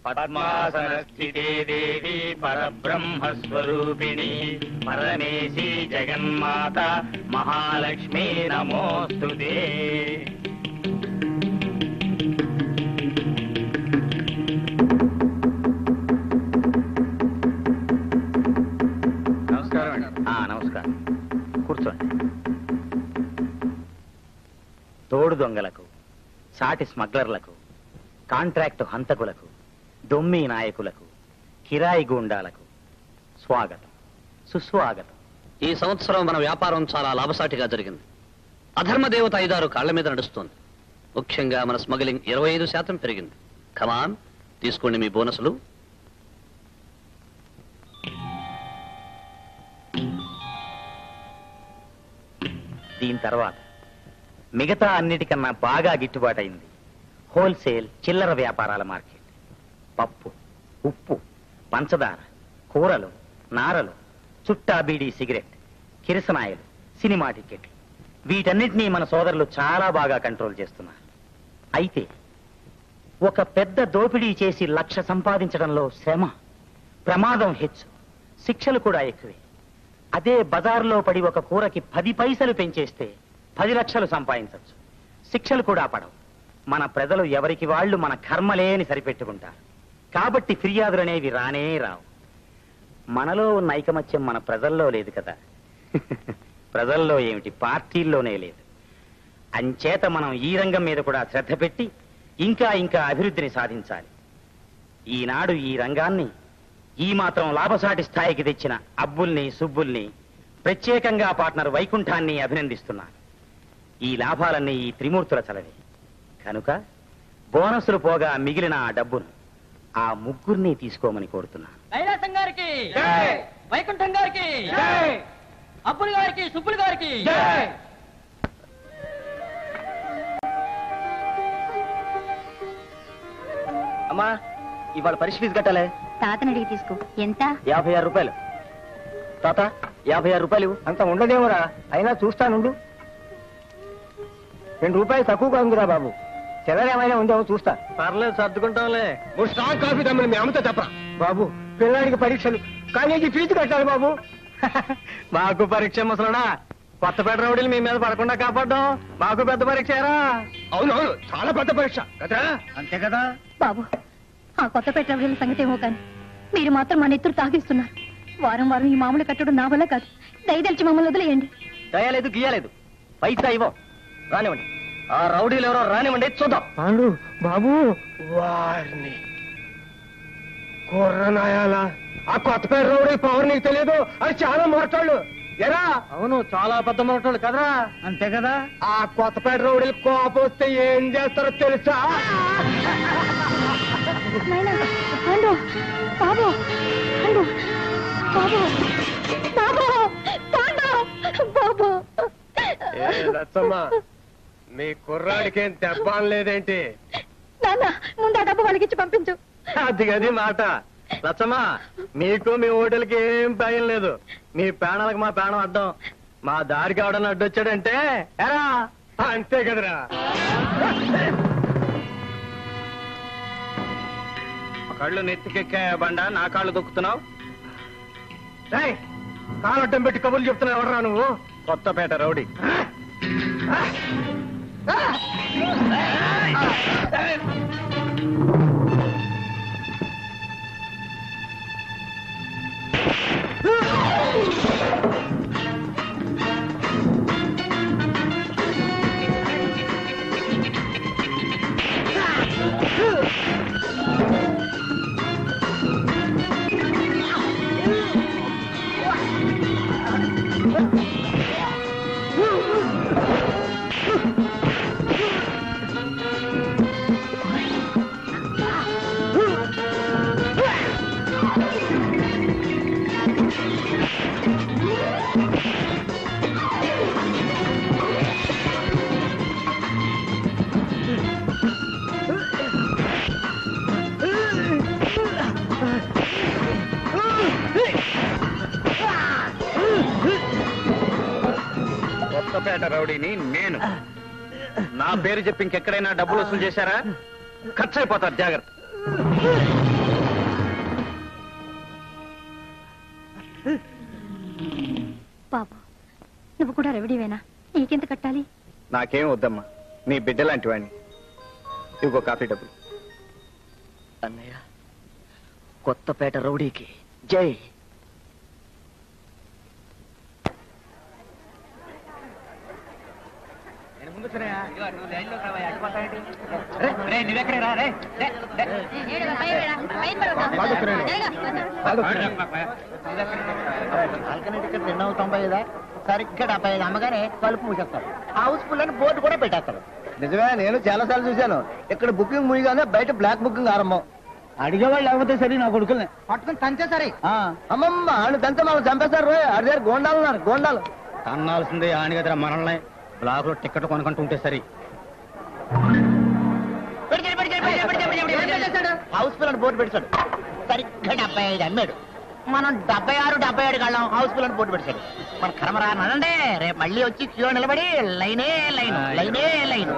పద్మాసనస్థితే దేవి పరబ్రహ్మస్వరూపిణి పరమేశి జగన్మాత మహాలక్ష్మీ నమోస్తుతే నమస్కారం అండి ఆ, నమస్కారం కూర్చోండి తోడు దొంగలకు సాటి స్మగ్లర్లకు కాంట్రాక్టు హంతకులకు దొమ్మి నాయకులకు కిరాయి గూండాలకు స్వాగతం సుస్వాగతం ఈ సంవత్సరం మన వ్యాపారం చాలా లాభసాటిగా జరిగింది అధర్మ దేవత ఐదారు కాళ్ల మీద నడుస్తోంది ముఖ్యంగా మన స్మగ్లింగ్ ఇరవై ఐదు శాతం పెరిగింది కమాన్ తీసుకోండి మీ బోనసులు దీని తర్వాత మిగతా అన్నిటికన్నా బాగా గిట్టుబాటైంది హోల్సేల్ చిల్లర వ్యాపారాల మార్కెట్ పప్పు ఉప్పు పంచదార కూరలు నారలు చుట్టా బీడీ సిగరెట్ కిరసనాయలు సినిమా టికెట్లు వీటన్నిటినీ మన సోదరులు చాలా బాగా కంట్రోల్ చేస్తున్నారు అయితే ఒక పెద్ద దోపిడీ చేసి లక్ష సంపాదించడంలో శ్రమ ప్రమాదం హెచ్చు శిక్షలు కూడా ఎక్కువే అదే బజార్లో పడి ఒక కూరకి పది పైసలు పెంచేస్తే పది లక్షలు సంపాదించవచ్చు శిక్షలు కూడా పడవు మన ప్రజలు ఎవరికి వాళ్ళు మన కర్మలేని సరిపెట్టుకుంటారు కాబట్టి ఫిర్యాదులు అనేవి రానే రావు మనలో ఉన్న ఐకమత్యం మన ప్రజల్లో లేదు కదా ప్రజల్లో ఏమిటి పార్టీల్లోనే లేదు అంచేత మనం ఈ రంగం మీద కూడా శ్రద్ధ పెట్టి ఇంకా ఇంకా అభివృద్ధిని సాధించాలి ఈనాడు ఈ రంగాన్ని ఈ మాత్రం లాభసాటి స్థాయికి తెచ్చిన అబ్బుల్ని సుబ్బుల్ని ప్రత్యేకంగా పార్ట్నర్ వైకుంఠాన్ని అభినందిస్తున్నాను ఈ లాభాలన్నీ ఈ త్రిమూర్తుల చలవే కనుక బోనసులు పోగా మిగిలిన ఆ డబ్బును ఆ ముగ్గురిని తీసుకోమని కోరుతున్నాను కైలాసం గారికి వైకుంఠం గారికి అప్పులు గారికి సుబ్బులు గారికి అమ్మా ఇవాళ పరీక్ష ఫీజు కట్టాలి తాతని అడిగి తీసుకో ఎంత యాభై ఆరు రూపాయలు తాత యాభై ఆరు రూపాయలు అంత ఉండదేమోరా అయినా చూస్తానుండు రెండు రూపాయలు తక్కువగా ఉందిరా బాబు చిల్లర ఏమైనా ఉందేమో చూస్తా పర్లేదు సర్దుకుంటాంలే మూడు స్ట్రాంగ్ కాఫీ తమ్మని మీ అమ్మతో చెప్పరా బాబు పిల్లాడికి పరీక్షలు కాలేజీ ఫీజు కట్టాలి బాబు మాకు పరీక్ష ముసలడా కొత్తపేట రౌడీలు మీ మీద పడకుండా కాపాడడం మాకు పెద్ద పరీక్ష అవునవును చాలా పెద్ద పరీక్ష కదా అంతే కదా బాబు ఆ కొత్త పెట్రోల్ సంగతి ఏమో కానీ మీరు మాత్రం మా నెత్తురు తాగిస్తున్నారు వారం వారం ఈ మామూలు కట్టడం నా వల్ల కాదు దయదలిచి మమ్మల్ని వదిలేయండి దయలేదు గీయలేదు పైసా ఇవ్వం రానివ్వండి ఆ రౌడీలు ఎవరో రానివ్వండి చూద్దాం పాండు బాబు వారిని కుర్రనాయాల ఆ కొత్తపేట రోడ్ పవర్ నీకు తెలియదు అది చాలా మొరటాళ్ళు ఎరా అవును చాలా పెద్ద మొరటోళ్ళు కదరా అంతే కదా ఆ కొత్తపేట రోడ్లు కోపం వస్తే ఏం చేస్తారో తెలుసా నాయనా, పాండు, బాబు పాండు, బాబు బాబు పాండు, బాబు ఏ లచ్చమ్మ మీ కుర్రాడికేం దెబ్బ లేదేంటి నాన్న ముందు ఆ డబ్బు వాళ్ళకి ఇచ్చి పంపించు అది గది మాట లచ్చమ్మా మీకు మీ హోటల్కి ఏం భయం లేదు మీ ప్రాణాలకు మా ప్రాణం అడ్డం మా దారికి అవడని అడ్డొచ్చాడంటే ఎరా అంతే కదరా కళ్ళు నెత్తికెక్కాయా బండ నా కాళ్ళు దొక్కుతున్నావు రేయ్, కాలడ్డం పెట్టి కబుర్లు చెప్తున్నావు ఎవడరా నువ్వు కొత్తపేట రౌడీ కొత్తపేట రౌడీని నేను నా పేరు చెప్పి ఇంకెక్కడైనా డబ్బులు వసూలు చేశారా ఖర్చు అయిపోతారు జాగ్రత్త బాబు నువ్వు కూడా రెవడీవేనా నీకెంత కట్టాలి నాకేం వద్దమ్మా నీ బిడ్డ లాంటి వాడిని ఇదిగో కాఫీ డబ్బులు అన్నయ్య కొత్తపేట రౌడీకి జై రెండు తొంభై ఐదా సరిగ్గా డెబ్బై ఐదు అమ్మగానే కలుపు మూసేస్తారు హౌస్ ఫుల్ అని బోర్డు కూడా పెట్టేస్తారు నిజమే నేను చాలా సార్లు చూశాను ఇక్కడ బుకింగ్ ముయ్యగానే బయట బ్లాక్ బుకింగ్ ఆరంభం అడిగేవాళ్ళు లేకపోతే సరే నా కొడుకుల్ని పట్టుకుని తంతే సరే అమ్మమ్మ ఆడు తంతే మనం చంపేస్తారు రోయ్ ఆడి దగ్గర గోండాలు ఉన్నారు గోండాలు తన్నాల్సిందే ఆని కదా మనల్ని బ్లాక్ లో టికెట్ కొనుక్కుంటూ ఉంటే సరి హౌస్ ఫుల్ అని బోర్డు పెట్టాడు సరిగ్గా డెబ్బై ఐదు అమ్మాడు మనం డెబ్బై ఆరు డెబ్బై ఏడు కళ్ళం హౌస్ ఫుల్ అని బోర్డు పెట్టాడు మన కర్మరా అనండి రేపు మళ్ళీ వచ్చి క్యూ నిలబడి లైనే లైన్ లైనే లైన్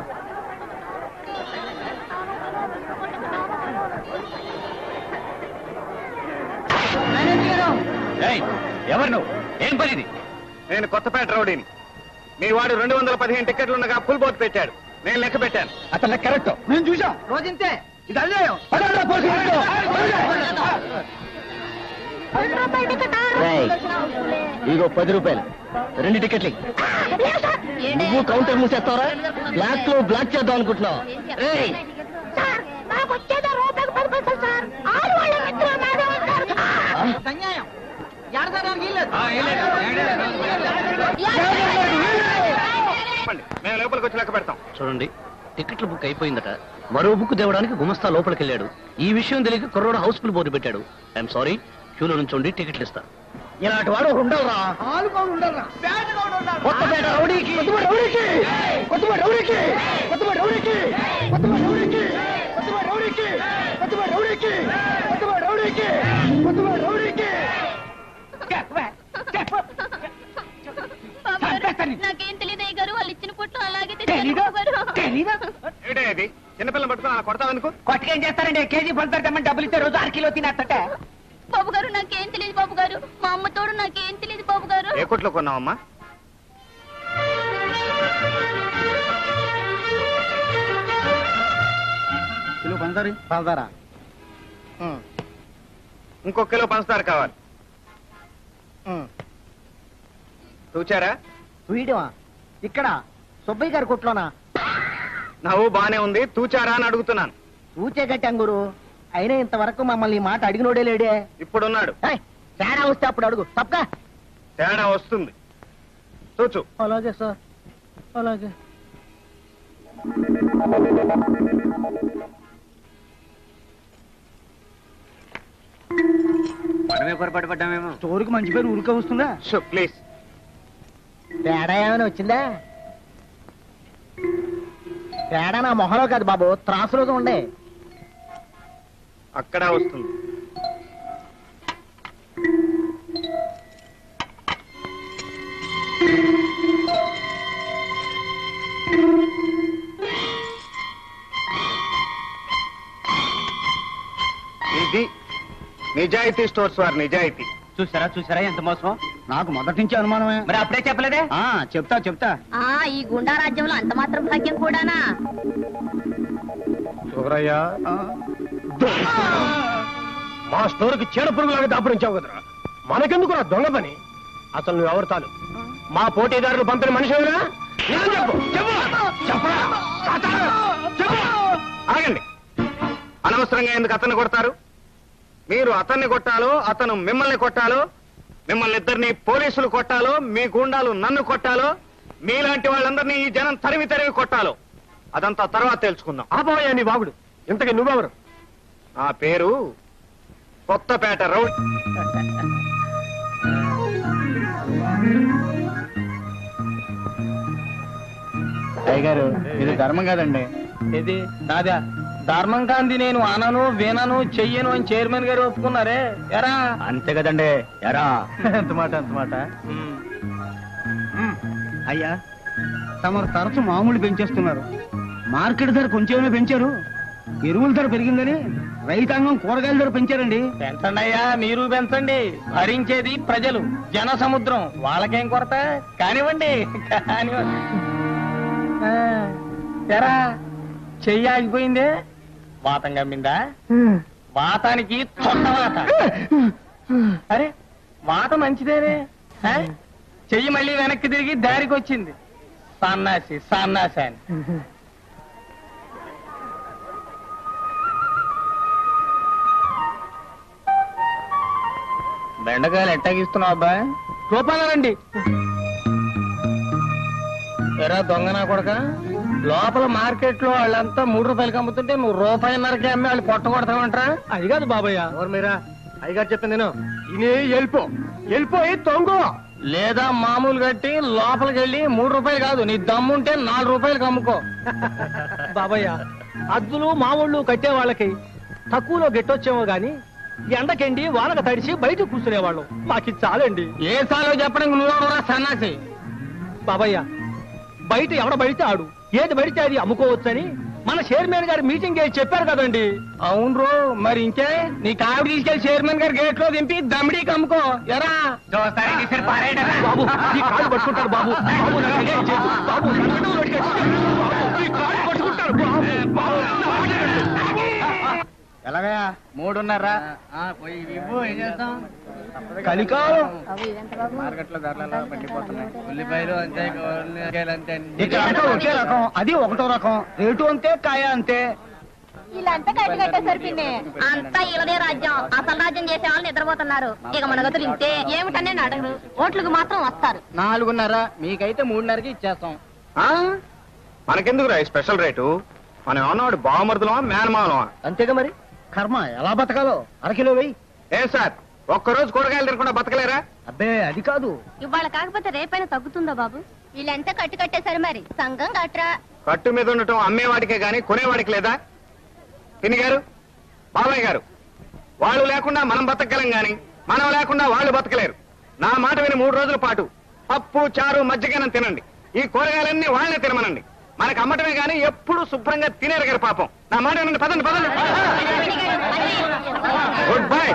ఎవరు నువ్వు ఏం పనిది నేను కొత్తపేట రౌడీని మీ వాడు రెండు వందల పదిహేను టికెట్లు ఉండగా ఫుల్ బోట్ పెట్టాడు నేను లెక్క పెట్టాను అతను కరెక్ట్ మేము చూసాం రోజంతే ఇది అన్యాయం ఇగో పది రూపాయలు రెండు టికెట్లు నువ్వు కౌంటర్ మూసేస్తావరా బ్లాక్ లో బ్లాక్ చేద్దాం అనుకుంటున్నావు ఏయ్, అన్యాయం ఏడసారి వీల్లేదు చెప్పండి మేము లోపలికి వచ్చి లెక్క పెడతాం చూడండి టికెట్ల బుక్ అయిపోయిందట మరో బుక్ తేవడానికి గుమస్తా లోపలికి వెళ్ళాడు ఈ విషయం తెలియక కుర్రోడు హౌస్ఫుల్ బోర్డు పెట్టాడు ఐఎమ్ సారీ క్యూలో నుంచోండి టికెట్లు ఇస్తా ఇలాంటి వాడు ఉండవురా కొత్తపేట రౌడీకి కొత్తపేట రౌడీకి కొత్తపేట రౌడీకి కొత్తపేట రౌడీకి కొత్తపేట రౌడీకి కొత్తపేట రౌడీకి కొత్తపేట రౌడీకి కొత్తపేట రౌడీకి కొత్తపేట రౌడీకి నాకేం తెలియదు అయ్య గారు వాళ్ళు ఇచ్చిన పుట్లు అలాగే తెచ్చారు ఏడే ఇది చిన్నపిల్లని పట్టుకుని అలా కొడతావనుకో కొట్టకేం చేస్తారండి కేజీ పంచమంటే డబ్బులు ఇస్తే రోజు అర కిలో తినేస్తటే బాబు గారు నాకేం తెలియదు బాబు గారు మా అమ్మ తోడు నాకేం తెలియదు బాబు గారు ఏ కొట్లో కొన్నావమ్మా కిలో పంచదారి పంచదారా ఇంకో కిలో పంచదార కావాలి చూచారా వీడియా ఇక్కడ సుబ్బయ్య గారి కొట్లోనా నవ్వు బానే ఉంది తూచారా అని అడుగుతున్నాను ఊచే గట్టి అంగురు అయినా ఇంతవరకు మమ్మల్ని ఈ మాట అడిగినోడే లేడే ఇప్పుడున్నాడు ఏయ్, తేడా వస్తే అప్పుడు అడుగు తప్పక తేడా వస్తుంది చూచు అలాగే సార్ అలాగే మనమే పొరపాటు పడ్డామేమో స్టోర్కి మంచి పేరు ఊరికే వస్తుందా షో ప్లీజ్ తేడా ఏమైనా వచ్చిందా తేడా నా మొహంలో కాదు బాబు త్రాసులోకి ఉండే అక్కడ వస్తుంది ఇది నిజాయితీ స్టోర్స్ వారి నిజాయితీ చూసారా చూసారా ఎంత మోసం నాకు మొదటి నుంచి అనుమానమే మరి అప్పుడే చెప్పలేదే చెప్తా చెప్తా ఆ ఈ గుండా రాజ్యంలో అంత మాత్రం భాగ్యం కూడానా చూరయ్యా మా స్టోర్కి చీడ పురుగులాగా దాపురించావు కదరా మనకెందుకు రా దొంగ పని అసలు నువ్వు ఎవరు తాను మా పోటీదారులు పంపిన మనిషి ఎవరా నిజం చెప్పు చెప్పు చెప్పరా తాతారా? చెప్పు ఆగండి అనవసరంగా ఎందుకు అతన్ని కొడతారు మీరు అతన్ని కొట్టాలో అతను మిమ్మల్ని కొట్టాలో మిమ్మల్ని ఇద్దరిని పోలీసులు కొట్టాలో మీ గుండాలు నన్ను కొట్టాలో మీలాంటి వాళ్ళందరినీ ఈ జనం తరిమి తరిమి కొట్టాలో అదంతా తర్వాత తెలుసుకుందాం ఆపోయా నీ బాగుడు ఇంతకీ నువ్వెవరు నా పేరు కొత్తపేట రౌడ్ గారు ఇది ధర్మం కాదండి ఇది దాదా ధర్మం కాంది నేను అనను వినను చెయ్యను అని చైర్మన్ గారు ఒప్పుకున్నారే ఎరా అంతే కదండి ఎరా ఎంత మాట ఎంత మాట అయ్యా తమరు తరచు మామూలు పెంచేస్తున్నారు మార్కెట్ ధర కొంచెమే పెంచారు ఎరువుల ధర పెరిగిందని రైతాంగం కూరగాయల ధర పెంచారండి పెంచండి అయ్యా మీరు పెంచండి భరించేది ప్రజలు జన సముద్రం వాళ్ళకేం కొరత కానివ్వండి కానివ్వండి ఆ, ఎరా చెయ్యి ఆగిపోయిందే వాతం కమ్మిందా వాతానికి చొట్ట వాత అరే వాత మంచిదేనే ఆ? చెయ్యి మళ్ళీ వెనక్కి తిరిగి దారికి వచ్చింది సన్నాసి సన్నాసి అని బెండకాయలు ఎట్టాగిస్తున్నావు అబ్బాయి రూపాయలండి ఎరా దొంగ నా కొడక లోపల మార్కెట్ లో వాళ్ళంతా మూడు రూపాయలకి అమ్ముతుంటే నువ్వు రూపాయిన్నరకే అమ్మి వాళ్ళు పొట్ట కొడతామంటారా అది కాదు బాబయ్య ఎవరు మీరా అయ్యగారు చెప్పింది నేను ఇనే వెళ్ళిపో వెళ్ళిపోయి తొంగు లేదా మామూలు కట్టి లోపలికి వెళ్ళి మూడు రూపాయలు కాదు నీ దమ్ముంటే నాలుగు రూపాయలకి అమ్ముకో బాబయ్య అద్దులు మామూళ్ళు కట్టే వాళ్ళకి తక్కువలో గెట్టొచ్చేమో గాని ఎండకెండి వానక తడిసి బయట కూర్చునేవాళ్ళం మాకి చాలండి ఏ సాలో చెప్పడానికి నువ్వు సన్నాసి బాబయ్య బయట ఎవడ బడితే ఆడు ఏది పడితే అది అమ్ముకోవచ్చని మన చైర్మన్ గారు మీటింగ్ చేసి చెప్పారు కదండి అవును రో మరి ఇంకే నీ కావిడి తీసుకెళ్లి చైర్మన్ గారు గేట్ లో దింపి దమ్మిడీకి అమ్ముకో ఎరా బాబు ఈ కాళ్ళు పట్టుకుంటారు బాబు బాబు నన్ను అన్యాయం చేయకు. బాబు నన్ను అడ్డం పెట్టుకోకు. బాబు, ఈ కాళ్ళు పట్టుకుంటారు బాబు, బాబు, నన్ను అన్యాయం చేయకు. ఎలాగయా మూడున్నర పోయి ఇవ్వు ఏం చేస్తాం కలికాలం మార్కెట్లో ధరలు పడిపోతున్నాయి ఉల్లిపాయలు అంతే ఇక్కడ అంతా ఒకే రకం అది ఒకటో రకం రేటు అంతే కాయ అంతే వీళ్ళంతా కట్టి కట్టేసరి పిన్ని అంతా ఇలాదే రాజ్యం అసలు రాజ్యం చేసే వాళ్ళు నిద్రపోతున్నారు ఇక మన గతులు ఇంతే ఏమిటనే అడగరు ఓట్లకు మాత్రం వస్తారు నాలుగున్నర మీకైతే మూడున్నరకి ఇచ్చేస్తాం మనకెందుకు రా స్పెషల్ రేటు మనం ఏమన్నాడు బావమరుదులమా మేనమావలమా అంతేగా మరి కర్మ ఎలా బతకాలో అరకిలో వెయ్యి ఏ సార్ ఒక్కరోజు కూరగాయలు తినకుండా బతకలేరా అబ్బే అది కాదు ఇవాళ కాకపోతే రేపైనా తగ్గుతుందా బాబు వీళ్ళంతా కట్టి కట్టేసరి మరి సంఘం కట్టరా కట్టు మీద ఉండటం అమ్మేవాడికే గాని కొనేవాడికి లేదా పిన్ని గారు బాబాయ్ గారు వాళ్ళు లేకుండా మనం బతకగలం గాని మనం లేకుండా వాళ్ళు బతకలేరు నా మాట విని మూడు రోజుల పాటు పప్పు చారు మజ్జిగనం తినండి ఈ కూరగాయలన్నీ వాళ్ళనే తినమనండి మనకు అమ్మటమే గాని ఎప్పుడు శుభ్రంగా తినేరు గారు పాపం నా మాట వినండి పదండి పదండి గుడ్ బై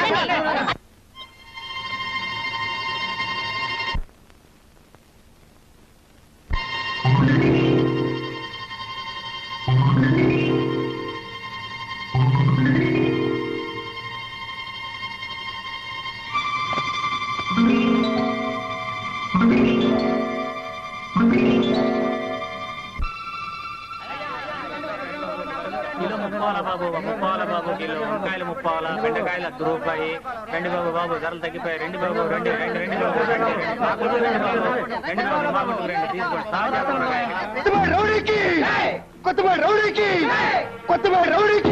కిలో ముప్పాల బాబు ముప్పాల బాబు కిలో వంకాయలు ముప్పాల బెండకాయలు అర్ధ రూపాయి రెండు బాబు బాబు ధరలు తగ్గిపోయాయి రెండు బాబు రెండు రెండు రెండు బాబు రెండు మాకు రెండు బాబు రెండు బాబు మాకు రెండు తీసుకోండి తాజా కూరగాయలు. రౌడీకి కొత్తవాడు రౌడీకి కొత్తవాడు రౌడీకి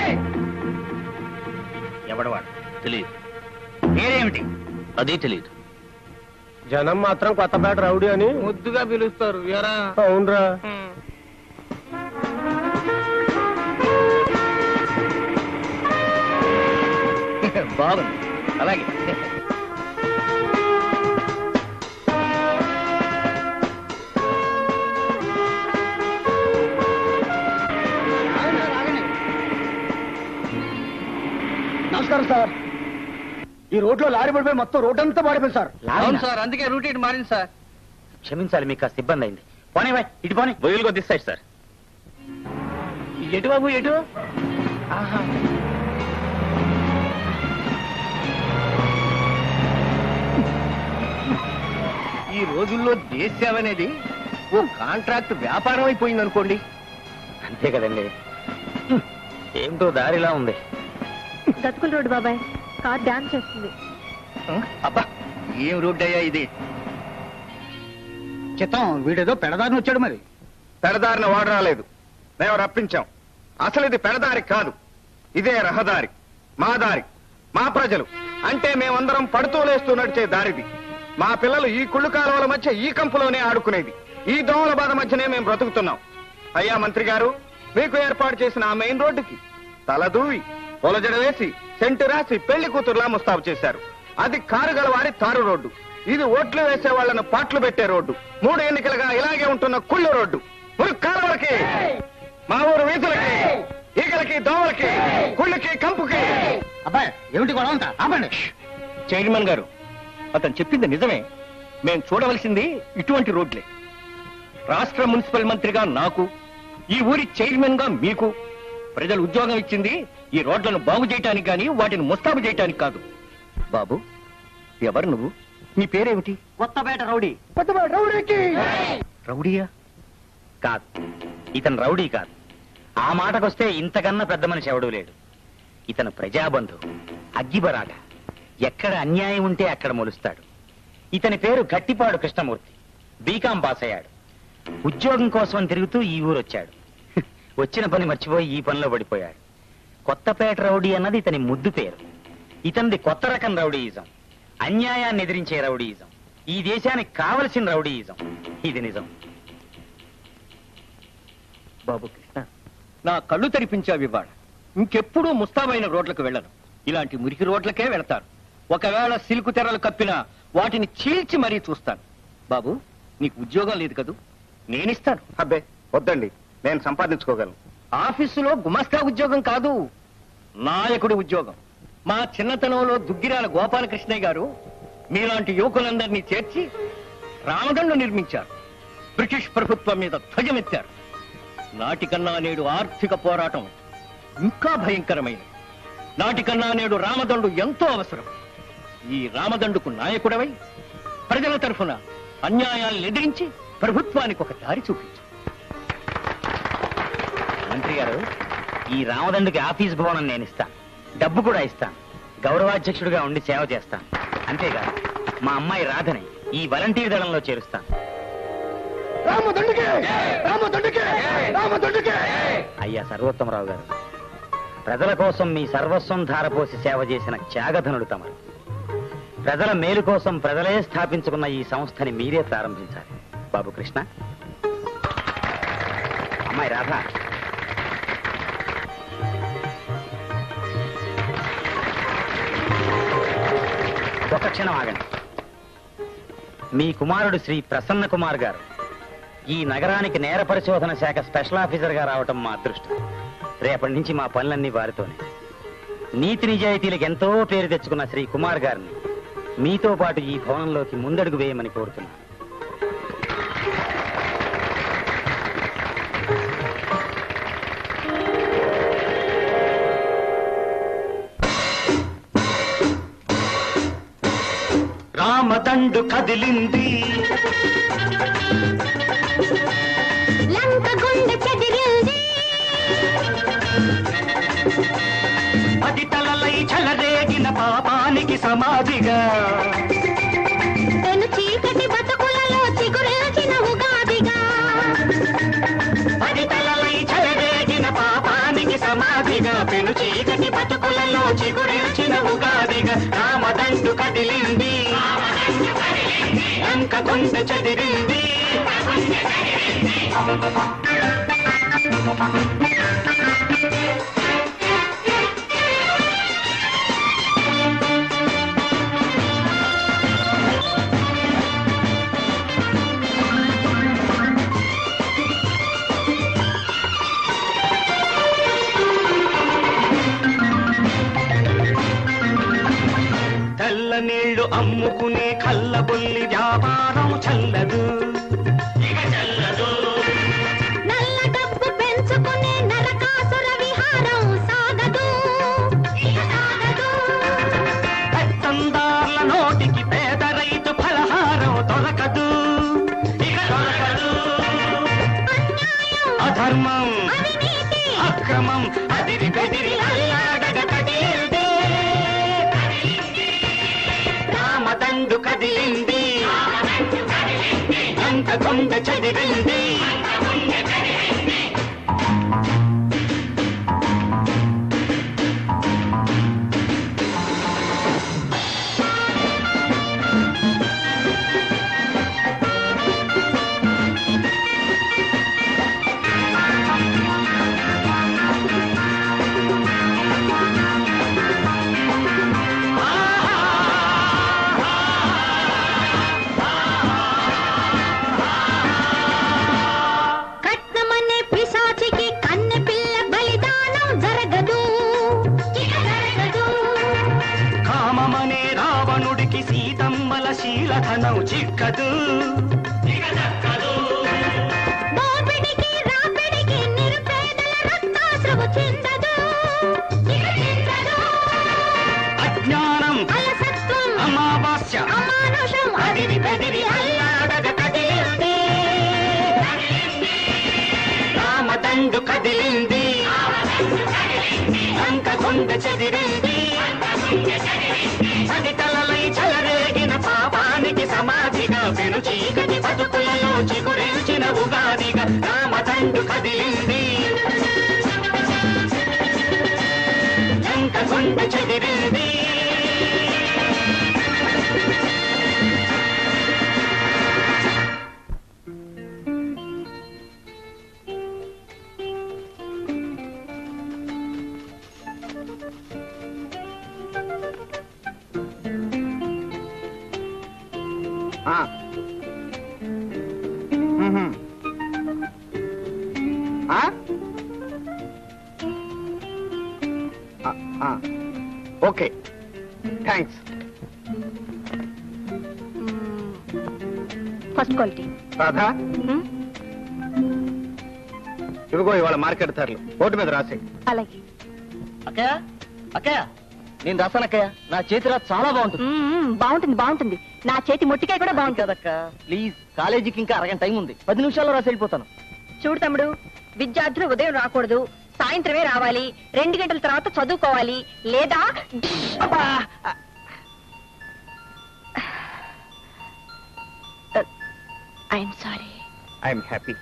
ఎవడవాడు తెలియదు పేరేమిటి అది తెలియదు జనం మాత్రం కొత్తపేట రౌడీ అని ముద్దుగా పిలుస్తారు ఎరా అవునరా బాగుంది అలాగే నమస్కారం సార్ ఈ రోడ్లో లారీ పడిపోయి మొత్తం రోడ్ అంతా పడిపోయింది సార్ లారీనా? సార్ అందుకే రూట్ ఇటు మారింది సార్ క్షమించాలి మీకు కాస్త ఇబ్బంది అయింది పోనీ బాయ్ ఇటు పోనీ బొయ్యలు కొద్దిస్తాయి సార్ ఎటు బాబు ఎటు ఈ రోజుల్లో దేశం అనేది ఓ కాంట్రాక్ట్ వ్యాపారం అయిపోయింది అనుకోండి అంతే కదండి హ్మ్. ఏమిటో దారిలా ఉంది గతుకుల రోడ్డు బాబాయ్ కార్ డాన్స్ చేస్తుంది అబ్బా ఏం రోడ్ అయ్యా ఇది చిత్తం వీడేదో పెడదారిని వచ్చాడు మరి పెడదారిని వాడు రాలేదు మేము రప్పించాం అసలు ఇది పెడదారి కాదు ఇదే రహదారి మా దారి మా ప్రజలు అంటే మేమందరం పడుతూ లేస్తూ నడిచే దారిది మా పిల్లలు ఈ కుళ్ళు కాలువల మధ్య ఈ కంపులోనే ఆడుకునేది ఈ దోమల బాధ మధ్యనే మేము బ్రతుకుతున్నాం అయ్యా మంత్రి గారు మీకు ఏర్పాటు చేసిన ఆ మెయిన్ రోడ్డుకి తలదూవి పొలజడ వేసి సెంటు రాసి పెళ్లి కూతురులా ముస్తాబు చేశారు అది కారు గలవారి తారు రోడ్డు ఇది ఓట్లు వేసే వాళ్ళను పాట్లు పెట్టే రోడ్డు మూడు ఎన్నికలుగా ఇలాగే ఉంటున్న కుళ్ళు రోడ్డు మురుక్కాలవలకి మా ఊరు వీధులకి ఇక చీమలకి దోమలకి కుళ్ళకి కంపుకి అబ్బాయి ఏమిటి గొడవ అంతా ఆపండి చైర్మన్ గారు అతను చెప్పింది నిజమే మేం చూడవలసింది ఇటువంటి రోడ్లే రాష్ట్ర మున్సిపల్ మంత్రిగా నాకు ఈ ఊరి చైర్మన్ గా మీకు ప్రజలు ఉద్యోగం ఇచ్చింది ఈ రోడ్లను బాగు చేయటానికి గాని వాటిని ముస్తాబు చేయటానికి కాదు బాబు ఎవరు నువ్వు నీ పేరేమిటి కొత్తపేట రౌడీ రౌడియా కాదు ఇతను రౌడీ కాదు ఆ మాటకొస్తే ఇంతకన్నా పెద్ద మనిషి ఎవడూ లేడు ఇతను ప్రజాబంధు అగ్గిబరాగా ఎక్కడ అన్యాయం ఉంటే అక్కడ మొలుస్తాడు ఇతని పేరు గట్టిపాడు కృష్ణమూర్తి బీకాం పాస్ అయ్యాడు ఉద్యోగం కోసం తిరుగుతూ ఈ ఊరు వచ్చాడు వచ్చిన పని మర్చిపోయి ఈ పనిలో పడిపోయాడు కొత్తపేట రౌడీ అన్నది ఇతని ముద్దు పేరు ఇతనిది కొత్త రకం రౌడీయిజం అన్యాయాన్ని ఎదిరించే రౌడీయిజం ఈ దేశానికి కావలసిన రౌడీయిజం ఇది నిజం బాబు కృష్ణ నా కళ్ళు తెరిపించావు ఇవాళ ఇంకెప్పుడూ ముస్తాబైన రోడ్లకు వెళ్ళను ఇలాంటి మురికి రోడ్లకే వెళతాను ఒకవేళ సిల్కు తెరలు కప్పినా వాటిని చీల్చి మరీ చూస్తాను బాబు నీకు ఉద్యోగం లేదు కదూ నేనిస్తాను అబ్బే వద్దండి నేను సంపాదించుకోగలను ఆఫీసులో గుమస్తా ఉద్యోగం కాదు నాయకుడి ఉద్యోగం మా చిన్నతనంలో దుగ్గిరాల గోపాలకృష్ణయ్య గారు మీలాంటి యువకులందరినీ చేర్చి రామదండు నిర్మించారు బ్రిటిష్ ప్రభుత్వం మీద ధ్వజమెత్తారు నాటికన్నా నేడు ఆర్థిక పోరాటం ఇంకా భయంకరమైనది నాటికన్నా నేడు రామదండు ఎంతో అవసరం ఈ రామదండుకు నాయకుడవై ప్రజల తరఫున అన్యాయాలను ఎదిరించి ప్రభుత్వానికి ఒక దారి చూపించు మంత్రి గారు ఈ రామదండుకి ఆఫీస్ భవనం నేను ఇస్తాను డబ్బు కూడా ఇస్తాను గౌరవాధ్యక్షుడిగా ఉండి సేవ చేస్తాను అంతేకాదు మా అమ్మాయి రాధని ఈ వాలంటీర్ దళంలో చేరుస్తాను అయ్యా సర్వోత్తమరావు గారు ప్రజల కోసం మీ సర్వస్వం ధారపోసి సేవ చేసిన త్యాగధనుడు తమరు ప్రజల మేలు కోసం ప్రజలే స్థాపించుకున్న ఈ సంస్థని మీరే ప్రారంభించాలి బాబు కృష్ణ అమ్మాయి రాధా ఒక క్షణం ఆగండి మీ కుమారుడు శ్రీ ప్రసన్న కుమార్ గారు ఈ నగరానికి నేర పరిశోధన శాఖ స్పెషల్ ఆఫీసర్ గా రావటం మా అదృష్టం రేపటి నుంచి మా పనులన్నీ వారితోనే నీతి నిజాయితీలకు ఎంతో పేరు తెచ్చుకున్న శ్రీ కుమార్ గారిని మీతో పాటు ఈ భవనంలోకి ముందడుగు వేయమని కోరుతున్నాను రామదండు కదిలింది లంక గుండె చెదిరింది పది తలలై చలరేగిన పాపానికి సమాధిగా పెను చీకటి బతుకులలో చిగురేచిన ఉగాదిగా పది తలలై చలరేగిన పాపానికి సమాధిగా పెను చీకటి బతుకులలో చిగురించిన ఉగాదిగా రామదండు కదిలింది లంక గుండె చెదిరింది తెల్ల నీళ్లు అమ్ముకునే కళ్ళబొల్లి వ్యాపారం చల్లదు ఇక చల్లదు నల్ల డబ్బు పెంచుకునే నరకాసుర విహారం సాగదు ఇక సాగదు పెత్తందార్ల నోటికి పేద రైతు ఫలహారం దొరకదు ఇక దొరకదు అన్యాయం అధర్మం అవినీతి అక్రమం అదిరి బెదిరి అల్లాడగ కదిలింది రామదండు కదిలింది అంత గుండె చదివింది దక్కదు దోపిడికి రాపిడికి నిరుపేదల రక్తాశ్రము చెందదు ఇక చెందదు అజ్ఞానం అలసత్వం అమావాస్య అమానుషం అదిరి బెదిరి అల్లాడగ కదిలింది రామదండు కదిలింది లంక గుండె చెదిరింది పది తలలై చెలరేగిన పాపానికి సమాధిగా పెను చీకటి బతుకులలో చిగురించిన ఉగాదిగా రామదండు కదిలింది లంక గుండె చెదిరింది ఆ. మ్మ్హ్మ్. ఆ? ఆ, ఆ. Okay thanks first quality Radha ఇదిగో ఇవాళ మార్కెట్ ధరలు బోర్డు మీద రాసి అలాగే అక్కయ్య అక్కయ్య నేను రాస్తాను అక్కయ్య నా చేతిరా చాలా బాగుంటుంది మ్మ్, బాగుంటుంది బాగుంటుంది నా చేతి ముట్టికాయ కూడా బాగుంటుంది కదక్క ప్లీజ్ కాలేజీకి ఇంకా అరగంట టైం ఉంది పది నిమిషాల్లో రాసి వెళ్ళిపోతాను చూడు తమ్ముడు విద్యార్థులు ఉదయం రాకూడదు సాయంత్రమే రావాలి రెండు గంటల తర్వాత చదువుకోవాలి లేదా ఐఎమ్ సారీ ఐఎమ్ హ్యాపీ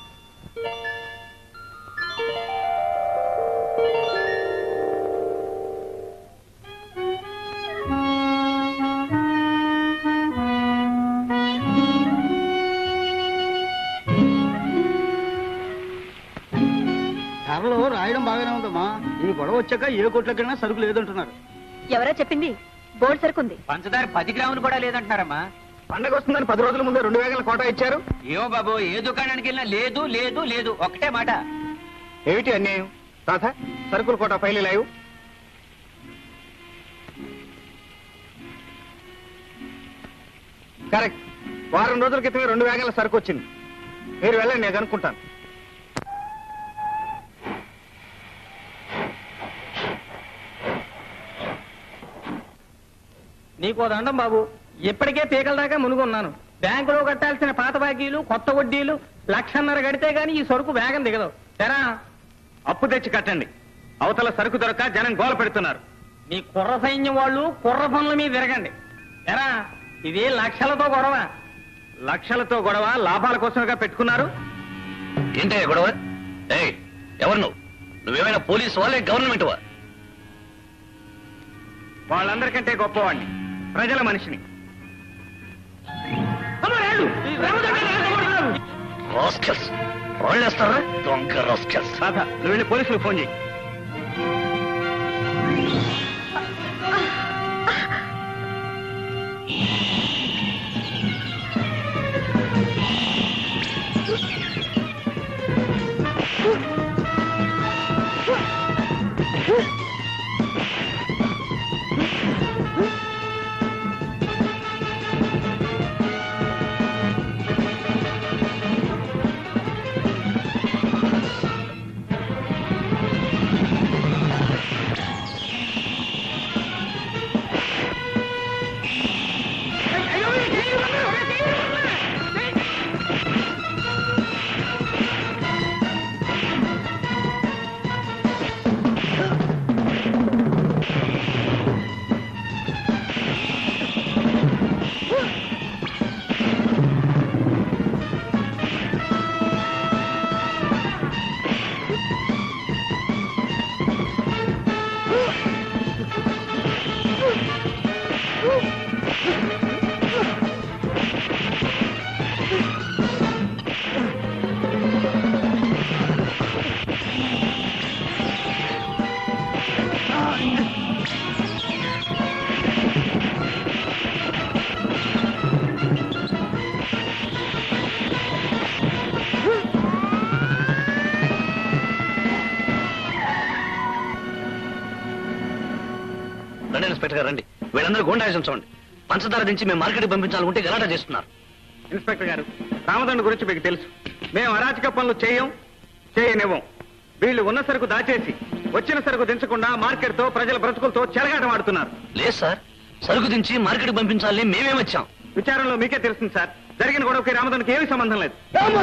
ధరలో రాయడం బాగానే ఉందమ్మా ఈ గొడవ వచ్చాక ఏ కొట్లకైనా సరుకు లేదంటున్నారు ఎవరో చెప్పింది బోర్డు సరుకుంది పంచదార పది గ్రాములు కూడా లేదంటున్నారమ్మా పండగ వస్తుందని పది రోజుల ముందే రెండు వేగల కోట ఇచ్చారు ఏమో బాబు ఏ దుకాణానికి వెళ్ళినా లేదు లేదు లేదు ఒకటే మాట ఏమిటి అన్యాయం రాధా సరుకుల కోట ఫైల్ లేవు కరెక్ట్ వారం రోజుల క్రితమే రెండు వేగల సరుకు వచ్చింది మీరు వెళ్ళండి నేను అనుకుంటాను నీకో దండం బాబు ఇప్పటికే పీకల దాకా మునుగున్నాను బ్యాంకులో కట్టాల్సిన పాత బాకీలు కొత్త వడ్డీలు లక్షన్నర కడితే గాని ఈ సరుకు వేగం దిగదు సరా అప్పు తెచ్చి కట్టండి అవతల సరుకు దొరక జనం గోల పెడుతున్నారు మీ కుర్ర సైన్యం వాళ్ళు కుర్ర పనుల మీద తిరగండి ఎరా ఇది లక్షలతో గొడవ లక్షలతో గొడవ లాభాల కోసంగా పెట్టుకున్నారు ఏంటయ్యా గొడవ ఏయ్ ఎవరు నువ్వు నువ్వేమైనా పోలీసు వాళ్ళే గవర్నమెంట్ వా వాళ్ళందరికంటే గొప్పవాడిని ప్రజల మనిషిని రాస్కెల్స్ రాళ్ళేస్తారా దొంగ రాస్కెల్స్ రాధ నువ్వు వెళ్ళి పోలీసులకు ఫోన్ చేయి రండి ఇన్స్పెక్టర్ గారు రండి వీళ్ళందరూ గుండాయిసం చూడండి పంచదార దించి మేము మార్కెట్కి పంపించాలనుకుంటే గలాటా చేస్తున్నారు ఇన్స్పెక్టర్ గారు రామదండు గురించి మీకు తెలుసు మేము అరాచక పనులు చేయం చేయనివ్వం వీళ్ళు ఉన్న సరుకు దాచేసి వచ్చిన సరుకు దించకుండా మార్కెట్ తో ప్రజల బ్రతుకులతో చెలగాటం ఆడుతున్నారు లేదు సార్ సరుకు దించి మార్కెట్ పంపించాలని మేమే వచ్చాం విచారణలో మీకే తెలుస్తుంది సార్ జరిగిన గొడవకి రామదండుకి ఏమీ సంబంధం లేదు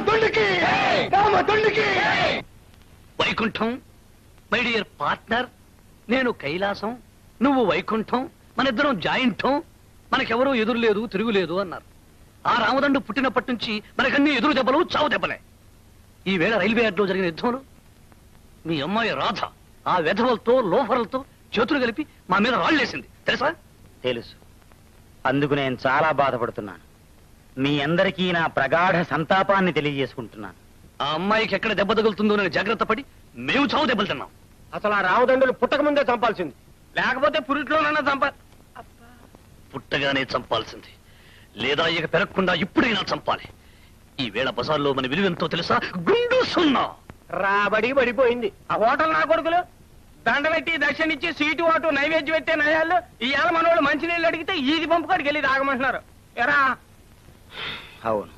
వైకుంఠం మై డియర్ పార్ట్నర్ నేను కైలాసం నువ్వు వైకుంఠం మన ఇద్దరం జాయింఠం మనకెవరూ ఎదురు లేదు తిరుగులేదు అన్నారు ఆ రామదండు పుట్టినప్పటి నుంచి మనకన్నీ ఎదురు దెబ్బలు చావు దెబ్బలే ఈ వేళ రైల్వే యార్డ్లో జరిగిన యుద్ధంలో మీ అమ్మాయి రాధ ఆ వెధవలతో లోఫర్లతో చేతులు కలిపి మా మీద రాళ్ళేసింది తెలుసా తెలుసు అందుకు నేను చాలా బాధపడుతున్నాను మీ అందరికీ నా ప్రగాఢ సంతాపాన్ని తెలియజేసుకుంటున్నాను ఆ అమ్మాయికి ఎక్కడ దెబ్బ తగులుతుందో నేను జాగ్రత్త పడి మేము చావు దెబ్బలు తిన్నాం అసలు ఆ రామదండ్రులు పుట్టక ముందే చంపాల్సింది లేకపోతే పురిట్లోనన్నా చంప పుట్టగానే చంపాల్సింది లేదా ఇక పెరగకుండా ఇప్పుడైనా చంపాలి ఈ వేళ బజార్లో మన విలువెంతో తెలుసా గుండు సున్నా రాబడి పడిపోయింది ఆ హోటల్ నా కొడుకులు దండబెట్టి దక్షిణ ఇచ్చి సీటు వాటు నైవేద్యం పెట్టే నయాళ్ళు ఇవాళ మనోళ్ళు మంచినీళ్ళు అడిగితే ఈది పంపు కాడికి వెళ్ళి తాగమంటున్నారు ఎరా అవును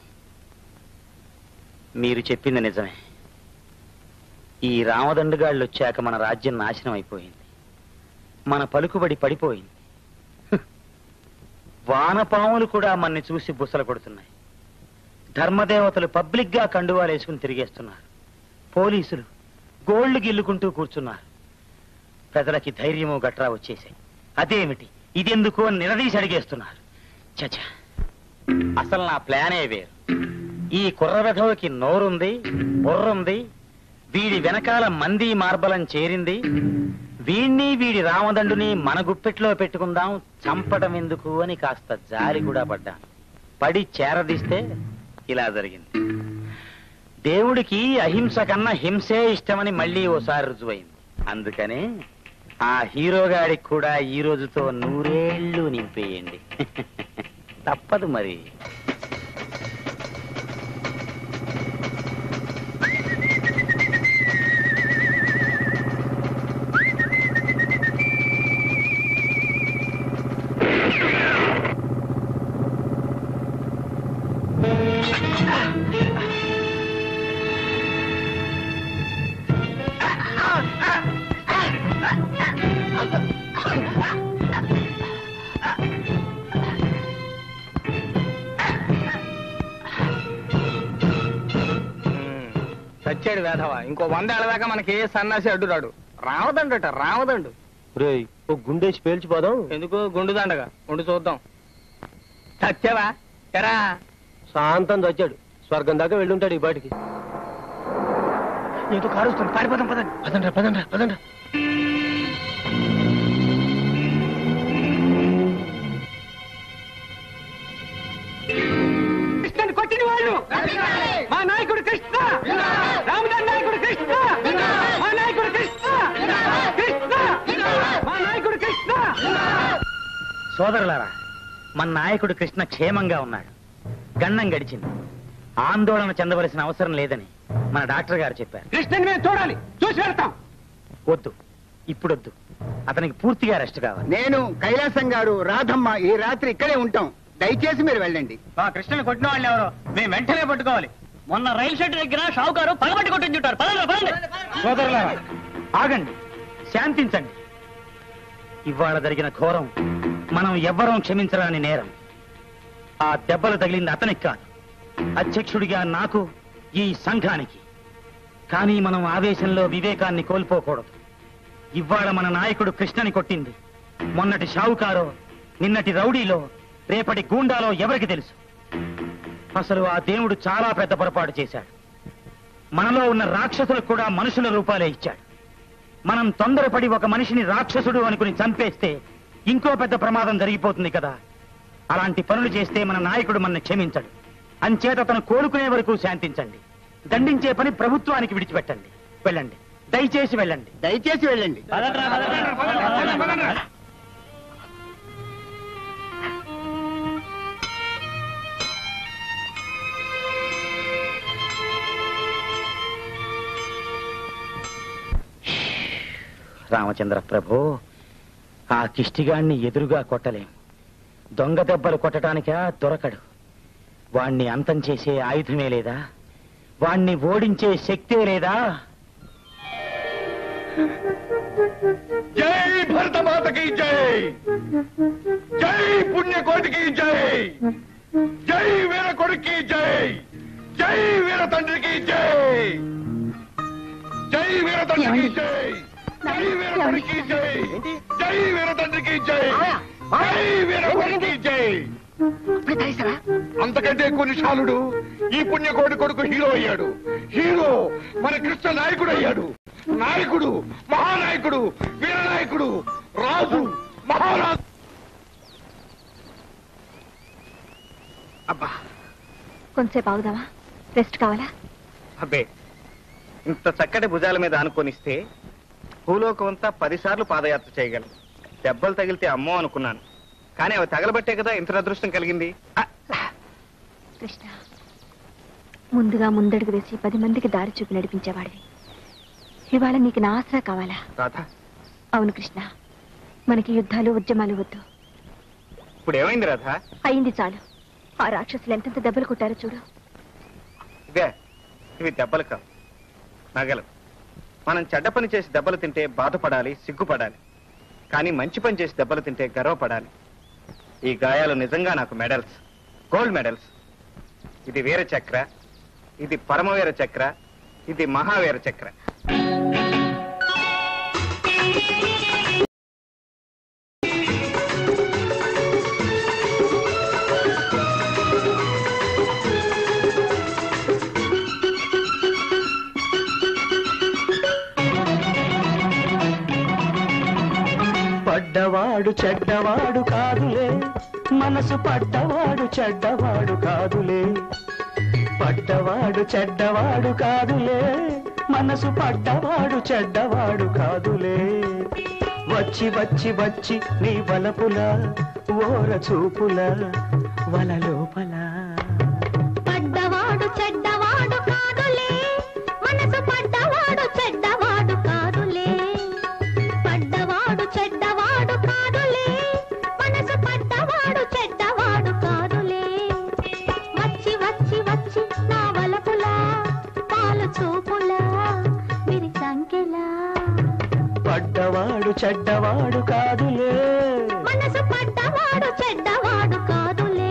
మీరు చెప్పింది నిజమే ఈ రామదండుగాళ్ళు వచ్చాక మన రాజ్యం నాశనం అయిపోయింది మన పలుకుబడి పడిపోయింది హ్. వానపాములు కూడా మన్ని చూసి బుసలు కొడుతున్నాయి ధర్మదేవతలు పబ్లిక్ గా కండువాలు వేసుకుని తిరిగేస్తున్నారు పోలీసులు గోళ్లు గిల్లుకుంటూ కూర్చున్నారు ప్రజలకి ధైర్యము గట్రా వచ్చేసాయి అదేమిటి ఇదెందుకు అని నిలదీసి అడిగేస్తున్నారు చచా అసలు నా ప్లానే వేరు ఈ కుర్ర వెధవకి నోరుంది బుర్రుంది వీడి వెనకాల మంది మార్బలం చేరింది వీణ్ణి వీడి రామదండుని మన గుప్పెట్లో పెట్టుకుందాం చంపడం ఎందుకు అని కాస్త జాలి కూడా పడ్డాను పడి చేరదీస్తే ఇలా జరిగింది దేవుడికి అహింస కన్నా హింసే ఇష్టమని మళ్ళీ ఓసారి రుజువైంది అందుకనే ఆ హీరోగాడికి కూడా ఈ రోజుతో నూరేళ్లు నింపేయండి తప్పదు మరి చచ్చాడు వేధవా ఇంకో వంద ఏళ్ళ దాకా మనకి ఏ సన్నాసి అడ్డురాడు రావదండట రావదండు రేయ్ ఓ గుండేసి పేల్చిపోదాం ఎందుకు గుండు దండగా ఉండి చూద్దాం చచ్చావా ఎరా శాంతం చచ్చాడు స్వర్గం దాకా వెళ్ళుంటాడు ఈ బాటికి ఏదో కారుస్తుంది పారిపోదాం పదండి పదండ్రా పదండ్రా పదండ్రా కృష్ణని కొట్టిన వాళ్ళు మా నాయకుడు కృష్ణ రామదాన్ నాయకుడు కృష్ణ మా నాయకుడు కృష్ణ కృష్ణ మా నాయకుడు కృష్ణ సోదరులారా మన నాయకుడు కృష్ణ క్షేమంగా ఉన్నాడు గండం గడిచింది ఆందోళన చెందవలసిన అవసరం లేదని మన డాక్టర్ గారు చెప్పారు కృష్ణని మేము చూడాలి చూసి వెళ్తాం వద్దు ఇప్పుడొద్దు అతనికి పూర్తిగా రెస్ట్ కావాలి నేను కైలాసం గారు రాధమ్మ ఈ రాత్రి ఇక్కడే ఉంటాం దయచేసి మీరు వెళ్ళండి మా కృష్ణని కొట్టిన వాళ్ళు ఎవరో మేము వెంటనే పట్టుకోవాలి మొన్న రైలు షెడ్ దగ్గర షావుకారు పగబట్టి కొట్టించుంటారు పదండి పదండి సోదరులారా ఆగండి శాంతించండి ఇవాళ జరిగిన ఘోరం మనం ఎవ్వరం క్షమించరాని నేరం ఆ దెబ్బలు తగిలింది అతనికి కాదు అధ్యక్షుడిగా నాకు ఈ సంఘానికి కానీ మనం ఆవేశంలో వివేకాన్ని కోల్పోకూడదు ఇవాళ మన నాయకుడు కృష్ణని కొట్టింది మొన్నటి షావుకారో నిన్నటి రౌడీలో రేపటి గూండాలో ఎవరికి తెలుసు అసలు ఆ దేవుడు చాలా పెద్ద పొరపాటు చేశాడు మనలో ఉన్న రాక్షసులకు కూడా మనుషుల రూపాలే ఇచ్చాడు మనం తొందరపడి ఒక మనిషిని రాక్షసుడు అనుకుని చంపేస్తే ఇంకో పెద్ద ప్రమాదం జరిగిపోతుంది కదా అలాంటి పనులు చేస్తే మన నాయకుడు మన క్షమించడు అంచేత అతను కోలుకునే వరకు శాంతించండి దండించే పని ప్రభుత్వానికి విడిచిపెట్టండి వెళ్ళండి దయచేసి వెళ్ళండి దయచేసి వెళ్ళండి రామచంద్ర ప్రభు ఆ కిష్టిగాణ్ణి ఎదురుగా కొట్టలేం దొంగ దెబ్బలు కొట్టడానికా దొరకడు వాణ్ణి అంతం చేసే ఆయుధమే లేదా వాణ్ణి ఓడించే శక్తే లేదా జై భరతమాతకి జై జై పుణ్యకోటికి జై జై వీర కొడుక్కి జై జై వీర తండ్రికి జై జై వీర తండ్రికి జై జై వీర కొడుక్కి జై జై వీర తండ్రికి జై జై వీర కొడుక్కి జై అంతకంటే ఎక్కువ నిషాలుడు ఈ పుణ్యకోటి కొడుకు హీరో అయ్యాడు హీరో మన కృష్ణ నాయకుడు అయ్యాడు నాయకుడు మహానాయకుడు వీరనాయకుడు రాజు మహారాజు అబ్బా కొంతసేపు ఆగుదామా రెస్ట్ కావాలా అబ్బే ఇంత చక్కటి భుజాల మీద అనుకొనిస్తే భూలోకం అంతా పదిసార్లు పాదయాత్ర చేయగలను దెబ్బలు తగిలితే అమ్మో అనుకున్నాను కానీ అవి తగలబట్టే కదా ఇంత అదృష్టం కలిగింది ఆ, కృష్ణ ముందుగా ముందడుగు వేసి పది మందికి దారి చూపి నడిపించేవాడివి ఇవాళ నీకు నా ఆసరా కావాలా రాధా అవును కృష్ణ మనకి యుద్ధాలు ఉద్యమాలు వద్దు ఇప్పుడు ఏమైంది రాధా అయింది చాలు ఆ రాక్షసులు ఎంతెంత దెబ్బలు కొట్టారో చూడు ఇదే ఇవి దెబ్బలు కావు నగలు మనం చెడ్డ పని చేసి దెబ్బలు తింటే బాధపడాలి సిగ్గుపడాలి కానీ మంచి పని చేసి దెబ్బలు తింటే గర్వపడాలి ఈ గాయాలు నిజంగా నాకు మెడల్స్ గోల్డ్ మెడల్స్ ఇది వీర చక్ర ఇది పరమవీర చక్ర ఇది మహావీర చక్ర పడ్డవాడు చెడ్డవాడు కాదులే మనసు పడ్డవాడు చెడ్డవాడు కాదులే పడ్డవాడు చెడ్డవాడు కాదులే మనసు పడ్డవాడు చెడ్డవాడు కాదులే వచ్చి వచ్చి వచ్చి నీ వలపుల ఓర చూపుల వల లోపల పడ్డవాడు చెడ్డవాడు కాదులే మనసు పడ్డవాడు చెడ్డవాడు కాదులే పడ్డవాడు చెడ్డవాడు కాదులే మనసు పడ్డవాడు చెడ్డవాడు కాదులే వచ్చి వచ్చి వచ్చి నా వలపులా పాలు చూపులా విరి సంఖ్యలా పడ్డవాడు చెడ్డవాడు కాదులే మనసు పడ్డవాడు చెడ్డవాడు కాదులే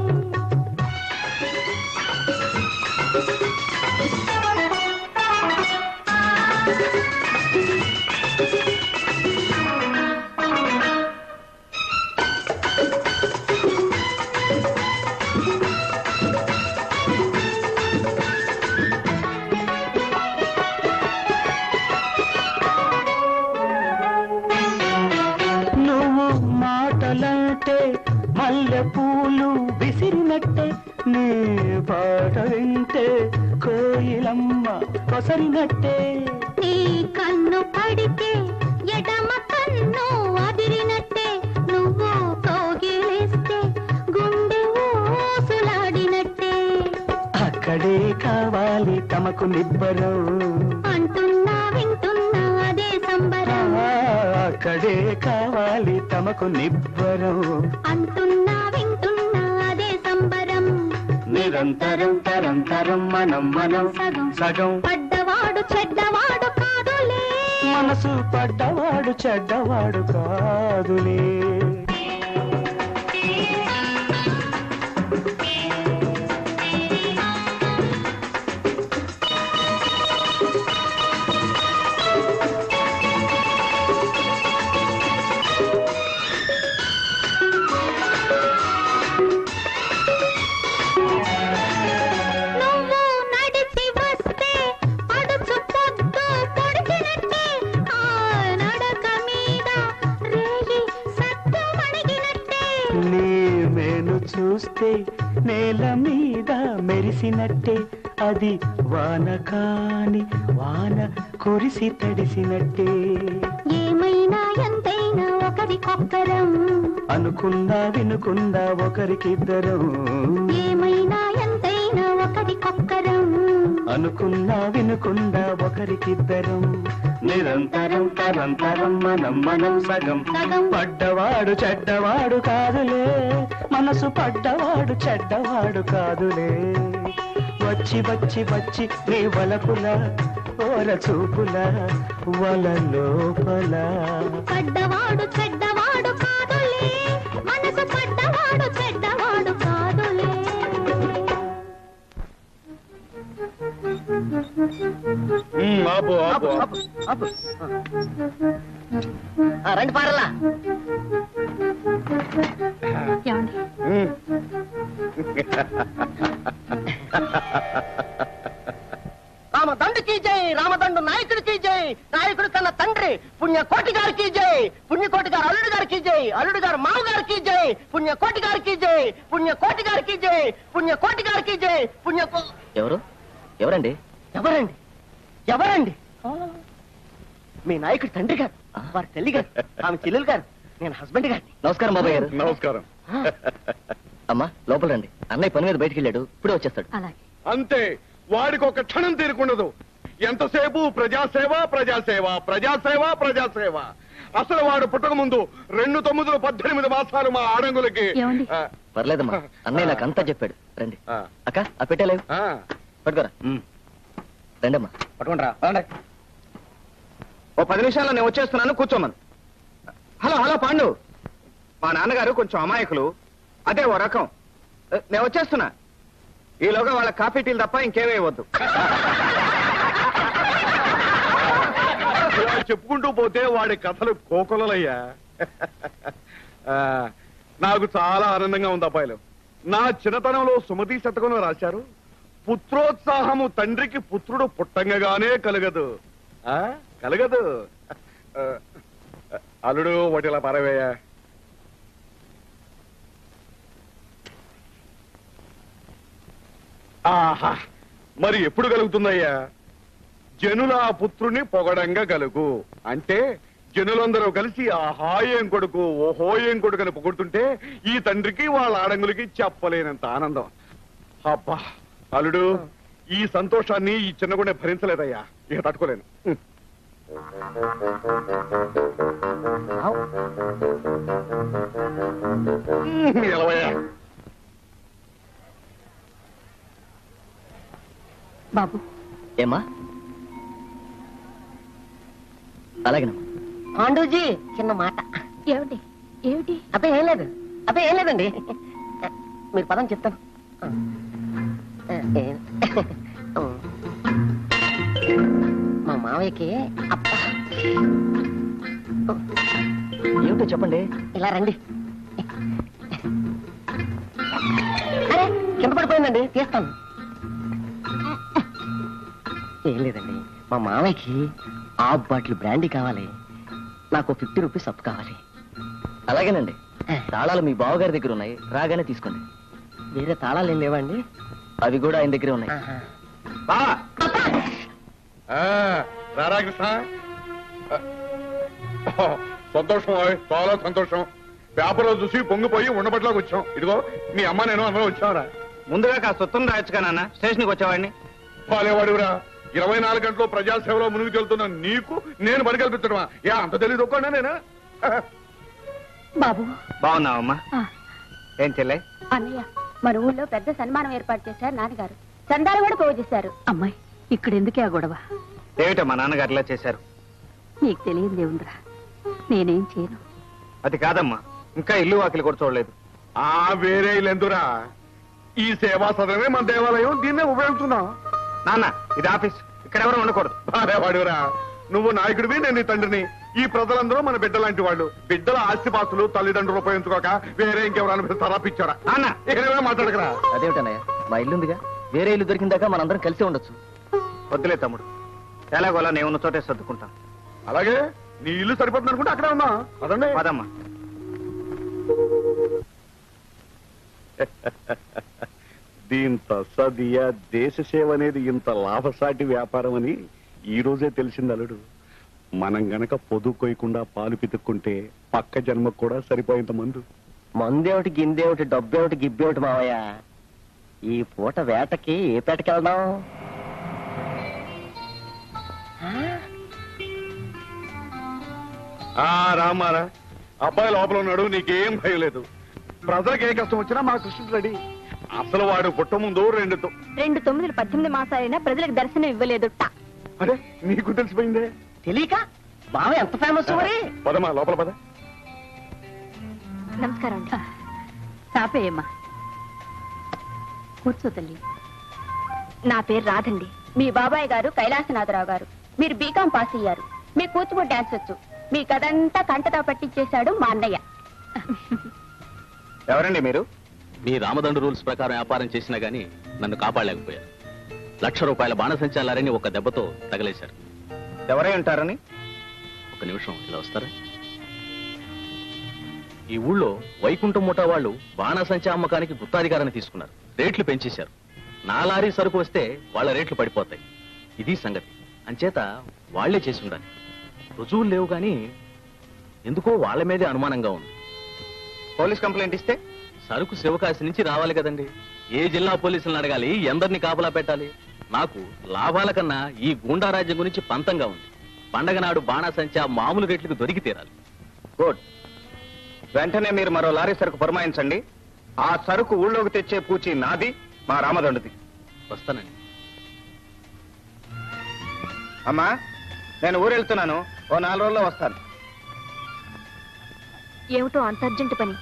నువ్వు మాటలంటే మల్లె పూలు విసిరినట్టే నీ పాట వింటే కోయిలమ్మ కొసరినట్టే నీ కన్ను పడితే ఎడమ కన్ను అదిరినట్టే నువ్వు కోగిలిస్తే గుండె ఊసులాడినట్టే అక్కడే కావాలి తమకు నిబ్బరం అంటున్నా వింటున్నా అదే సంబరం ఆ, అక్కడే కావాలి తమకు నిబ్బరం అంటున్నా వింటున్నా అదే సంబరం నిరంతరం తరం తరం మనం మనం సగం సగం పడ్డవాడు చెడ్డవాడు కాదులే మనసు పడ్డవాడు చెడ్డవాడు కాదులే నువ్వు నడిచి వస్తే పడుచు పొద్దు పొడిచినట్టే ఆ నడక మీద రేగి సత్తు మణిగినట్టే నీ మేను చూస్తే నేల మీద మెరిసినట్టే అది వాన కాని వాన కురిసి తడిసినట్టే ఏమైనా ఎంతైనా ఒకరికొక్కరం అనుకుందా వినుకుందా ఒకరికిద్దరం ఏమైనా ఎంతైనా ఒకరికొక్కరం అనుకున్నా వినుకుందా ఒకరికిద్దరం నిరంతరం తరంతరం మనం మనం సగం సగం పడ్డవాడు చెడ్డవాడు కాదులే మనసు పడ్డవాడు చెడ్డవాడు కాదులే వచ్చి వచ్చి వచ్చి నీ వలపుల ఓర చూపుల వల లోపల పడ్డవాడు చెడ్డవాడు కాదులే మనసు పడ్డవాడు చెడ్డవాడు కాదులే ఉమ్, ఆపు ఆపు ఆపు, ఆపు. ఆ, రండి పారలా ఏమండి ఉమ్. రామదండుకి జై రామదండు నాయకుడికి జై నాయకుడు కన్న తండ్రి పుణ్యకోటి గారికి జై పుణ్యకోటి గారు అల్లుడు గారికి జై అల్లుడు గారు మామగారికి జై పుణ్యకోటి గారికి జై పుణ్యకోటి గారికి జై పుణ్యకోటి గారికి జై పుణ్యకో ఎవరు ఎవరండి ఎవరండి ఎవరండి మీ నాయకుడి తండ్రి గారు వారి తల్లి గారు ఆమె చెల్లెలు గారు నేను హస్బెండ్ గారిని నమస్కారం బాబాయ్ గారు నమస్కారం అమ్మా లోపల రండి అన్నయ్య పని మీద బయటికి వెళ్ళాడు ఇప్పుడే వచ్చేస్తాడు అలాగే అంతే వాడికి ఒక క్షణం తీరుకుండదు ఎంతసేపు ప్రజాసేవ ప్రజాసేవ ప్రజాసేవ ప్రజాసేవ అసలు వాడు పుట్టక ముందు రెండు తొమ్మిదిలో పద్దెనిమిది మాసాలు మా ఆడంగులకి ఏమండి? ఆ, పర్లేదమ్మా అన్నయ్య నాకు అంతా చెప్పాడు రండి ఆ, అక్క ఆ పెట్టలేవు ఆ. పట్టుకోరా రండమ్మా పట్టుకుంటారా ఓ పది నిమిషాల్లో నేను వచ్చేస్తున్నాను కూర్చోమను హలో హలో పాండు మా నాన్నగారు కొంచెం అమాయకులు అదే ఓ రకం ఏ, నేను వచ్చేస్తున్నా ఈలోగా వాళ్ళ కాఫీ టీలు తప్ప ఇంకేమీ ఇవ్వద్దు ఇలా చెప్పుకుంటూ పోతే వాడి కథలు కోకొలలయ్యా ఆ, నాకు చాలా ఆనందంగా ఉంది అబ్బాయిలు నా చిన్నతనంలో సుమతి శతకం రాశారు పుత్రోత్సాహము తండ్రికి పుత్రుడు పుట్టంగానే కలగదు ఆ కలగదు ఆ, అల్లుడు వాటిలా పరవేయ ఆహా మరి ఎప్పుడు కలుగుతుందయ్యా జనుల ఆ పుత్రుని పొగడంగా కలుగు అంటే జనులందరూ కలిసి ఆహా ఏం కొడుకు ఓహో ఏం కొడుకు అని పొగుడుతుంటే ఈ తండ్రికి వాళ్ళ ఆడంగులకి చెప్పలేనంత ఆనందం అబ్బా అల్లుడు ఈ సంతోషాన్ని ఈ చిన్నగుండె భరించలేదయ్యా ఇక తట్టుకోలేను హ్మ్. హ్మ్, ఎలవయ్యా బాబు ఏమ్మా అలాగేనమ్మా పాండూజీ చిన్న మాట ఏమిటి ఏమిటి అబ్బే ఏం లేదు అబ్బే ఏం లేదండి మీరు పదం చెప్తాను ఏ- మా మావయ్యకి అప్ప ఏమిటో చెప్పండి ఇలా రండి అరే కింద పడిపోయిందండి తీస్తాను ఏం లేదండి మా మావయ్యకి హాఫ్ బాటిల్ బ్రాండీ కావాలి నాకు ఫిఫ్టీ రూపీస్ అప్పు కావాలి అలాగేనండి తాళాలు మీ బావగారి దగ్గర ఉన్నాయి రాగానే తీసుకోండి వేరే తాళాలు ఏం లేవండి అవి కూడా ఆయన దగ్గరే ఉన్నాయి బా ఆ, రారా కృష్ణ ఆ, ఓ, సంతోషం ఓయ్, చాలా సంతోషం పేపర్లో చూసి పొంగిపోయి ఉండబట్లోకి వచ్చాం ఇదిగో మీ అమ్మ నేను అందరూ వచ్చావరా ముందుగా కాస్త సొత్తం రాయొచ్చుగా నాన్న స్టేషన్కి వచ్చేవాడిని బాలేవాడివిరా ఇరవై నాలుగు గంటలు ప్రజాసేవలో మునిగి వెళ్తున్న నీకు నేను బడి కల్పించడమా ఏ అంత తెలియదు ఒక్కడా నేనా బాబు బాగున్నావమ్మా ఆ, ఏం చెల్లె అన్నయ్య మన ఊళ్ళో పెద్ద సన్మానం ఏర్పాటు చేశారు నాన్నగారు చందాలు కూడా పోగు చేశారు అమ్మాయి ఇక్కడ ఎందుకే ఆ గొడవ ఏమిటో మా నాన్నగారు ఇలా చేశారు నీకు తెలియదే ఉందిరా నేనేం చేయను అది కాదమ్మా ఇంకా ఇల్లు వాకిలి కూడా చూడలేదు ఆ వేరే ఎందురా ఈ సేవా సదనమే మన దేవాలయం దీన్నే ఉపయోగిస్తున్నాం నాన్న ఇది ఆఫీస్ ఇక్కడ ఎవరు ఉండకూడదు బాలేవాడివిరా నువ్వు నాయకుడివి నేను నీ తండ్రిని ఈ ప్రజలందరూ మన బిడ్డ లాంటి వాళ్ళు బిడ్డల ఆస్తిపాస్తులు తల్లిదండ్రులు ఉపయోగించుకోక వేరే ఇంకెవరు అనిపిస్తారా పిచ్చారా నాన్న ఇకనే మాట్లాడకరా అదేమిటన్నయ్య మా ఇల్లుందిగా వేరే ఇల్లు దొరికిందాక మనందరం కలిసి ఉండొచ్చు వద్దులే తమ్ముడు ఎలాగోలా నేను ఉన్న చోటే సర్దుకుంటాం అలాగే నీ ఇల్లు సరిపోతుంది అనుకుంటే అక్కడే ఉన్నా అదండి పదమ్మా దీంత సదియ దేశ సేవ అనేది ఇంత లాభసాటి వ్యాపారం అని ఈ రోజే తెలిసింది అల్లుడు మనం గనక పొదు కొయ్యకుండా పాలు పితుక్కుంటే పక్క జన్మకు కూడా సరిపోయేంత మందు మందేమిటి గిందేమిటి డబ్బేమిటి గిబ్బేమిటి మావయ్య ఈ పూట వేటకి ఏ పేటకి వెళ్దాం ఆ? ఆ రామారా అబ్బాయి లోపల ఉన్నాడు నీకేం భయం లేదు ప్రజలకు ఏ కష్టం వచ్చినా మా కృష్ణుడు రెడీ అసలు వాడు పుట్ట ముందు రెండు తొ- రెండు తొమ్మిది పద్దెనిమిది మాసాలైనా ప్రజలకు దర్శనం ఇవ్వలేదు అరే నీకు తెలిసిపోయిందే తెలియక బావ ఎంత ఫేమస్ మరి పదమా లోపల పద నమస్కారం అండి తాపేయమ్మా కూర్చో తల్లి నా పేరు రాధండి మీ బాబాయ్ గారు కైలాసనాథరావు గారు మీరు బీకాం పాస్ అయ్యారు మీ కూచిపూడి డాన్స్ వచ్చు మీ కదంతా కంటతా పట్టించేశాడు మా అన్నయ్య ఎవరండి మీరు మీ రామదండు రూల్స్ ప్రకారం వ్యాపారం చేసినా గానీ నన్ను కాపాడలేకపోయారు లక్ష రూపాయల బాణసంచాలారని ఒక దెబ్బతో తగలేశారు ఎవరై ఉంటారని ఒక నిమిషం ఇలా వస్తారా ఈ ఊళ్ళో వైకుంఠం ముఠా వాళ్ళు బాణసంచా అమ్మకానికి గుత్తాధికారాన్ని తీసుకున్నారు రేట్లు పెంచేశారు నా లారీ సరుకు వస్తే వాళ్ళ రేట్లు పడిపోతాయి ఇది సంగతి అంచేత వాళ్లే చేసి ఉండాలి రుజువులు లేవు గాని ఎందుకో వాళ్ళ మీదే అనుమానంగా ఉంది పోలీస్ కంప్లైంట్ ఇస్తే సరుకు శివకాశి నుంచి రావాలి కదండి ఏ జిల్లా పోలీసులను అడగాలి ఎందరిని కాపలా పెట్టాలి నాకు లాభాల కన్నా ఈ గూండా రాజ్యం గురించి పంతంగా ఉంది పండగ నాడు బాణాసంచా మామూలు రేట్లకు దొరికి తీరాలి గుడ్ వెంటనే మీరు మరో లారీ సరుకు పురమాయించండి ఆ సరుకు ఊళ్ళోకి తెచ్చే పూచి నాది మా రామదండుది వస్తానండి అమ్మా నేను ఊరెళ్తున్నాను ఓ నాలుగు రోజుల్లో వస్తాను ఏమిటో అంత అర్జెంట్ పని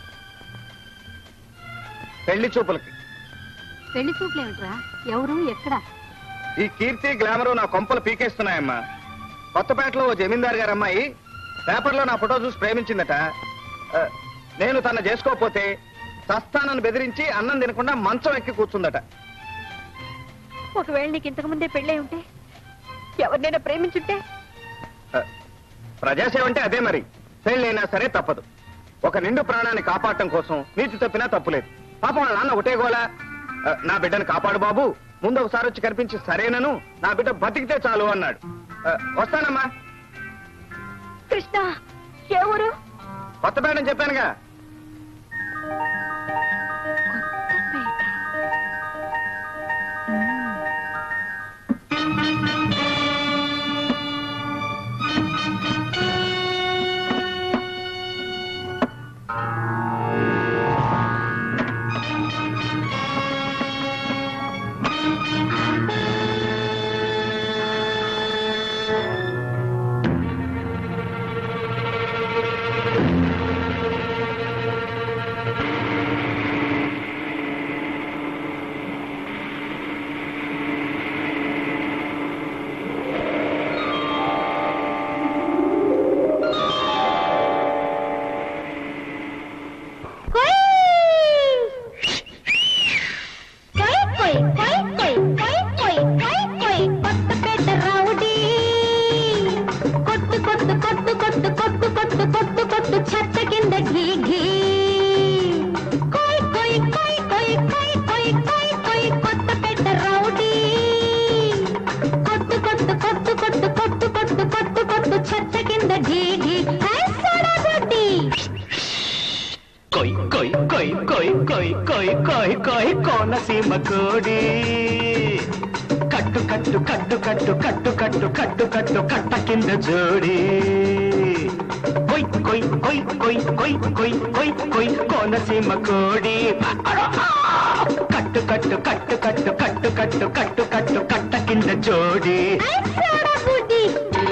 పెళ్లి చూపులకి పెళ్లి చూపులు ఏమిట్రా ఎవరు ఎక్కడ ఈ కీర్తి గ్లామరు నా కొంపలు పీకేస్తున్నాయమ్మా కొత్తపేటలో ఓ జమీందార్ గారు అమ్మాయి పేపర్లో నా ఫోటో చూసి ప్రేమించిందట ఆ, నేను తన చేసుకోకపోతే సస్తానని బెదిరించి అన్నం తినకుండా మంచం ఎక్కి కూర్చుందట ఒకవేళ నీకు ఇంతకు ముందే పెళ్ళై ఉంటే ఎవరినైనా ప్రేమించుంటే ఆ, ప్రజాసేవ అంటే అదే మరి పెళ్ళైనా సరే తప్పదు ఒక నిండు ప్రాణాన్ని కాపాడటం కోసం నీతి తప్పినా తప్పులేదు పాపం వాళ్ళ నాన్న ఒకటే గోలా ఆ, నా బిడ్డను కాపాడు బాబు ముందు ఒకసారి వచ్చి కనిపించి సరేనను నా బిడ్డ బతికితే చాలు అన్నాడు ఆ, వస్తానమ్మా కృష్ణ ఏ ఊరు కొత్తపేట అని చెప్పానుగా కొత్తపేట రౌడీ కొట్టు కొట్టు కొట్టు కొట్టు కొట్టు కొట్టు కొట్టు కొట్టు చెత్త కింద ఘీ ఘీ కొయ్ కొయ్ కొయ్ కొయ్ కొయ్ కొయ్ కొయ్ కొయ్ కొత్తపేట రౌడీ కొట్టు కొట్టు కొట్టు కొట్టు కొట్టు కొట్టు కొట్టు కొట్టు చెత్త కింద ఘీ ఘీ హై సోడా బుడ్డి కొయ్ కొయ్ కొయ్ కొయ్ కొయ్ కొయ్ కొయ్ కొయ్ కోనసీమ కోడి కట్టు కట్టు కట్టు కట్టు కట్టు కట్టు కట్టు కట్టు కట్ట కింద జోడి కొయ్ కొయ్ కొయ్ కొయ్ కొయ్ కొయ్ కొయ్ కొయ్ కోనసీమ కోడి కట్టు కట్టు కట్టు కట్టు కట్టు కట్టు కట్టు కట్టు కట్ట కింద జోడి హై సోడా బుడ్డి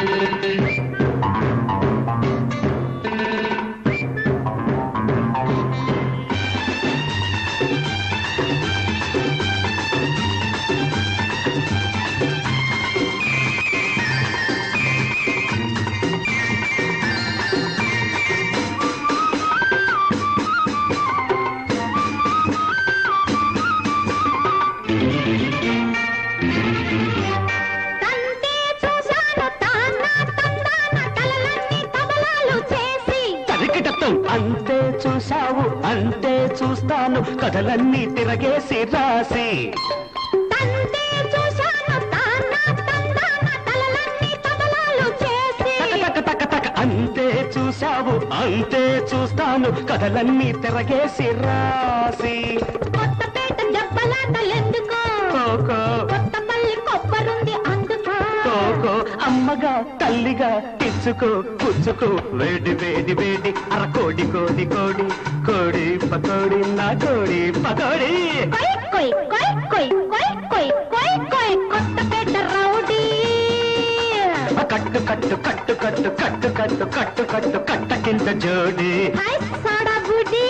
తంతే చూశాను తాన తందాన తలలన్నీ తబలాలు చేసి తరికిటత్తం అంతే చూసావు అంతే చూస్తాను కథలన్నీ తిరగేసి రాసి తంతే చూశాను తాన తందాన తలలన్నీ తబలాలు చేసి తక తక తక అంతే చూసావు అంతే చూస్తాను కథలన్నీ తిరగేసి రాసి కొత్తపేట దెబ్బలాటలెందుకో కోకో కొత్తపల్లి కొబ్బరుంది అందుకో కోకో అమ్మగా తల్లిగా ఇచ్చుకో పుచ్చుకో వేడి వేడి వేడి అర కోడి కోడి కోడి కోడి పకోడి నా కోడి పకోడి కొయ్ కొయ్ కొయ్ కొయ్ కొయ్ కొయ్ కొయ్ కొత్తపేట రౌడీ కట్టు కట్టు కట్టు కట్టు కట్టు కట్టు కట్టు కట్టు కట్ట కింద జోడి హాయ్ సోడా బుడ్డి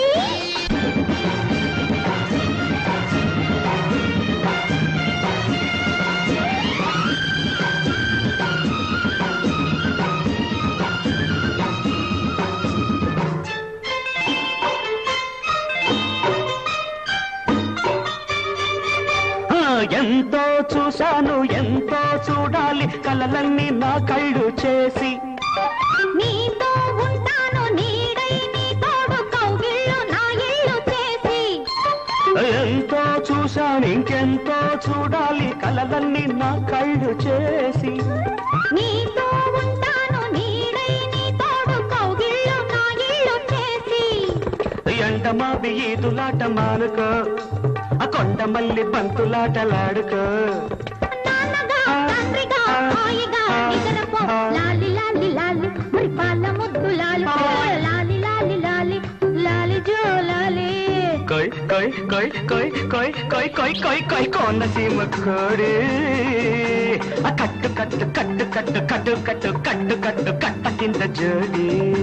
ఆ, ఎంతో చూశాను ఎంతో చూడాలి కలలన్నీ నా కళ్ళు చేసి నీతో ఉంటాను నీడై నీ తోడు కౌగిళ్ళు నా ఇల్లు చేసి ఎంతో చూశాను ఇంకెంతో చూడాలి కలలన్నీ నా కళ్ళు చేసి నీతో ఉంటాను నీడై నీ తోడు కౌగిళ్ళు నా ఇల్లు చేసి ఎండమావి ఈదులాట మానుకో ఆ కొండ మల్లి బంతులాటలాడుకో నాన్నగా తండ్రిగా హాయిగా నిద్రపో లాలి లాలి లాలి మరి పాల ముద్దు లాలి లాలి లాలి లాలి లాలి జో లాలి కొయ్ కొయ్ కొయ్ కొయ్ కొయ్ కొయ్ కొయ్ కొయ్ కొయ్ కోనసీమ కోడి ఆ కట్టు కట్టు కట్టు కట్టు కట్టు కట్టు కట్టు కట్టు కట్ట కింద జోడి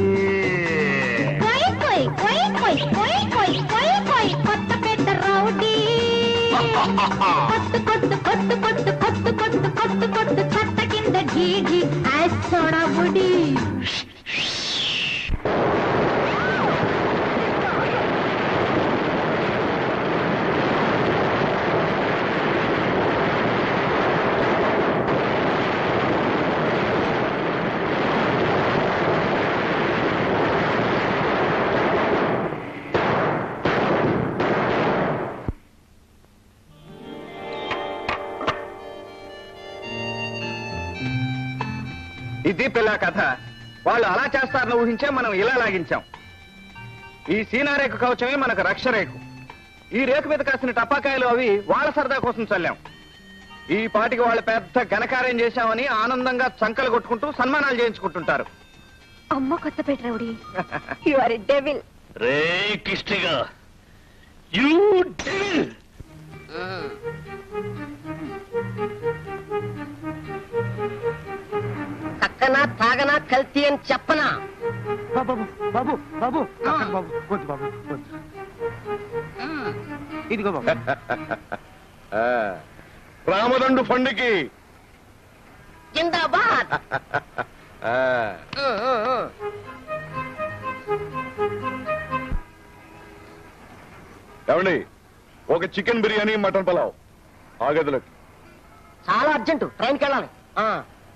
కొయ్ కొయ్ కొయ్ కొయ్ కొయ్ కొయ్ కొయ్ కొయ్ కొత్త పెద్ద రౌడీ కొట్టు కొట్టు కొట్టు కొట్టు కొట్టు కొట్టు కొట్టు కొట్టు చెత్త కింద ఘీ ఘీ సోడా బుడి ఇది పిల్ల కథ వాళ్ళు అలా చేస్తారని ఊహించే మనం ఇలా లాగించాం ఈ సీనారేఖ కవచమే మనకు రక్ష రేకు ఈ రేకు మీద కాసిన టపాకాయలు అవి వాళ్ళ సరదా కోసం చల్లాం ఈ పాటికి వాళ్ళు పెద్ద ఘనకార్యం చేశామని ఆనందంగా చంకలు కొట్టుకుంటూ సన్మానాలు చేయించుకుంటుంటారు అమ్మ Kothapeta rowdy you are devil రే కిష్టిగా యూ చక్కనా తాగనా కల్తీ అని చెప్పనా బాబు బాబు బాబు అక్కడ బాబు వద్దు బాబు వద్దు ఇదిగో బాబు రామదండు ఫండికి జిందాబాద్ ఏమండి ఒక చికెన్ బిర్యానీ మటన్ పలావ్ ఆ గదిలోకి చాలా అర్జెంటు ట్రైన్కి వెళ్ళాలి ఆ.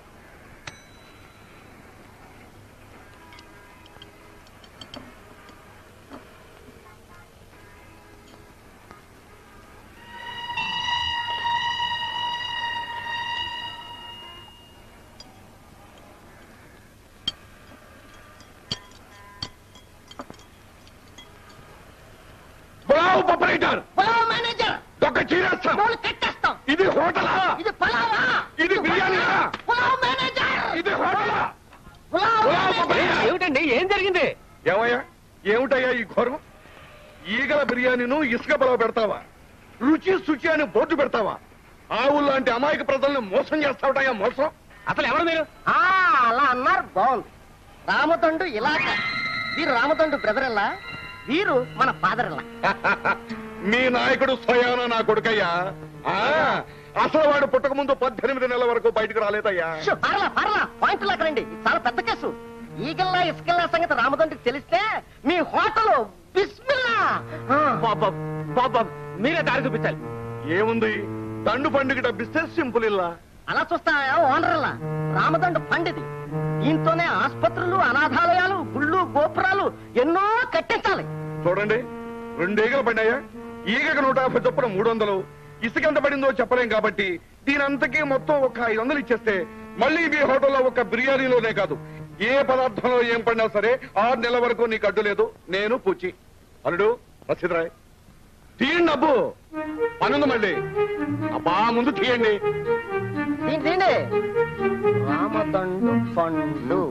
పలావ్ ఆపరేటర్ పలావ్ మేనేజర్ ఒక చీరేస్తాం డోలు కట్టేస్తాం ఇది హోటలా ఇది పలావా ఇది బిర్యానీయా పులావ్ మేనేజర్ ఇది హోటలా పులావ్ పలావ్ ఆపరేటర్. ఏమిటండి ఏం జరిగింది ఏమయ్యా ఏమిటయ్యా ఈ ఘోరం ఈగల బిర్యానీను ఇసుక పొలవ పెడతావా రుచి శుచి అని బోర్డు పెడతావా ఆవులు లాంటి అమాయక ప్రజల్ని మోసం చేస్తావటయ్యా మోసం అసలు ఎవరు మీరు ఆ, అలా అన్నారు బాగుంది రామతండు ఇలాగ వీరు రామతండు బ్రదర్ ఎలా వీరు మన ఫాదర్ ఎలా మీ నాయకుడు స్వయాన నా కొడుకయ్యా ఆ, అసలు వాడు పుట్టక ముందు పద్దెనిమిది నెలల వరకు బయటకు రాలేదయ్యా షో, పర్లా పర్లా పాయింట్లు అక్కడండి ఇది చాలా పెద్ద కేసు ఈగల్లా ఇసుకల్లా సంగతి రామతండ్రికి తెలిస్తే మీ హోటల్ బిస్మిల్లా ఆ. బాబా బాబా మీరే దారి చూపించాలి ఏముంది దండు పండుగ బిజినెస్ సింపుల్ ఇల్లా అలా చూస్తా ఓనర్లా రామదండు పండిది దీంతోనే ఆసుపత్రులు అనాథాలయాలు గుళ్ళు గోపురాలు ఎన్నో కట్టించాలి చూడండి రెండు ఈగలు పడ్డాయా ఈగకు నూట యాభై చొప్పున మూడు వందలు ఇసుక ఎంత పడిందో చెప్పలేం కాబట్టి దీనంతకీ మొత్తం ఒక ఐదు వందలు ఇచ్చేస్తే మళ్ళీ మీ హోటల్లో ఒక బిర్యానీలోనే కాదు ఏ పదార్థంలో ఏం పడినా సరే ఆరు నెలల వరకు నీకు అడ్డు లేదు నేను పూచి అల్లుడు రసీద్ రాయ్ తీయండి అబ్బు పనుంది మళ్ళీ అబ్బా ముందు తీయండి దీని దీని రామదండు పండు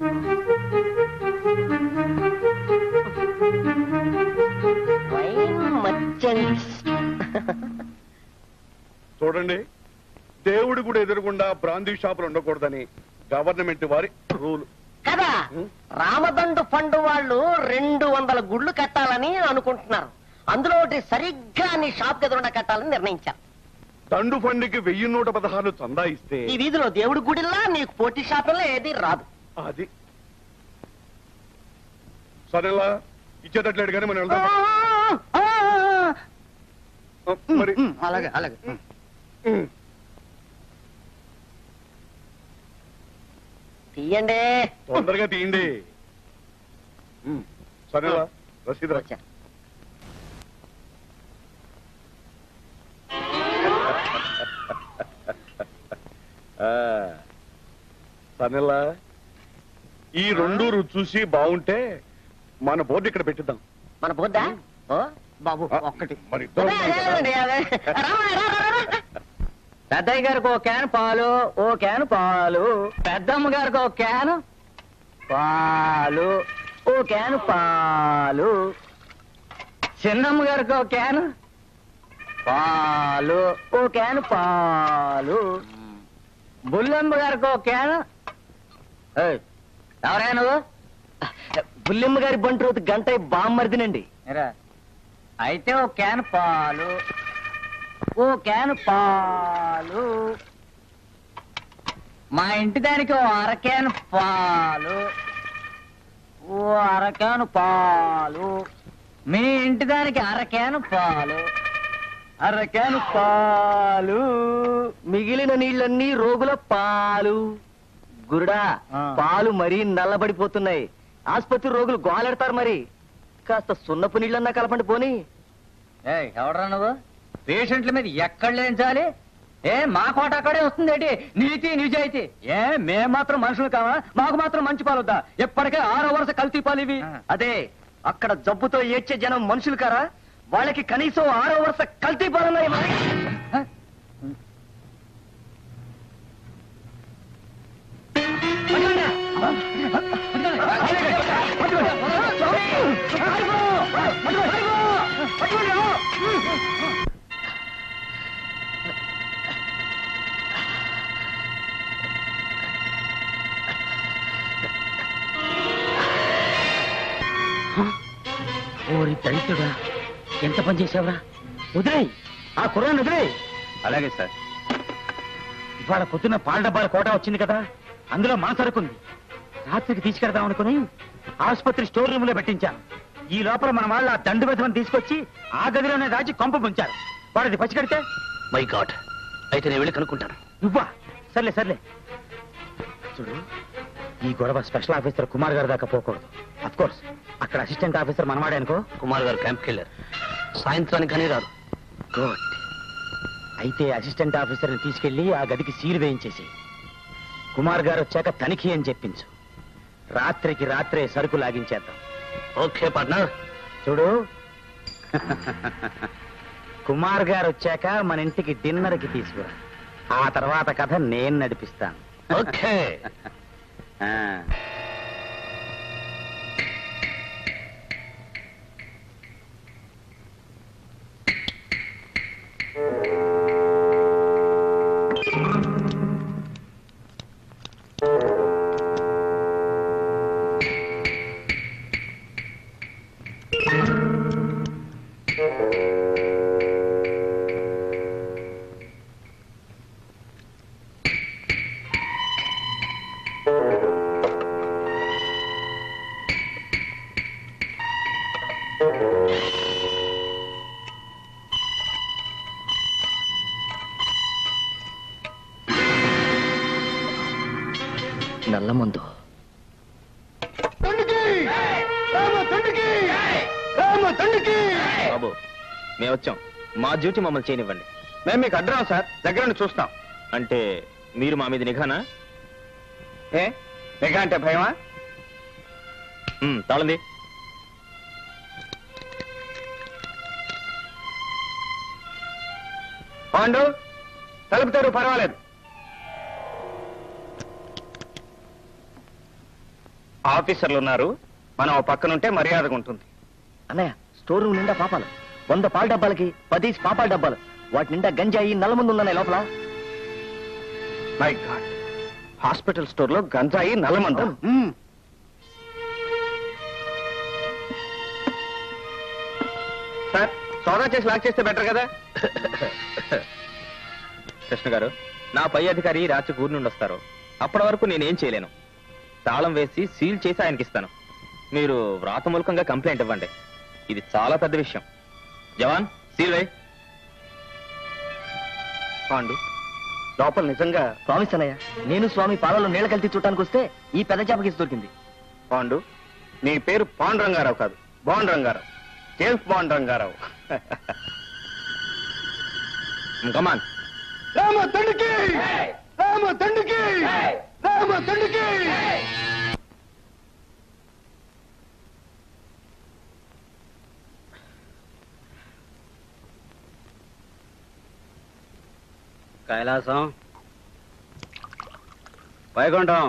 వైన్ మర్చెంట్స్ చూడండి దేవుడి కూడా ఎదురుగుండా బ్రాందీ షాపులు ఉండకూడదని గవర్నమెంట్ వారి రూల్ కదా రామదండు ఫండ్ వాళ్ళు రెండు వందల గుళ్ళు కట్టాలని అనుకుంటున్నారు అందులో ఒకటి సరిగ్గా నీ షాప్ ఎదురుండా కట్టాలని నిర్ణయించారు దండు ఫండ్కి వెయ్యి నూట పదహారు చందా ఇస్తే ఈ వీధిలో దేవుడి గుడిలా నీకు పోటీ షాపుల్లో ఏది రాదు అది సరేలా ఇచ్చేటట్లేడు కానీ మనం వెళ్దాం మరి అలాగే అలాగే తీయండి తొందరగా తీయండి ఉమ్, సరేలా రసీదు రా. ఆ, సరేలా ఈ రెండు రుచి చూసి బాగుంటే మన బోర్డు ఇక్కడ పెట్టిద్దాం మన బోద్దా ఓ బాబు ఒక్కటి మరి ఇద్దరం అదే, ఉన్నాం కదా. అదేనండి, అదే. రామా, రా, రా, రా, రా. పెద్దయ్య గారికి ఓ క్యాన్ పాలు ఓ క్యాన్ పాలు పెద్దమ్మ గారికి ఓ క్యాన్ పాలు ఓ క్యాన్ పాలు చిన్నమ్మ గారికి ఓ క్యాన్ పాలు ఓ క్యాన్ పాలు బుల్లమ్మ గారికి ఓ క్యాన్ ఏయ్, ఎవరైనా నువ్వు బుల్లెమ్మ గారి బంటి రోజు గంట బామ్మరిదినండి ఎరా, అయితే ఓ క్యాన్ పాలు ఓ క్యాన్ పాలు మా ఇంటి దానికి ఓ అర క్యాన్ పాలు ఓ అర క్యాన్ పాలు మీ ఇంటి దానికి అర క్యాన్ పాలు అర క్యాను పాలు మిగిలిన నీళ్ళన్నీ రోగుల పాలు గురుడా పాలు మరీ నల్లబడిపోతున్నాయి ఆసుపత్రి రోగులు గోలెడతారు మరి కాస్త సున్నపు నీళ్ళన్నా కలపండి పోని ఏయ్ ఎవడరా నువ్వు పేషెంట్ల మీద ఎక్కడ లేంచాలి ఏ మా కోట అక్కడే వస్తుంది ఏంటి నీతి నిజాయితీ ఏ మేం మాత్రం మనుషులు కావా మాకు మాత్రం మంచి పాలు వద్దా ఎప్పటికే ఆరో వరుస కల్తీ పాలు ఇవి అదే అక్కడ జబ్బుతో ఏడ్చే జనం మనుషులు కారా వాళ్ళకి కనీసం ఆరో వరుస కల్తీ పాలున్నాయి మరి ఓరి దళితుడా ఎంత పని చేసావురా వదిలేయ్ ఆ కుర్రాన్ని వదిలేయ్ అలాగే సార్ ఇవాళ పొద్దున్న పాల డబ్బాల కోట వచ్చింది కదా అందులో మా సరుకుంది రాత్రికి తీసుకెడదాం అనుకుని ఆసుపత్రి స్టోర్ రూమ్ లో పెట్టించాను ఈ లోపల మన వాళ్ళు ఆ దండు బెదమని తీసుకొచ్చి ఆ గదిలోనే దాచి కొంప ముంచారు వాడిది పచ్చికడితే మై గాడ్ అయితే నేను వెళ్ళి కనుక్కుంటాను నువ్వా సర్లే సర్లే చూడు ఈ గొడవ స్పెషల్ ఆఫీసర్ కుమార్ గారి దాకా పోకూడదు అఫ్ కోర్స్ అక్కడ అసిస్టెంట్ ఆఫీసర్ మనవాడే అనుకో కుమార్ గారు క్యాంప్కి వెళ్ళారు సాయంత్రానికి కానీ రారు గుడ్ అయితే అసిస్టెంట్ ఆఫీసర్ని తీసుకెళ్లి ఆ గదికి సీలు వేయించేసి కుమార్ గారు వచ్చాక తనిఖీ అని చెప్పించు రాత్రికి రాత్రే సరుకు లాగించేద్దాం ఓకే పార్ట్నర్ చూడు కుమార్ గారు వచ్చాక మన ఇంటికి డిన్నర్ కి తీసుకురా ఆ తర్వాత కథ నేను నడిపిస్తాను ఓకే ఆ. నల్ల ముందు బాబు మేము వచ్చాం మా డ్యూటీ మమ్మల్ని చేయనివ్వండి మేము మీకు అడ్డం సార్ దగ్గర నుండి చూస్తాం అంటే మీరు మా మీద నిఘానా ఏ నిఘా అంటే భయమా తాళంది పాండు తలుపు తెరువు పర్వాలేదు ఆఫీసర్లు ఉన్నారు మనం ఓ పక్కనుంటే మర్యాదగా ఉంటుంది అన్నయ్య స్టోర్ రూమ్ నిండా పాపాలు వంద పాల డబ్బాలకి పది పాపాల డబ్బాలు వాటి నిండా గంజాయి నల్లమందు ఉన్నాయి లోపల మై గాడ్ హాస్పిటల్ స్టోర్ లో గంజాయి నల్లమందు సార్ సోదా చేసి లాక్ చేస్తే బెటర్ కదా కృష్ణ గారు నా పై అధికారి రాత్రి ఊరి నుండి వస్తారు అప్పటి వరకు నేనేం చేయలేను తాళం వేసి సీల్ చేసి ఆయనకి ఇస్తాను మీరు వ్రాతమూలకంగా కంప్లైంట్ ఇవ్వండి ఇది చాలా పెద్ద విషయం జవాన్ సీల్ వై పాండు లోపల నిజంగా ప్రామిస్ అన్నయ్య నేను స్వామి పాలలో నీళ్ళ కలిసి చూడటానికి వస్తే ఈ పెద్ద చేపకి దొరికింది పాండు నీ పేరు పాండు రంగారావు కాదు bond Rangarao James Bond Rangarao come on Rama తండ్రికి రామ తండ్రికి రామ తండ్రికి Kailasam Vaikuntam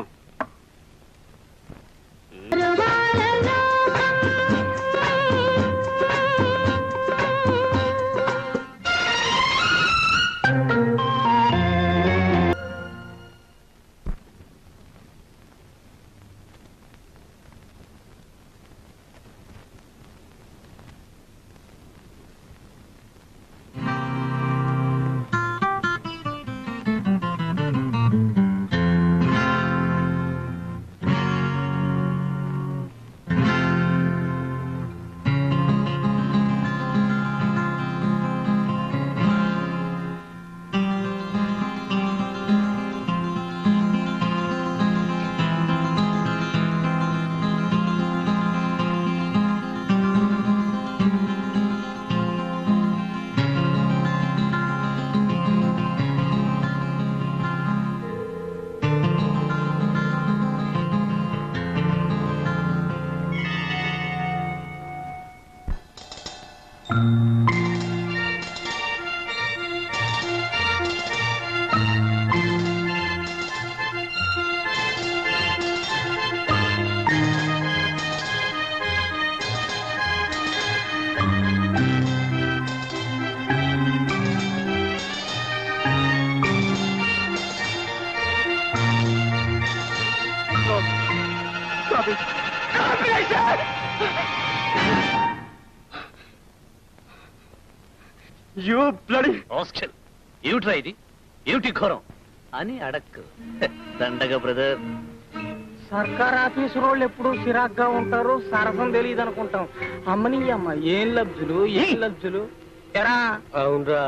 you bloody hostel ఏమిట్రా ఇది ఏమిటి ఘోరం అని అడక్కు దండగ బ్రదర్ సర్కార్ ఆఫీసు వాళ్ళు ఎప్పుడు చిరాగ్గా ఉంటారు సరసం తెలియదు అనుకుంటాం అమ్మని అమ్మ ఏం లబ్జులు ఏం లబ్జులు ఎరా అవునరా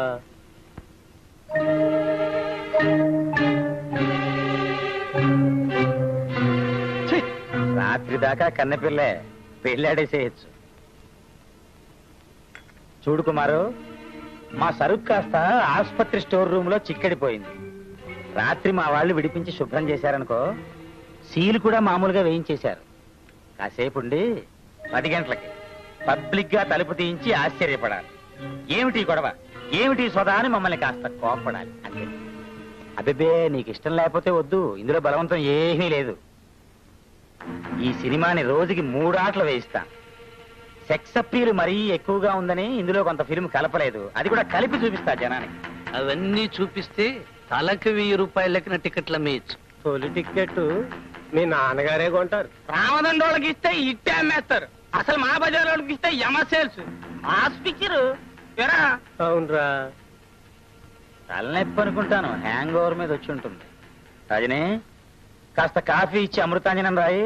రాత్రి దాకా కన్నెపిల్లే పెళ్ళాడేసేయచ్చు చూడు కుమారు మా సరుకు కాస్త ఆసుపత్రి స్టోర్ రూమ్ లో చిక్కడిపోయింది రాత్రి మా వాళ్ళు విడిపించి శుభ్రం చేశారనుకో సీలు కూడా మామూలుగా వేయించేశారు కాసేపు ఉండి పది గంటలకి పబ్లిక్ గా తలుపు తీయించి ఆశ్చర్యపడాలి ఏమిటి ఈ గొడవ ఏమిటి ఈ సోదా అని మమ్మల్ని కాస్త కోప్పడాలి అంతే అబ్బే నీకు ఇష్టం లేకపోతే వద్దు ఇందులో బలవంతం ఏమీ లేదు ఈ సినిమాని రోజుకి మూడాట్లు వేయిస్తాను సెక్స్ అప్పీలు మరీ ఎక్కువగా ఉందని ఇందులో కొంత ఫిల్మ్ కలపలేదు అది కూడా కలిపి చూపిస్తా జనానికి అవన్నీ చూపిస్తే తలకి వెయ్యి రూపాయలు లెక్కన టికెట్లు అమ్మేయచ్చు తొలి టికెట్ మీ నాన్నగారే కొంటారు రామదండ వాళ్ళకి ఇస్తే ఇట్టే అమ్మేస్తారు అసలు మా బజార్ వాళ్ళకి ఇస్తే యమ సేల్స్ ఆస్పిచ్చరు ఎరా అవునరా తలనొప్పి అనుకుంటాను హ్యాంగ్ ఓవర్ మీద వచ్చి ఉంటుంది రజని కాస్త కాఫీ ఇచ్చి అమృతాంజనం రాయి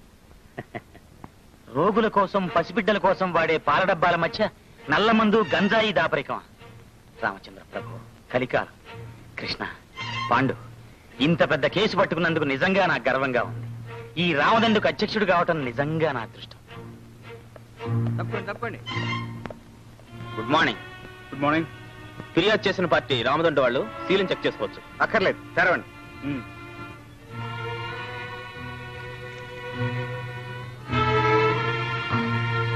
రోగుల కోసం పసిబిడ్డల కోసం వాడే పాల డబ్బాల మధ్య నల్ల మందు గంజాయి దాపరికం రామచంద్ర ప్రభు కలికాలం కృష్ణ పాండు ఇంత పెద్ద కేసు పట్టుకున్నందుకు నిజంగా నాకు గర్వంగా ఉంది ఈ రామదండుకు అధ్యక్షుడు కావటం నిజంగా నా అదృష్టం తప్పండి తప్పండి గుడ్ మార్నింగ్ గుడ్ మార్నింగ్ ఫిర్యాదు చేసిన పార్టీ రామదండ వాళ్ళు సీలింగ్ చెక్ చేసుకోవచ్చు అక్కర్లేదు తెరవండి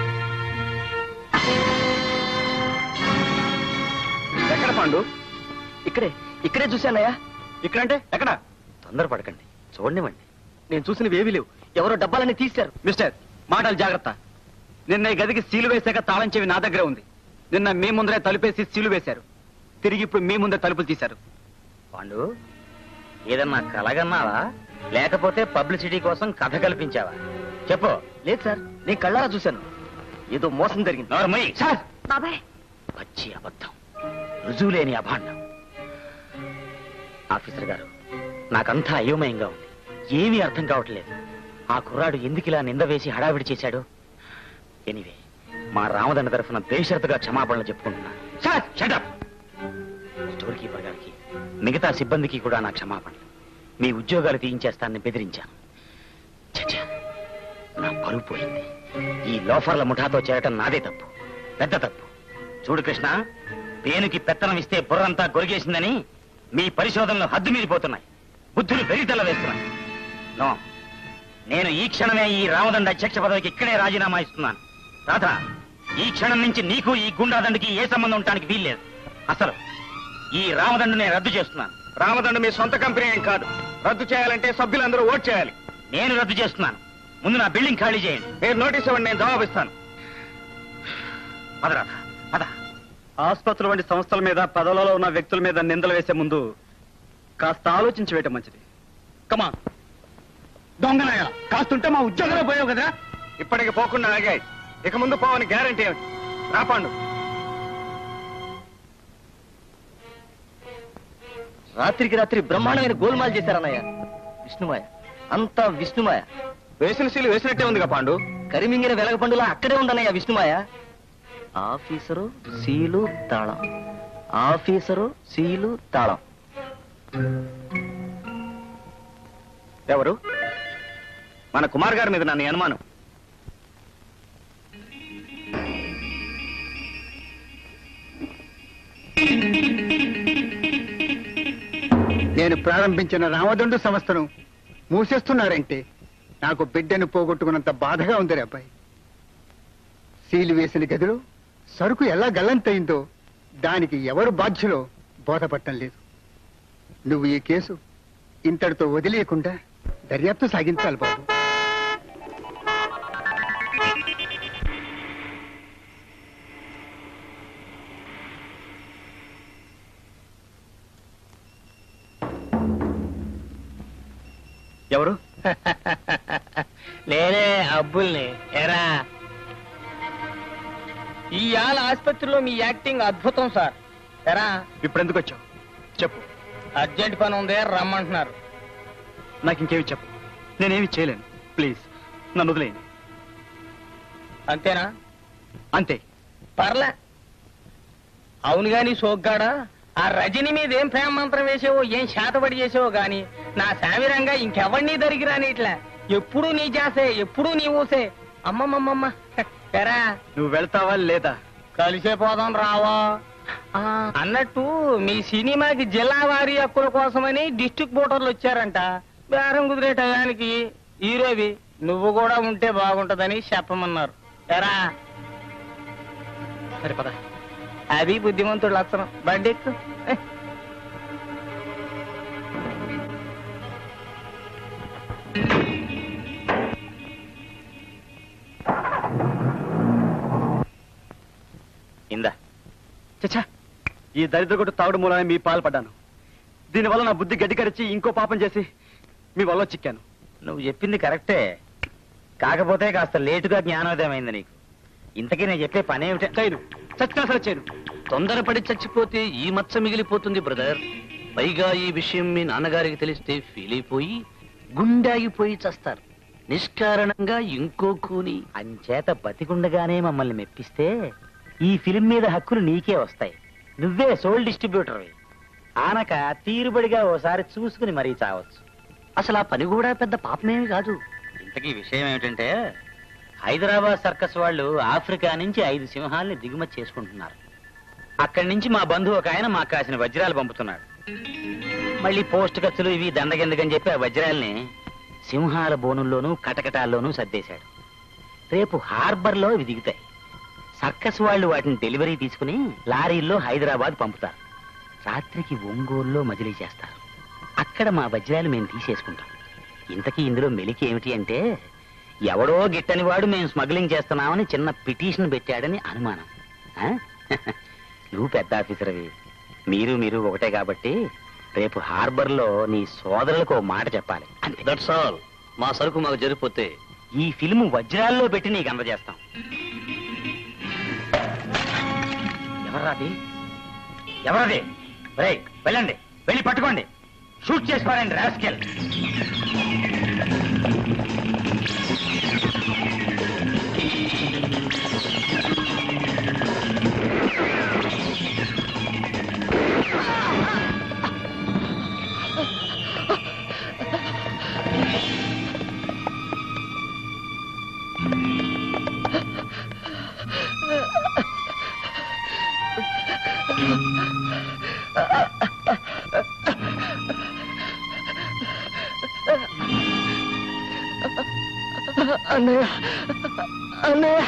ఎక్కడ పండు ఇక్కడే ఇక్కడే చూశానయ్యా ఇక్కడంటే ఎక్కడ తొందరపడకండి చూడనివ్వండి నేను చూసినవి ఏవీ లేవు ఎవరో డబ్బాలన్నీ తీశారు మిస్టర్ మాటలు జాగ్రత్త నిన్న ఈ గదికి సీలు వేశాక తాళం చెవి నా దగ్గర ఉంది నిన్న మీ ముందరే తలుపేసి సీలు వేశారు తిరిగి ఇప్పుడు మీ ముందే తలుపులు తీశారు పాండు ఏదన్నా కలగన్నావా లేకపోతే పబ్లిసిటీ కోసం కథ కల్పించావా చెప్పు లేదు సార్ నేను కళ్ళారా చూశాను ఏదో మోసం జరిగింది నోర్మయ్య సార్ బాబాయ్ పచ్చి అబద్ధం రుజువు లేని అభాండం ఆఫీసర్ గారు నాకంతా అయోమయంగా ఉంది ఏమీ అర్థం కావట్లేదు ఆ కుర్రాడు ఎందుకు ఇలా నింద వేసి హడావిడి చేశాడు ఎనివే మా రామదండ తరఫున బేషరతుగా క్షమాపణలు చెప్పుకుంటున్నాను షటప్ స్టోర్ కీపర్ గారికి మిగతా సిబ్బందికి కూడా నా క్షమాపణలు మీ ఉద్యోగాలు తీయించేస్తానని బెదిరించాను చచ్చా నా పరువు పోయింది ఈ లోఫర్ల ముఠాతో చేరటం నాదే తప్పు పెద్ద తప్పు చూడు కృష్ణ పేనుకి పెత్తనం ఇస్తే బుర్రంతా గొరిగేసిందని మీ పరిశోధనలు హద్దు మీరిపోతున్నాయి బుద్ధులు వెరితల వేస్తున్నాయి నో నేను ఈ క్షణమే ఈ రామదండ అధ్యక్ష పదవికి ఇక్కడే రాజీనామా ఇస్తున్నాను రాధా ఈ క్షణం నుంచి నీకు ఈ గుండాదండకి ఏ సంబంధం ఉండటానికి వీల్లేదు అసలు ఈ రామదండునే రద్దు చేస్తున్నాను రామదండ మీ సొంత కంపెనీ ఏం కాదు రద్దు చేయాలంటే సభ్యులందరూ ఓట్ చేయాలి నేను రద్దు చేస్తున్నాను ముందు నా బిల్డింగ్ ఖాళీ చేయండి మీరు నోటీస్ ఇవ్వండి నేను జవాబిస్తాను పద రాధ పద ఆసుపత్రుల వంటి సంస్థల మీద పదవులలో ఉన్న వ్యక్తుల మీద నిందలు వేసే ముందు కాస్త ఆలోచించి వేయటం మంచిది కమా దొంగనాయ కాస్తుంటే మా ఉద్యోగంలో పోయావు కదా ఇప్పటికి పోకుండా ఆగాయి ఇక ముందు పోవని గ్యారంటీ ఏమిటి రాపాండు రాత్రికి రాత్రి బ్రహ్మాండమైన గోల్మాల్ చేశారన్నయ్య విష్ణుమాయ అంతా విష్ణుమాయ వేసిన సీలు వేసినట్టే ఉందిగా పాండు కరిమింగిన వెలగపండులా అక్కడే ఉందన్నయ్య విష్ణుమాయ ఆఫీసరు సీలు తాళం ఆఫీసరు సీలు తాళం ఎవరు మన కుమార్ గారి మీద నన్ను అనుమానం నేను ప్రారంభించిన రామదండు సంస్థను మూసేస్తున్నారంటే నాకు బిడ్డను పోగొట్టుకున్నంత బాధగా ఉంది రే అబ్బాయి సీలు వేసిన గదిలో సరుకు ఎలా గల్లంతయిందో దానికి ఎవరు బాధ్యులో బోధపట్టం లేదు నువ్వు ఈ కేసు ఇంతటితో వదిలేయకుండా దర్యాప్తు సాగించాలి బాబు ఎవరు నేనే అబ్బుల్ని ఎరా ఇవాళ ఆసుపత్రిలో మీ యాక్టింగ్ అద్భుతం సార్ ఎరా ఇప్పుడు ఎందుకు వచ్చావు చెప్పు అర్జెంట్ పని ఉంది రమ్మంటున్నారు నాకు ఇంకేమి చెప్పు నేనేమి చేయలేను ప్లీజ్ నన్ను వదిలేయండి అంతేనా అంతే పర్లే అవును గాని సోగ్గాడా ఆ రజని మీద ఏం ప్రేమ మంత్రం వేసావో ఏం శాతపడి చేసావో గాని నా సామిరంగా ఇంకెవరిని దరిగిరాని ఇట్లా ఎప్పుడూ నీ చేసే ఎప్పుడూ నీ ఊసే అమ్మమ్మమ్మమ్మ ఎరా నువ్వు వెళ్తావా లేదా కలిసే పోదాం రావా ఆ, అన్నట్టు మీ సినిమాకి జిల్లా వారి హక్కుల కోసమని డిస్ట్రిక్ట్ ఓటర్లు వచ్చారంట బేరం కుదిరే టయానికి హీరోవి నువ్వు కూడా ఉంటే బాగుంటదని చెప్పమన్నారు ఎరా సరే పద అది బుద్ధిమంతుడు లక్షణం బండి ఎక్కు ఏ. ఇందా చచ్చా ఈ దరిద్ర కొట్టు తాగుడు మూలనే మీ పాల్పడ్డాను దీనివల్ల నా బుద్ధి గడ్డి కరిచి ఇంకో పాపం చేసి మీ వల్ల చిక్కాను నువ్వు చెప్పింది కరెక్టే కాకపోతే కాస్త లేటుగా జ్ఞానోదయం అయింది నీకు ఇంతకీ నేను చెప్పే పనేమిటి చేయను చచ్చినా సరే చేయను తొందరపడి చచ్చిపోతే ఈ మచ్చ మిగిలిపోతుంది బ్రదర్ పైగా ఈ విషయం మీ నాన్నగారికి తెలిస్తే ఫీల్ అయిపోయి గుండాగిపోయి చస్తారు నిష్కారణంగా ఇంకో కూని అంచేత బతికుండగానే మమ్మల్ని మెప్పిస్తే ఈ ఫిలిం మీద హక్కులు నీకే వస్తాయి నువ్వే సోల్ డిస్ట్రిబ్యూటర్వి ఆనక తీరుబడిగా ఓసారి చూసుకుని మరీ చావచ్చు అసలు ఆ పని కూడా పెద్ద పాపమేమి కాదు ఇంతకీ విషయం ఏమిటంటే హైదరాబాద్ సర్కస్ వాళ్ళు ఆఫ్రికా నుంచి ఐదు సింహాల్ని దిగుమతి చేసుకుంటున్నారు అక్కడి నుంచి మా బంధువు ఒక ఆయన మాకు కాసిన వజ్రాలు పంపుతున్నాడు మళ్ళీ పోస్ట్ ఖర్చులు ఇవి దండగెందుకని చెప్పి ఆ వజ్రాల్ని సింహాల బోనుల్లోనూ కటకటాల్లోనూ సర్దేశాడు రేపు హార్బర్లో ఇవి దిగుతాయి సర్కస్ వాళ్ళు వాటిని డెలివరీ తీసుకుని లారీల్లో హైదరాబాద్ పంపుతారు రాత్రికి ఒంగోలులో మజిలీ చేస్తారు అక్కడ మా వజ్రాలు మేము తీసేసుకుంటాం ఇంతకీ ఇందులో మెలికి ఏమిటి అంటే ఎవడో గిట్టని వాడు మేము స్మగ్లింగ్ చేస్తున్నామని చిన్న పిటిషన్ పెట్టాడని అనుమానం ఆ? నువ్వు పెద్ద ఆఫీసర్వి మీరు మీరు ఒకటే కాబట్టి రేపు హార్బర్లో నీ సోదరులకు ఓ మాట చెప్పాలి అంతే దట్స్ ఆల్ మా సరుకు మాకు జరిగిపోతే ఈ ఫిల్మ్ వజ్రాల్లో పెట్టి నీకు అందజేస్తాం ఎవరాది ఎవరది రేయ్ వెళ్ళండి వెళ్ళి పట్టుకోండి షూట్ చేసుకోరండి రాస్కెల్ అన్నయ్య అన్నయ్య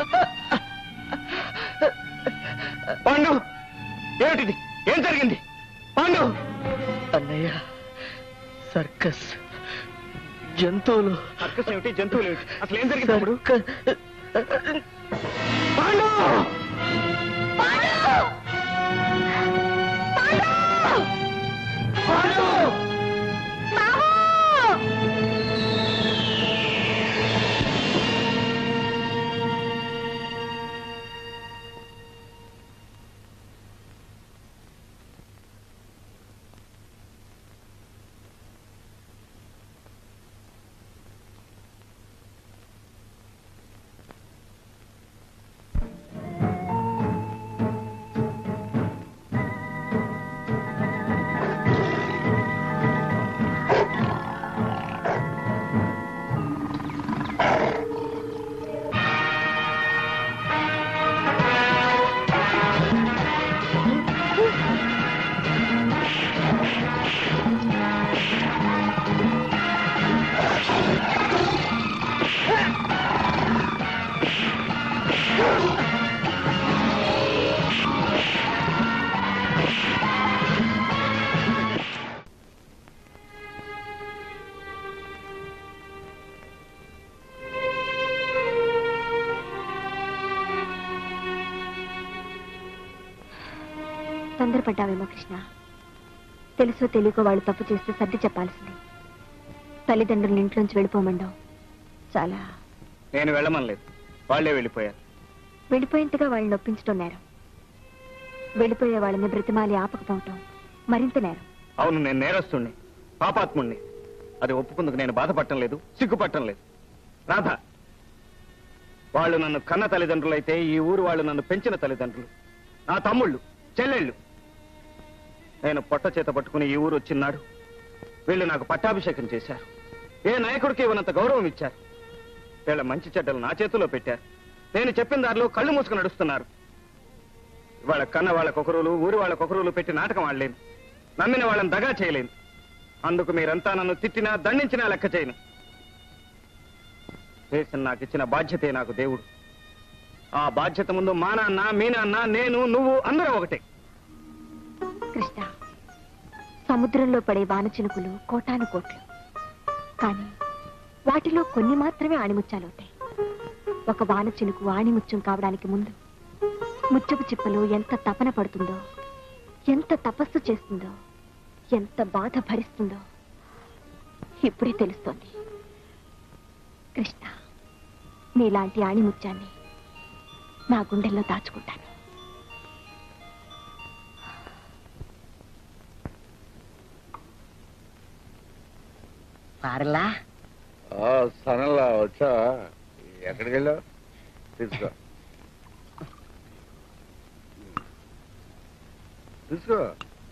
పాండు ఏమిటిది ఏం జరిగింది పాండు అన్నయ్య సర్కస్ జంతువులు సర్కస్ ఏమిటి జంతువులు ఏమిటి అసలు ఏం జరిగింది తమ్ముడు పాండు తొందరపడ్డావేమో కృష్ణ తెలుసో తెలియకో వాళ్ళు తప్పు చేస్తే సర్ది చెప్పాల్సింది తల్లిదండ్రులను ఇంట్లోంచి వెళ్ళిపోమండావు చాలా నేను వెళ్ళమనలేదు వాళ్ళే వెళ్ళిపోయారు వెళ్ళిపోయేంతగా వాళ్ళని ఒప్పించడం నేరం వెళ్ళిపోయే వాళ్ళని బ్రతిమాలి ఆపకపోవటం మరింత నేరం అవును నేను నేరస్తుణ్ణి పాపాత్ముణ్ణి అది ఒప్పుకుందుకు నేను బాధపడటం లేదు సిగ్గుపడటం లేదు రాధ వాళ్ళు నన్ను కన్న తల్లిదండ్రులైతే ఈ ఊరు వాళ్ళు నన్ను పెంచిన తల్లిదండ్రులు నా తమ్ముళ్ళు చెల్లెళ్ళు నేను పొట్ట చేత పట్టుకుని ఈ ఊరు వచ్చినాడు వీళ్ళు నాకు పట్టాభిషేకం చేశారు ఏ నాయకుడికి ఇవ్వనంత గౌరవం ఇచ్చారు వీళ్ళ మంచి చెడ్డలు నా చేతిలో పెట్టారు నేను చెప్పిన దారిలో కళ్ళు మూసుకుని నడుస్తున్నారు వాళ్ళ కన్న వాళ్ళకొకరులు ఊరి వాళ్ళకొకరులు పెట్టి నాటకం ఆడలేను నమ్మిన వాళ్ళని దగా చేయలేను అందుకు మీరంతా నన్ను తిట్టినా దండించినా లెక్క చేయను దేశం నాకు ఇచ్చిన బాధ్యతే నాకు దేవుడు ఆ బాధ్యత ముందు మా నాన్న మీ నాన్న నేను నువ్వు అందరూ ఒకటే కృష్ణ సముద్రంలో పడే వానచినుకులు కోటాను కోట్లు కానీ వాటిలో కొన్ని మాత్రమే ఆణిముత్యాలవుతాయి ఒక వాన చినుకు ఆణిముత్యం కావడానికి ముందు ముచ్చపు చిప్పలు ఎంత తపన పడుతుందో ఎంత తపస్సు చేస్తుందో ఎంత బాధ భరిస్తుందో ఇప్పుడే తెలుస్తోంది కృష్ణ నీలాంటి ఆణిముత్యాన్ని నా గుండెల్లో దాచుకుంటాను పారలా సనల్లా వచ్చా ఎక్కడికి వెళ్ళావు తీసుకో తీసుకో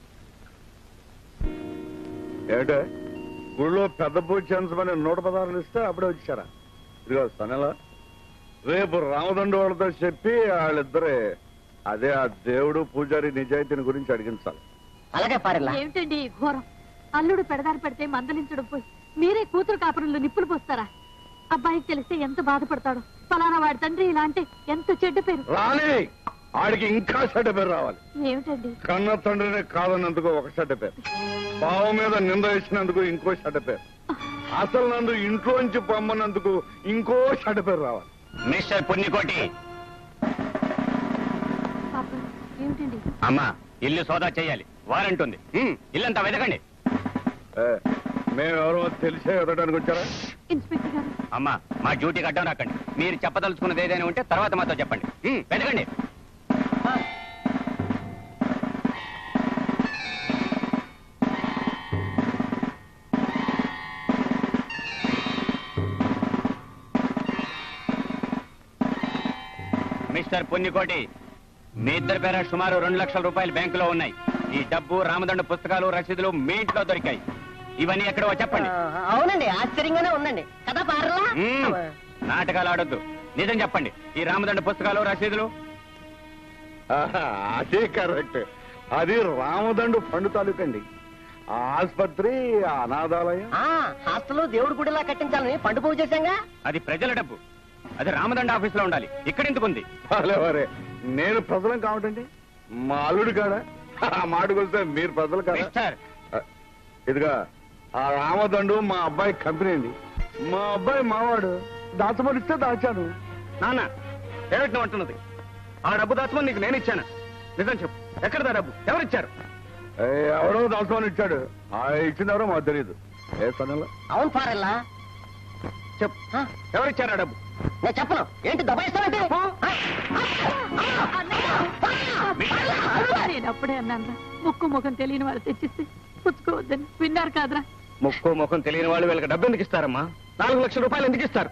ఏమిటే గుళ్ళో పెద్ద పూజ చేయించమని నూట పదార్లు ఇస్తే అప్పుడే వచ్చారా ఇదిగో సనల రేపు రామదండు వాళ్ళతో చెప్పి వాళ్ళిద్దరే అదే ఆ దేవుడు పూజారి నిజాయితీని గురించి అడిగించాలి అలాగే పారలా ఏమిటండి ఈ ఘోరం అల్లుడు పెడదారి పెడితే మందలించడం పోయి మీరే కూతురు కాపురంలో నిప్పులు పోస్తారా అబ్బాయికి తెలిస్తే ఎంత బాధపడతాడు ఫలానా వాడి తండ్రి ఇలా అంటే ఎంత చెడ్డ పేరు రాణి ఆడికి ఇంకా చెడ్డ పేరు రావాలి ఏమిటండి కన్న తండ్రిని కాదన్నందుకు ఒక చెడ్డ పేరు బావ మీద నింద వేసినందుకు ఇంకో చెడ్డ పేరు అసలు నన్ను ఇంట్లోంచి పొమ్మన్నందుకు ఇంకో చెడ్డ పేరు రావాలి మిస్టర్ పుణ్యకోటి పాప ఏమిటండి అమ్మా ఇల్లు సోదా చేయాలి వారెంట్ ఉంది ఉమ్, ఇల్లంతా వెతకండి ఏ, మేమెవరో తెలిసే ఎదడానికి వచ్చారా ఇన్స్పెక్టర్ గారు అమ్మా మా డ్యూటీకి అడ్డం రాకండి మీరు చెప్పదలుచుకున్నది ఏదైనా ఉంటే తర్వాత మాతో చెప్పండి ఉమ్, వెతకండి మిస్టర్ పుణ్యకోటి మీ ఇద్దరి పేర సుమారు రెండు లక్షల రూపాయలు బ్యాంకులో ఉన్నాయి ఈ డబ్బు రామదండ పుస్తకాలు రసీదులు మీ ఇంట్లో దొరికాయి ఇవన్నీ ఎక్కడో చెప్పండి అవునండి ఆశ్చర్యంగానే ఉందండి కదా పారలా మ్మ్. నాటకాలు ఆడొద్దు నిజం చెప్పండి ఈ రామదండ పుస్తకాలు రసీదులు ఆహా, అదే కరెక్ట్ అది రామదండు పండు తాలూకండి ఆ ఆసుపత్రి ఆ అనాథాలయం ఆ హాస్టల్ దేవుడి గుడిలా కట్టించాలని పండు పూజ చేశాంగా అది ప్రజల డబ్బు అది రామదండ ఆఫీస్ లో ఉండాలి ఇక్కడ ఎందుకు ఉంది భలే వరే నేను ప్రజలం కావటండి మా అల్లుడు కాడా ఆ మాట కొలితే మీరు ప్రజలు కాదా మిస్టర్ ఆ, ఇదిగా ఆ రామదండు మా అబ్బాయి కంపెనీ అండి మా అబ్బాయి మావాడు దాచమనిస్తే దాచాను నాన్న ఏమిటి నువ్వు అంటున్నది ఆ డబ్బు దాచమని నీకు నేను ఇచ్చాను నిజం చెప్పు ఎక్కడదా డబ్బు ఎవరిచ్చారు ఏ, ఎవడో దాచమని ఇచ్చాడు ఆ ఇచ్చిన ఎవరో మాకు తెలియదు ఏ సమయంలో అవును పారల్లా చెప్పు ఎవరిచ్చారు ఆ డబ్బు నేను చెప్పను ఏంటి దబాయిస్తానంటే నేను అప్పుడే అన్నాను ముక్కు ముఖం తెలియని వాళ్ళు తెచ్చిస్తే పుచ్చుకోవద్దని విన్నారు కాదురా ముక్కు ముఖం తెలియని వాళ్ళు వీళ్ళకి డబ్బు ఎందుకు ఇస్తారమ్మా నాలుగు లక్షల రూపాయలు ఎందుకు ఇస్తారు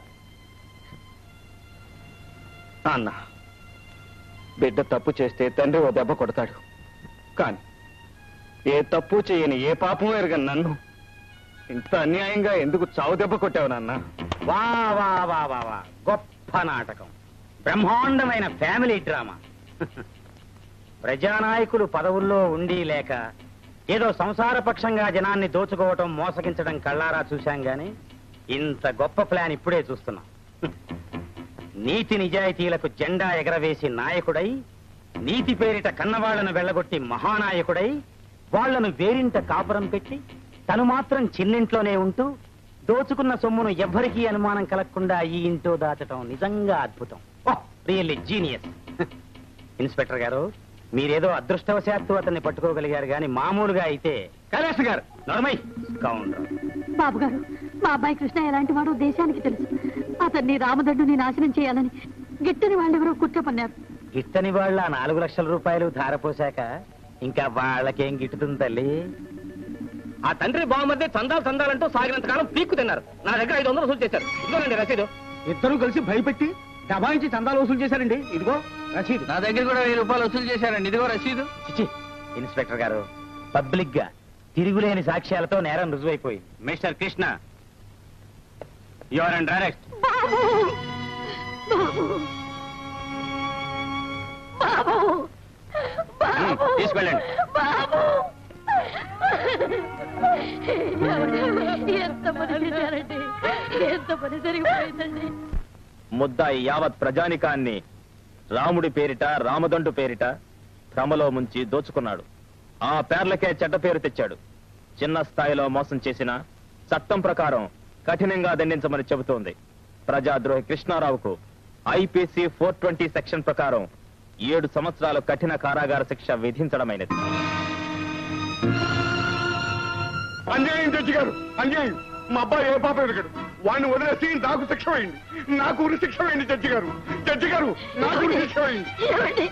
అన్న బిడ్డ తప్పు చేస్తే తండ్రి ఓ దెబ్బ కొడతాడు కానీ ఏ తప్పు చేయని ఏ పాపం ఎరగని నన్ను ఇంత అన్యాయంగా ఎందుకు చావు దెబ్బ కొట్టావు నాన్న వా వా వా వా వా గొప్ప నాటకం బ్రహ్మాండమైన ఫ్యామిలీ డ్రామా ప్రజానాయకులు పదవుల్లో ఉండి లేక ఏదో సంసారపక్షంగా జనాన్ని దోచుకోవటం మోసగించడం కళ్ళారా చూశాం గాని ఇంత గొప్ప ప్లాన్ ఇప్పుడే చూస్తున్నాం నీతి నిజాయితీలకు జెండా ఎగరవేసి నాయకుడై నీతి పేరిట కన్నవాళ్లను వెళ్ళగొట్టి మహానాయకుడై వాళ్లను వేరింట కాపురం పెట్టి తను మాత్రం చిన్నింట్లోనే ఉంటూ దోచుకున్న సొమ్మును ఎవ్వరికీ అనుమానం కలగకుండా ఈ ఇంటో దాచటం నిజంగా అద్భుతం రియల్లీ జీనియస్ ఇన్స్పెక్టర్ గారు మీరేదో అదృష్టవశాత్తు అతన్ని పట్టుకోగలిగారు గాని మామూలుగా అయితే కైలాస్ గారు నర్మై కౌంటర్ బాబు గారు మా అబ్బాయి కృష్ణ ఎలాంటి వాడో దేశానికి తెలుసు అతన్ని రామదండుని నాశనం చేయాలని గిట్టని వాళ్ళెవరో కుట్ర పన్నారు గిట్టని వాళ్ళ ఆ నాలుగు లక్షల రూపాయలు ధారపోశాక ఇంకా వాళ్ళకేం గిట్టుతుంది తల్లి ఆ తండ్రి బావమధ్య చందాలు చందాలంటూ సాగినంత కాలం పీక్కు తిన్నారు నా దగ్గర ఐదు వందలు వసూలు చేశారు ఇదిగోనండి రసీదు ఇద్దరు కలిసి భయపెట్టి దబాయించి చందాలు వసూలు చేశారండి ఇదిగో రసీదు నా దగ్గర కూడా వెయ్యి రూపాయలు వసూలు చేశారండి ఇదిగో రసీదు చిచి ఇన్స్పెక్టర్ గారు పబ్లిక్ గా తిరుగులేని సాక్ష్యాలతో నేరం రుజువైపోయింది mister Krishna your and arrest బాబు బాబు బాబు బాబు తీసుకెళ్ళండి బాబు ఎంత పని చేశారండి ఎంత పని జరిగిపోయిందండి ముద్దాయి యావత్ ప్రజానికాన్ని రాముడి పేరిట రామదండు పేరిట భ్రమలో ముంచి దోచుకున్నాడు ఆ పేర్లకే చెడ్డ పేరు తెచ్చాడు చిన్న స్థాయిలో మోసం చేసిన చట్టం ప్రకారం కఠినంగా దండించమని చెబుతోంది ప్రజాద్రోహి కృష్ణారావుకు ఐపీసీ ఫోర్ ట్వంటీ సెక్షన్ ప్రకారం ఏడు సంవత్సరాలు కఠిన కారాగార శిక్ష విధించడమైనది అన్యాయం జడ్జి గారు అన్యాయం మా అబ్బాయి ఏ పాప ఎరగడు వాడిని వదిలేసి నాకు శిక్ష వేయండి నాకు ఉరి శిక్ష వేయండి జడ్జి గారు జడ్జి గారు నాకు ఉరి శిక్ష వేయండి ఏమండి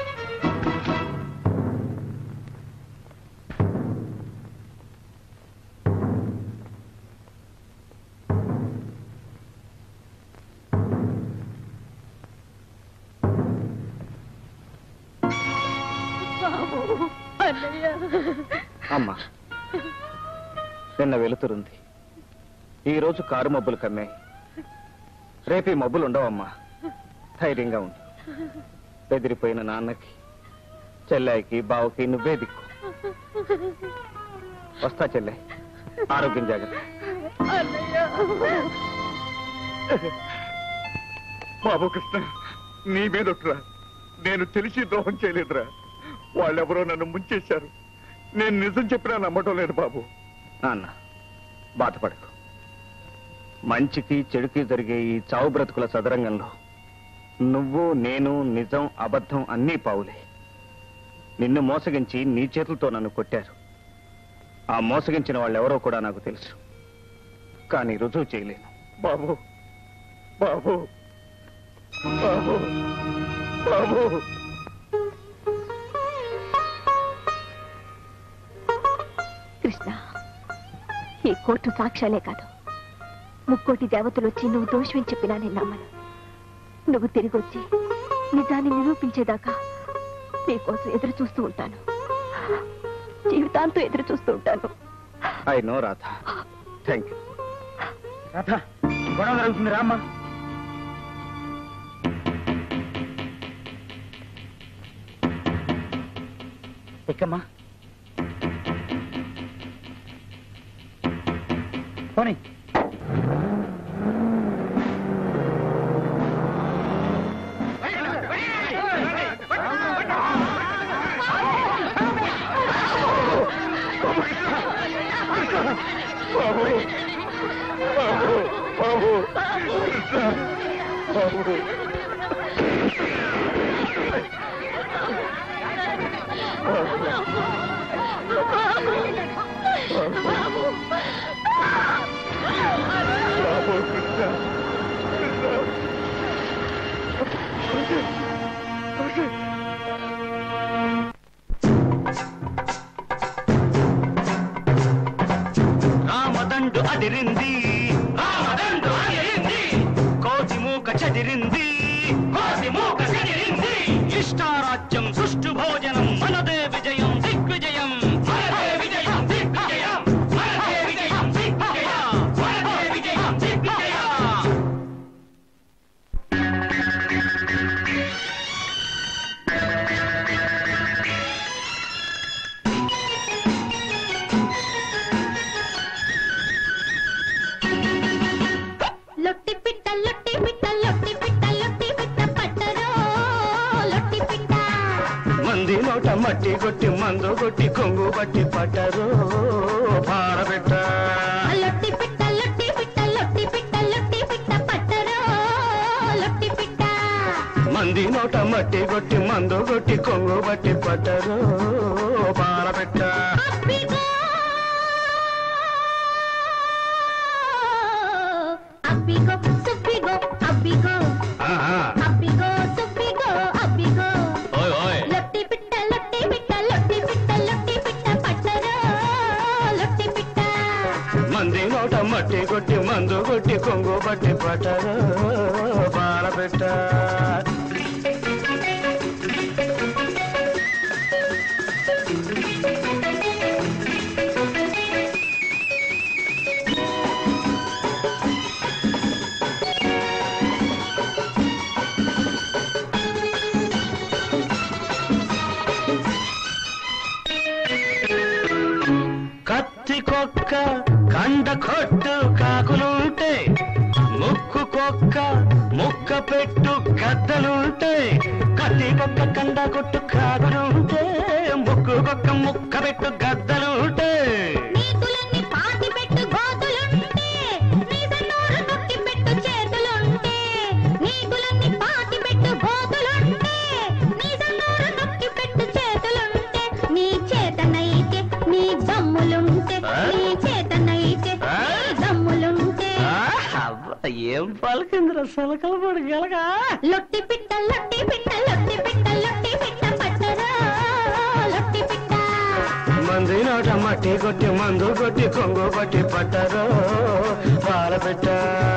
బాబు అన్నయ్య అమ్మా నిన్న వెలుతురుంది ఈ రోజు కారు మబ్బులు కమ్మాయి రేపు ఈ మబ్బులు ఉండవమ్మా ధైర్యంగా ఉండు బెదిరిపోయిన నాన్నకి చెల్లాయికి బావకి నువ్వే దిక్కు వస్తా చెల్లె ఆరోగ్యం జాగ్రత్త బాబు కృష్ణ నీ మీద ఒట్టురా నేను తెలిసి ద్రోహం చేయలేదురా వాళ్ళెవరో నన్ను ముంచేశారు నేను నిజం చెప్పినా నమ్మటం లేదు బాబు నాన్న బాధపడకు మంచికి చెడుకి జరిగే ఈ చావు బ్రతుకుల సదరంగంలో నువ్వు నేను నిజం అబద్ధం అన్నీ పావులే నిన్ను మోసగించి నీ చేతులతో నన్ను కొట్టారు ఆ మోసగించిన వాళ్ళెవరో కూడా నాకు తెలుసు కానీ రుజువు చేయలేను బాబు బాబు బాబు బాబు కృష్ణ ఈ కోర్టు సాక్ష్యాలే కాదు ముక్కోటి దేవతలు వచ్చి నువ్వు దోషమని చెప్పినా నేను నమ్మను నువ్వు తిరిగి వచ్చి నిజాన్ని నిరూపించేదాకా నీకోసం ఎదురు చూస్తూ ఉంటాను జీవితాంతం ఎదురు చూస్తూ ఉంటాను I know Radha thank you Radha గొడవ జరుగుతుంది రామ్మా ఎక్కమ్మా పోనీ బాబు బాబు బాబు కృష్ణ బాబు బాబు కృష్ణ రామదండు అదిరింది రామదండు అదిరింది కోతి మూక చదిరింది కోతి మూక చదిరింది ఇష్టారాజ్యం సుష్టు భోజనం మనదే విజయం దిగ్విజయం మనదే విజయం దిగ్విజయం మనదే విజయం దిగ్విజయం మనదే విజయం దిగ్విజయం లొట్టి పిట్ట లొట్టి పిట్ట లొట్టి పిట్ట లొట్టి పిట్ట పట్టరో లొట్టి పిట్ట మంది నోట మట్టి కొట్టి మందు కొట్టి కొంగు బట్టి పట్టరు పారబెట్ట లొట్టి పిట్ట లొట్టి పిట్ట లొట్టి పిట్ట లొట్టి పిట్ట పట్టరో లొట్టి పిట్ట మంది నోట మట్టి కొట్టి మందు కొట్టి కొంగు బట్టి పట్టరు పారబెట్ట అబ్బిగో సుబ్బిగో అబ్బిగో ఆహా. అబ్బిగో సుబ్బిగో అబ్బిగో ఓయ్ ఓయ్ లొట్టి పిట్ట లొట్టి పిట్ట లొట్టి పిట్ట లొట్టి పిట్ట పట్టరో లొట్టి పిట్ట మంది నోట మట్టి కొట్టి మందు కొట్టి కొంగు బట్టి పట్టరు పారబెట్ట కత్తి కొక్క కండ కొట్టు కాకులుంటే ముక్కు కొక్క ముక్క పెట్టు గద్దలుంటే కత్తి కొక్క కండ కొట్టు కాకులుంటే ముక్కు కొక్క ముక్క పెట్టు గద్దలుంటే నీతులన్నీ పాతి పెట్టు గోతులుంటే నీద నోరు నొక్కి పెట్టు చేతులుంటే నీతులన్నీ పాతి పెట్టు గోతులుంటే నీద నోరు నొక్కి పెట్టు చేతులుంటే నీ చేతనైతే నీ దమ్ములుంటే నీ చేతనైతే నీ దమ్ములుంటే ఏం పలికిందిరా సలకల పడి గలగా లొట్టి పిట్ట లొట్టి పిట్ట లొట్టి పిట్ట లొట్టి పిట్ట పట్టరా లొట్టి పిట్ట మంది నోట మట్టి కొట్టి మందు కొట్టి కొంగు కొట్టి పట్టరు పారబెట్ట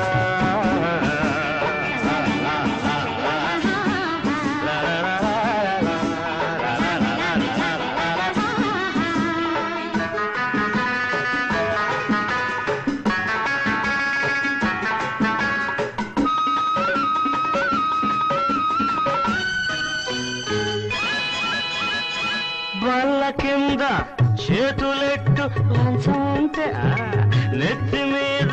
బల్ల కింద చేతులెట్టు లంచం ఉంటే ఆ, నెత్తి మీద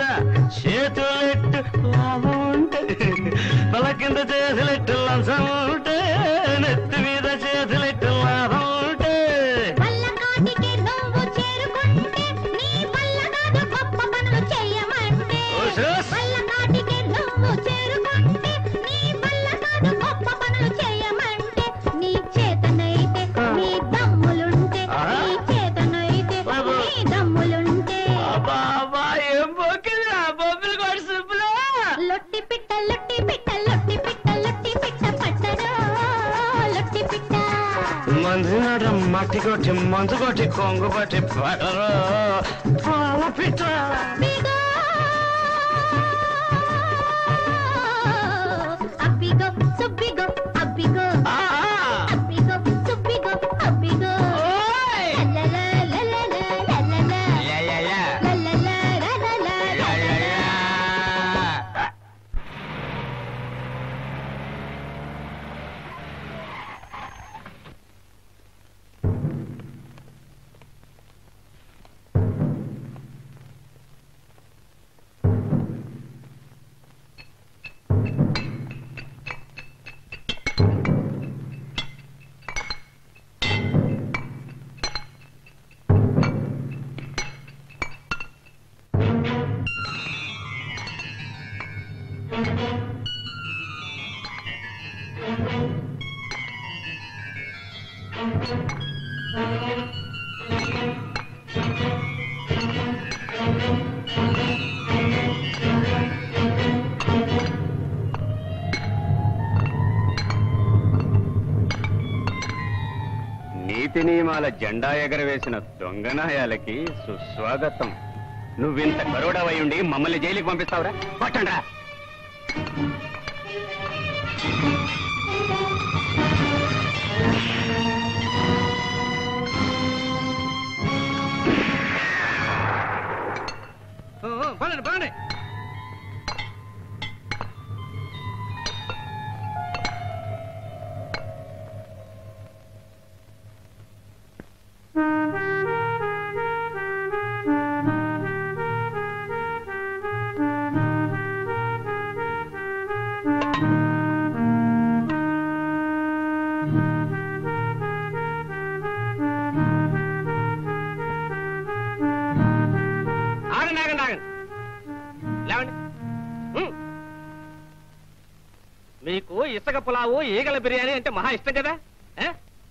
చేతులెట్టు లాభం ఉంటే బల్ల కింద చేతులెట్టు లంచం ఉంటే నెత్తి మీద చేతులెట్టు లాభం ఉంటే వల్లకాటికి నువ్వు చేరుకుంటే నీ వల్ల కాదు గొప్ప పనులు చేయమంటే వల్లకాటికి నువ్వు చేరుకుంటే నీ వల్ల కాదు గొప్ప పనులు చేయమంటే నీ చేతనైతే నీ దమ్ములుంటే నీ చేతనైతే నీ దమ్ములుంటే బాబా ఏం పోకింది ఆ బొబ్బులు కూడా సుబ్బులు లొట్టి పిట్ట లొట్టి పిట్ట లొట్టి పిట్ట లొట్టి పిట్ట పట్టడా లొట్టి పిట్ట మందినాడ మట్టి కొట్టి మందు కొట్టి కొంగు పట్టి పడరు పాల పిట్ట అబ్బిగో సుబ్బిగో అబ్బిగో అబ్బిగో సుబ్బిగో అబ్బిగో లలలా లలలా లలలా లలలా లలలా నీతి నియమాల జెండా ఎగరవేసిన దొంగనాయాలకి సుస్వాగతం నువ్వింత కరోడవై ఉండి మమ్మల్ని జైలుకి పంపిస్తావురా పట్టండ్రా పదండి పదండి ఆగండి ఆగండి ఆగండి లేవండి ఉమ్. మీకు ఇసుక పులావు ఈగల బిర్యానీ అంటే మహా ఇష్టం కదా ఏ?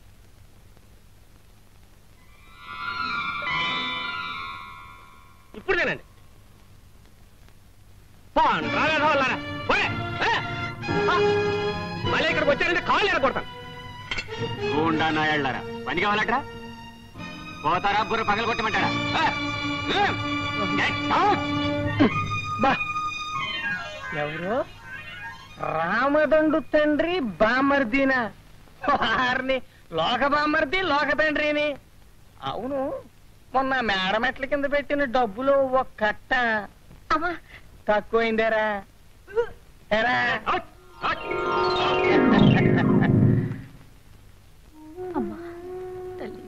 ఇప్పుడు తినండి పోండి, రాలేదా వాళ్ళారా? పోయ్, ఏ? ఆ, మళ్ళీ ఇక్కడికి వచ్చారంటే కాళ్ళు ఎరగొడతాను గూండా నాయాళ్ళారా పని కావాలట్రా పోతారా బుర్ర పగల కొట్టమంటారా ఆ? ఏం? Get out! బా ఎవరు రామదండు తండ్రి బామర్దినా వారిని లోక బామర్ది లోక తండ్రిని అవును మొన్న మేడమెట్ల కింద పెట్టిన డబ్బులు ఒక కట్ట అమ్మా తక్కువైందేరా ఎరా అమ్మా తల్లి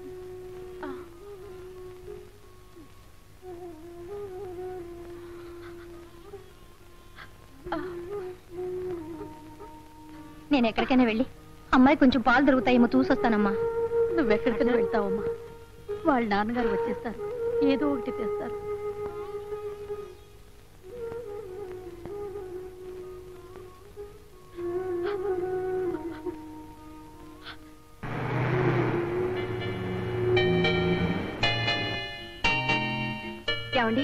నేను ఎక్కడికైనా వెళ్ళి అమ్మాయి కొంచెం పాలు దొరుకుతాయేమో చూసొస్తానమ్మా నువ్వెక్కడికైనా వెళ్తావమ్మా వాళ్ళ నాన్నగారు వచ్చేస్తారు ఏదో ఒకటి తెస్తారు ఏమండి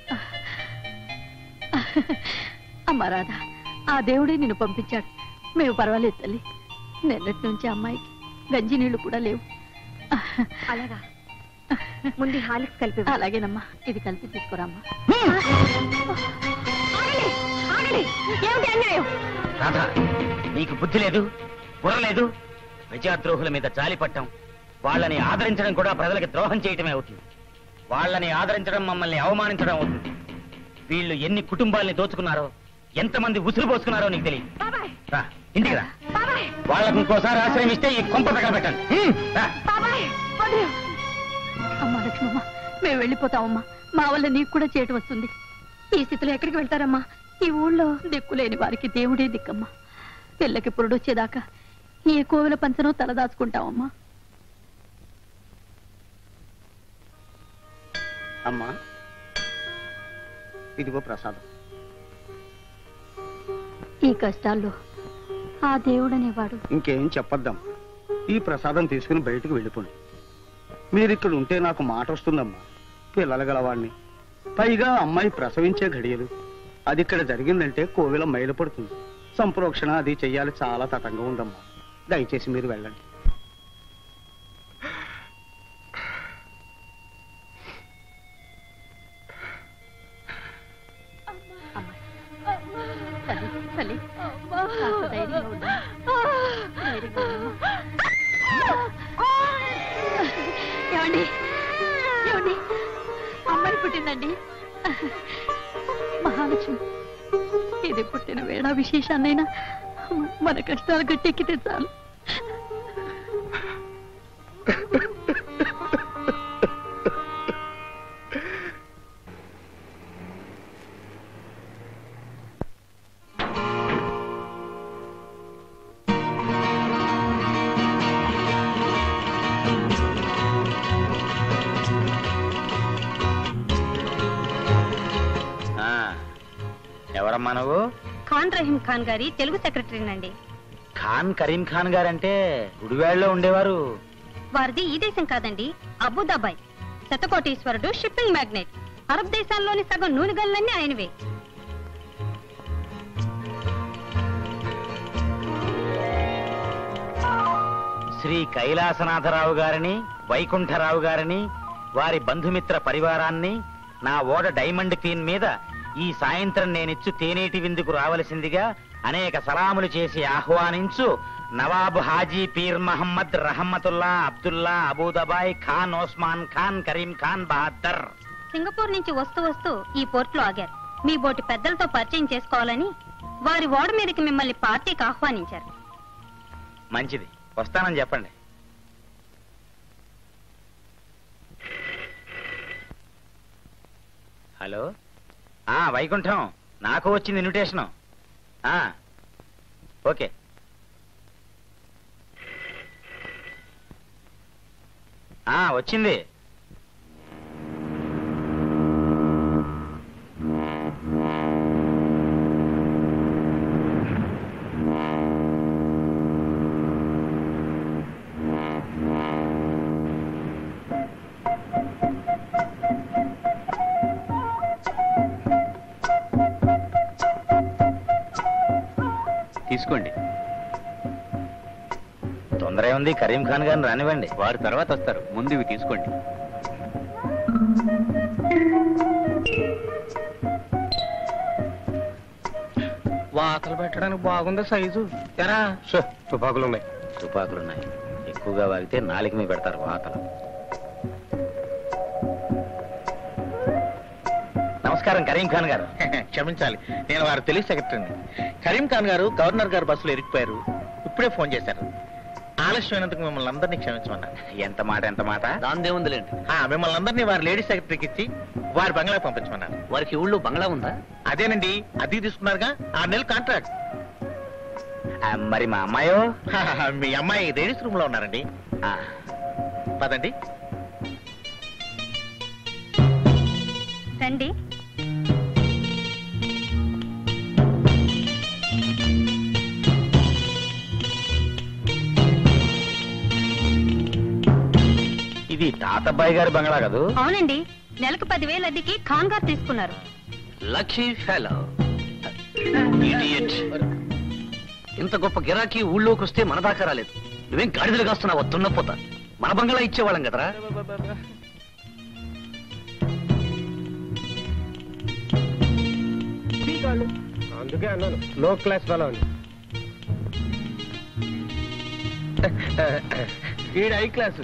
అమ్మా రాధా ఆ దేవుడే నిన్ను పంపించాడు మేము పర్వాలేదు తల్లి నిన్నటి నుంచి అమ్మాయికి గంజి నీళ్లు కూడా లేవు అలాగా ముందు హాలిక్స్ కలిపి అలాగేనమ్మా ఇది కలిపి తీసుకురామ్మా ఆగండి ఏమిటి అన్యాయం రాధా నీకు బుద్ధి లేదు బుర్ర లేదు ప్రజాద్రోహుల మీద జాలి పట్టం వాళ్ళని ఆదరించడం కూడా ప్రజలకు ద్రోహం చేయటమే అవుతుంది వాళ్ళని ఆదరించడం మమ్మల్ని అవమానించడం అవుతుంది వీళ్ళు ఎన్ని కుటుంబాల్ని దోచుకున్నారో ఎంతమంది ఉసురు పోసుకున్నారో నీకు తెలియదు బాబాయ్ రా ఇంటికి రా బాబాయ్ వాళ్ళకు ఇంకోసారి ఆశ్రయం ఇస్తే ఈ కొంప తగలబెట్టండి హ్మ్, రా బాబాయ్ వదిలు అమ్మా లక్ష్మమ్మ మేము వెళ్ళిపోతామమ్మా మా వల్ల నీకు కూడా చేయటం వస్తుంది ఈ స్థితిలో ఎక్కడికి వెళ్తారమ్మా ఈ ఊళ్ళో దిక్కులేని వారికి దేవుడే దిక్కమ్మా పిల్లకి పురుడొచ్చేదాకా ఏ కోవిల పంచనో తలదాచుకుంటావమ్మా అమ్మా ఇదిగో ప్రసాదం ఈ కష్టాల్లో ఆ దేవుడనేవాడు ఇంకేం చెప్పొద్దాం ఈ ప్రసాదం తీసుకుని బయటకు వెళ్ళిపోండి మీరు ఇక్కడ ఉంటే నాకు మాట వస్తుందమ్మా పిల్లలు గలవాడిని పైగా అమ్మాయి ప్రసవించే ఘడియలు అది ఇక్కడ జరిగిందంటే కోవిల మైలు పడుతుంది సంప్రోక్షణ అది చెయ్యాలి చాలా తటంగా ఉందమ్మా దయచేసి మీరు వెళ్ళండి తల్లి తల్లి కాస్త ధైర్యంగా ఉండు. ధైర్యంగా ఉండమ్మా. ఏమండి ఏమండి అమ్మాయి పుట్టిందండి మహాలక్ష్మి ఇది పుట్టిన వేళ విశేషాన్నైనా మన కష్టాలు గట్టెక్కితే చాలు ఆ, ఎవరమ్మా నువ్వు ఖాన్ రహీం ఖాన్ గారి తెలుగు సెక్రటరీనండి ఖాన్ కరీం ఖాన్ గారంటే గుడివాడలో ఉండేవారు వారిది ఈ దేశం కాదండి అబుదాబాయ్ శతకోటీశ్వరుడు షిప్పింగ్ మ్యాగ్నెట్ అరబ్ దేశాల్లోని సగం నూనె గల్లన్నీ ఆయనవే శ్రీ కైలాసనాథరావు గారిని వైకుంఠరావు గారిని వారి బంధుమిత్ర పరివారాన్ని నా ఓడ డైమండ్ క్వీన్ మీద ఈ సాయంత్రం నేనిచ్చు తేనేటి విందుకు రావలసిందిగా అనేక సలాములు చేసి ఆహ్వానించు నవాబ్ హాజీ పీర్ మహమ్మద్ రహమ్మతుల్లా అబ్దుల్లా అబూదబాయ్ ఖాన్ ఓస్మాన్ ఖాన్ కరీం ఖాన్ బహద్దర్ సింగపూర్ నుంచి వస్తూ వస్తూ ఈ పోర్టులో ఆగారు మీ బోటి పెద్దలతో పరిచయం చేసుకోవాలని వారి ఓడ మీదకి మిమ్మల్ని పార్టీకి ఆహ్వానించారు మంచిది వస్తానని చెప్పండి హలో ఆ వైకుంఠం నాకు వచ్చింది ఇన్విటేషను ఆ, ఓకే ఆ, వచ్చింది తీసుకోండి తొందర ఉంది కరీం ఖాన్ గారిని రానివ్వండి వారి తర్వాత వస్తారు ముందు ఇవి తీసుకోండి వాతలు పెట్టడానికి బాగుంది సైజు ఎరా తుపాకులు ఉన్నాయి తుపాకులున్నాయి ఎక్కువగా వాగితే నాలుగు మీద పెడతారు వాతలు నమస్కారం కరీం ఖాన్ గారు క్షమించాలి నేను వారు తెలుగు సెక్రటరీని కరీం ఖాన్ గారు గవర్నర్ గారు బస్సులో ఇరికిపోయారు ఇప్పుడే ఫోన్ చేశారు ఆలస్యమైనందుకు మిమ్మల్ని అందరినీ క్షమించమన్నారు ఎంత మాట ఎంత మాట దాందేముందిలేండి ఆ, మిమ్మల్ని అందరినీ వారి లేడీ సెక్రటరీకి ఇచ్చి వారి బంగ్లా పంపించమన్నారు వారికి ఊళ్ళో బంగ్లా ఉందా అదేనండి అది తీసుకున్నారుగా ఆరు నెలలు కాంట్రాక్ట్ ఆ, మరి మా అమ్మాయో మీ అమ్మాయి లేడీస్ రూమ్ లో ఉన్నారండి ఆ, పదండి రండి ఇది తాతబ్బాయి గారి బంగ్లా కదూ అవునండి నెలకు పదివేలు అద్దెకి ఖాన్ గారు తీసుకున్నారు లక్కీ ఫెలో ఇంత గొప్ప గిరాకీ ఊళ్ళోకి వస్తే మన దాకా రాలేదు నువ్వేం గాడిదలు కాస్తున్నావు తున్నపోత మన బంగ్లా ఇచ్చేవాళ్ళం కదరా అందుకే అన్నాను లో క్లాస్ ఫెలో అని ఈడ హై క్లాస్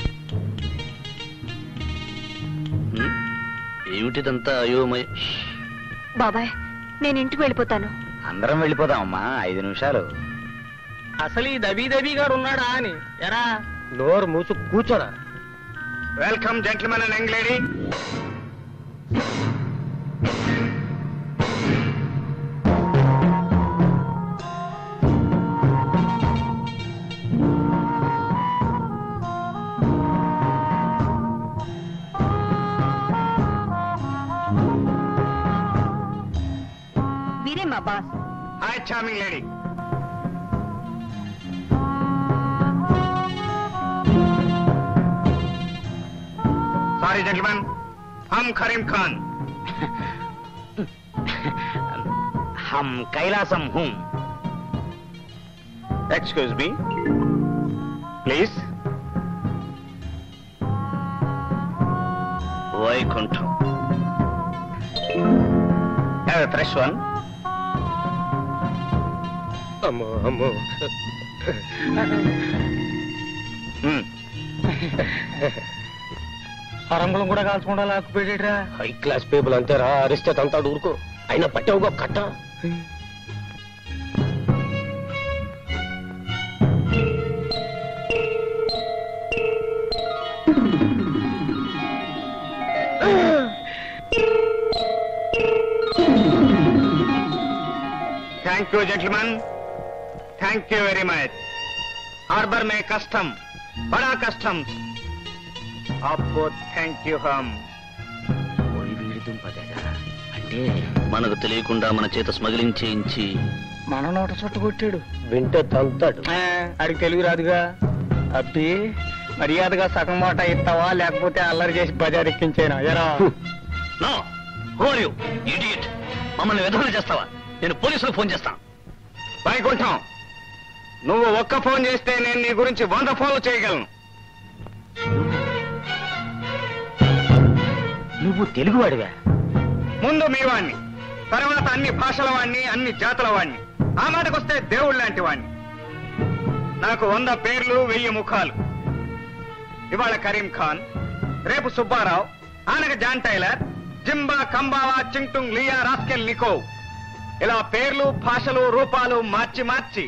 ఏమిటిదంతా అయోమయ బాబాయ్ నేను ఇంటికి వెళ్ళిపోతాను అందరం వెళ్ళిపోదామమ్మా ఐదు నిమిషాలు అసలు ఈ దబీ దబీ గారు ఉన్నాడా అని ఎరా నోరు మూసు కూర్చోరా welcome gentlemen and young lady boss hi charming lady sorry gentlemen హమ్ కరీం ఖాన్ హమ్ కైలాసం హూం excuse me please Vaikuntam fresh one అమ్మో అమ్మో అరంగుళం కూడా కాల్చకుండా లాక్కుపోయేట్రా హై క్లాస్ పీపుల్ అంతేరా అరిస్తే అంతా ఊరుకో అయినా పట్టావుగా కట్ట thank you gentleman thank you very much harbour में कस्टम बड़ा कस्टम आपको थैंक यू हम అంటే మనకు తెలియకుండా మన చేత స్మగ్లింగ్ చేయించి మన నోట చుట్టు కొట్టాడు వింటే తంతాడు అడిగి తెలుగు రాదుగా అబ్బి మర్యాదగా సగం మాట ఇస్తావా లేకపోతే అల్లరి చేసి బజార్ ఎక్కించేనా ఎరా నో హోర్ యు ఇడియట్ మమ్మల్ని విధులు చేస్తావా నేను పోలీసులకు ఫోన్ చేస్తాను వైకుంఠం నువ్వు ఒక్క ఫోన్ చేస్తే నేను నీ గురించి వంద ఫోన్లు చేయగలను నువ్వు తెలుగువాడివా ముందు మీ వాణ్ణి తర్వాత అన్ని భాషల వాణ్ణి అన్ని జాతుల వాణ్ణి ఆ మాటకొస్తే దేవుడు లాంటి వాణ్ణి నాకు వంద పేర్లు వెయ్యి ముఖాలు ఇవాళ కరీం ఖాన్ రేపు సుబ్బారావు ఆనగ జాన్ టైలర్ జింబా కంబావా చింగ్టుంగ్ లియా రాస్కెల్ నికో ఇలా పేర్లు భాషలు రూపాలు మార్చి మార్చి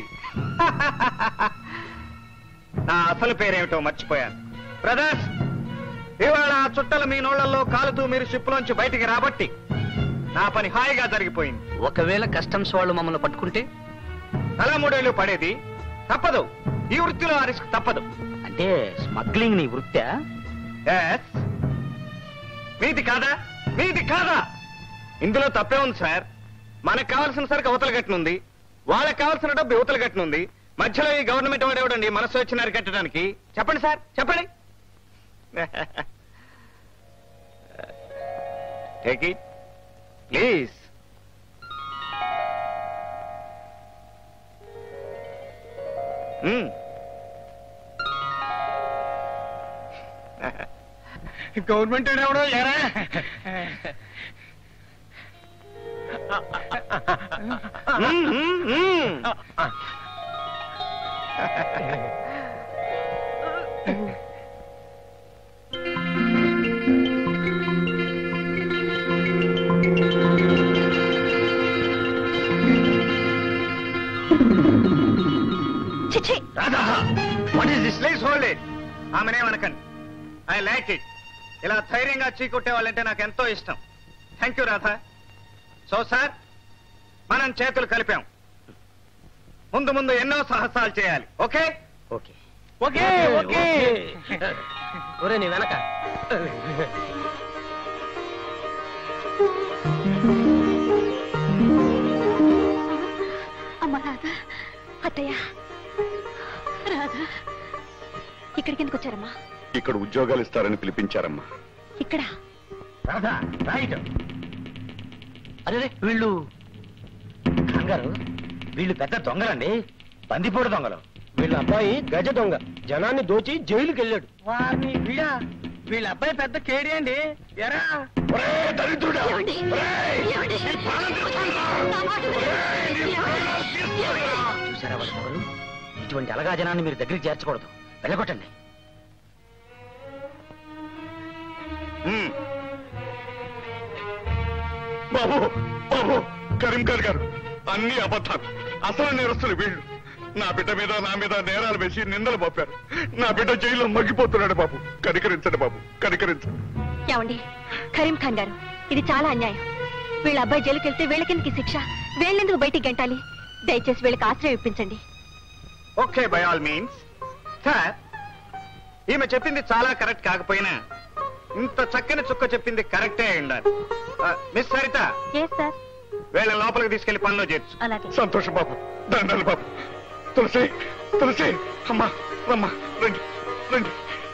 నా అసలు పేరేమిటో మర్చిపోయాను బ్రదర్స్ ఇవాళ ఆ చుట్టలు మీ నోళ్లలో కాలుతూ మీరు షిప్లోంచి బయటికి రాబట్టి నా పని హాయిగా జరిగిపోయింది ఒకవేళ కస్టమ్స్ వాళ్ళు మమ్మల్ని పట్టుకుంటే తల మూడేళ్లు పడేది తప్పదు ఈ వృత్తిలో ఆ రిస్క్ తప్పదు అంటే స్మగ్లింగ్ నీ వృత్తా Yes. మీది కాదా మీది కాదా ఇందులో తప్పే ఉంది సార్ మనకు కావాల్సిన సరికి అవతల కట్టనుంది వాళ్ళకి కావాల్సిన డబ్బు యువతల కట్టనుంది మధ్యలో ఈ గవర్నమెంట్ వాడు ఎవడండి మనసు వచ్చినారు కట్టడానికి చెప్పండి సార్ చెప్పండి టేక్ ఇట్ ప్లీజ్ గవర్నమెంట్ ఎవడో ఎరా చిచ్చి what is this please hold it ఆమెనేమనకండి ఐ లైక్ ఇట్ ఇలా ధైర్యంగా చీకొట్టే వాళ్ళంటే నాకు ఎంతో ఇష్టం thank you Radha so sir మనం చేతులు కలిపాం ముందు ముందు ఎన్నో సాహసాలు చేయాలి ఓకే ఓకే ఓకే ఓకే ఒరే నీ వెనక అమ్మ రాధా అత్తయ్య రాధా ఇక్కడికి ఎందుకు వచ్చారమ్మా ఇక్కడ ఉద్యోగాలు ఇస్తారని పిలిపించారమ్మా ఇక్కడ రాధా రైట్ అరే వీళ్ళు కంగారు వీళ్ళు పెద్ద దొంగలండి బందిపోడు దొంగలు వీళ్ళ అబ్బాయి గజ దొంగ జనాన్ని దోచి జైలుకి వెళ్ళాడు వారిని వీడా వీళ్ళ అబ్బాయి పెద్ద కేడి అండి ఎరా చూసారా వాళ్ళ ఎవరు ఇటువంటి అలగా జనాన్ని మీరు దగ్గరికి చేర్చకూడదు వెళ్ళగొట్టండి బాబు బాబు కరీంకర్ గారు అన్ని అబద్ధాలు అసలు నేరస్తులు వీళ్ళు నా బిడ్డ మీద నా మీద నేరాలు వేసి నిందలు పంపారు నా బిడ్డ జైల్లో మగ్గిపోతున్నాడు బాబు కనికరించండి బాబు కనికరించండి ఏమండి కరీం ఖాన్ గారు ఇది చాలా అన్యాయం వీళ్ళ అబ్బాయి జైలుకి వెళ్తే వీళ్ళకెందుకు ఈ శిక్ష వీళ్ళెందుకు బయటికి గంటాలి దయచేసి వీళ్ళకి ఆశ్రయం ఇప్పించండి okay by all means sir ఈమె చెప్పింది చాలా కరెక్ట్ కాకపోయినా ఇంత చక్కని చుక్క చెప్పింది కరెక్టే అయి ఉండాలి మిస్ సరిత ఏ సార్ వీళ్ళ లోపలికి తీసుకెళ్లి పనిలో చేర్చు అలాగే సంతోషం బాబు దండాలు బాబు తులసి తులసి అమ్మా రమ్మా రండి రండి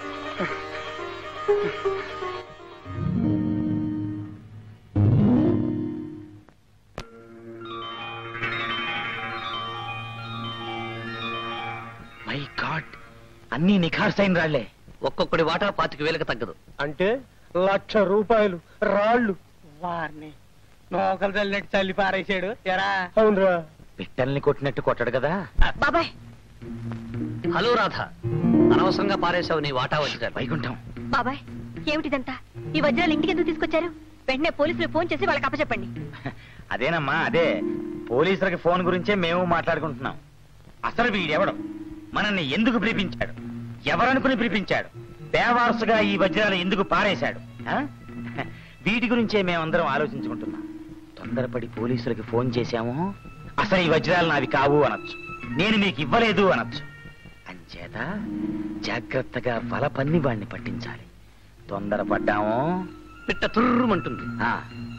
మై గాడ్ అన్ని నిఖార్సైన రాళ్లే ఒక్కొక్కడి వాటా పాతిక వేలకు తగ్గదు అంటే లక్ష రూపాయలు రాళ్ళు వారిని నోకలు చల్లినట్టు చల్లి పారేసాడు ఎరా అవునరా పిట్టల్ని కొట్టినట్టు కొట్టడు కదా బాబాయ్ హలో రాధ అనవసరంగా పారేశావు నీ వాటా వచ్చింది వైకుంఠం బాబాయ్ ఏమిటిదంతా ఈ వజ్రాలు ఇంటికి ఎందుకు తీసుకొచ్చారు వెంటనే పోలీసులు ఫోన్ చేసి వాళ్ళకి అప్పచెప్పండి అదేనమ్మా అదే పోలీసులకి ఫోన్ గురించే మేము మాట్లాడుకుంటున్నాం అసలు వీడెవడం మనల్ని ఎందుకు పిలిపించాడు ఎవరనుకుని పిలిపించాడు బేవారసుగా ఈ వజ్రాలు ఎందుకు పారేశాడు ఆ? వీటి గురించే మేమందరం ఆలోచించుకుంటున్నాం తొందరపడి పోలీసులకి ఫోన్ చేశాము అసలు ఈ వజ్రాలు నావి కావు అనొచ్చు నేను మీకు ఇవ్వలేదు అనొచ్చు అంచేత జాగ్రత్తగా వల పన్ని వాణ్ణి పట్టించాలి తొందరపడ్డాము పిట్ట తుర్రుమంటుంది ఆ.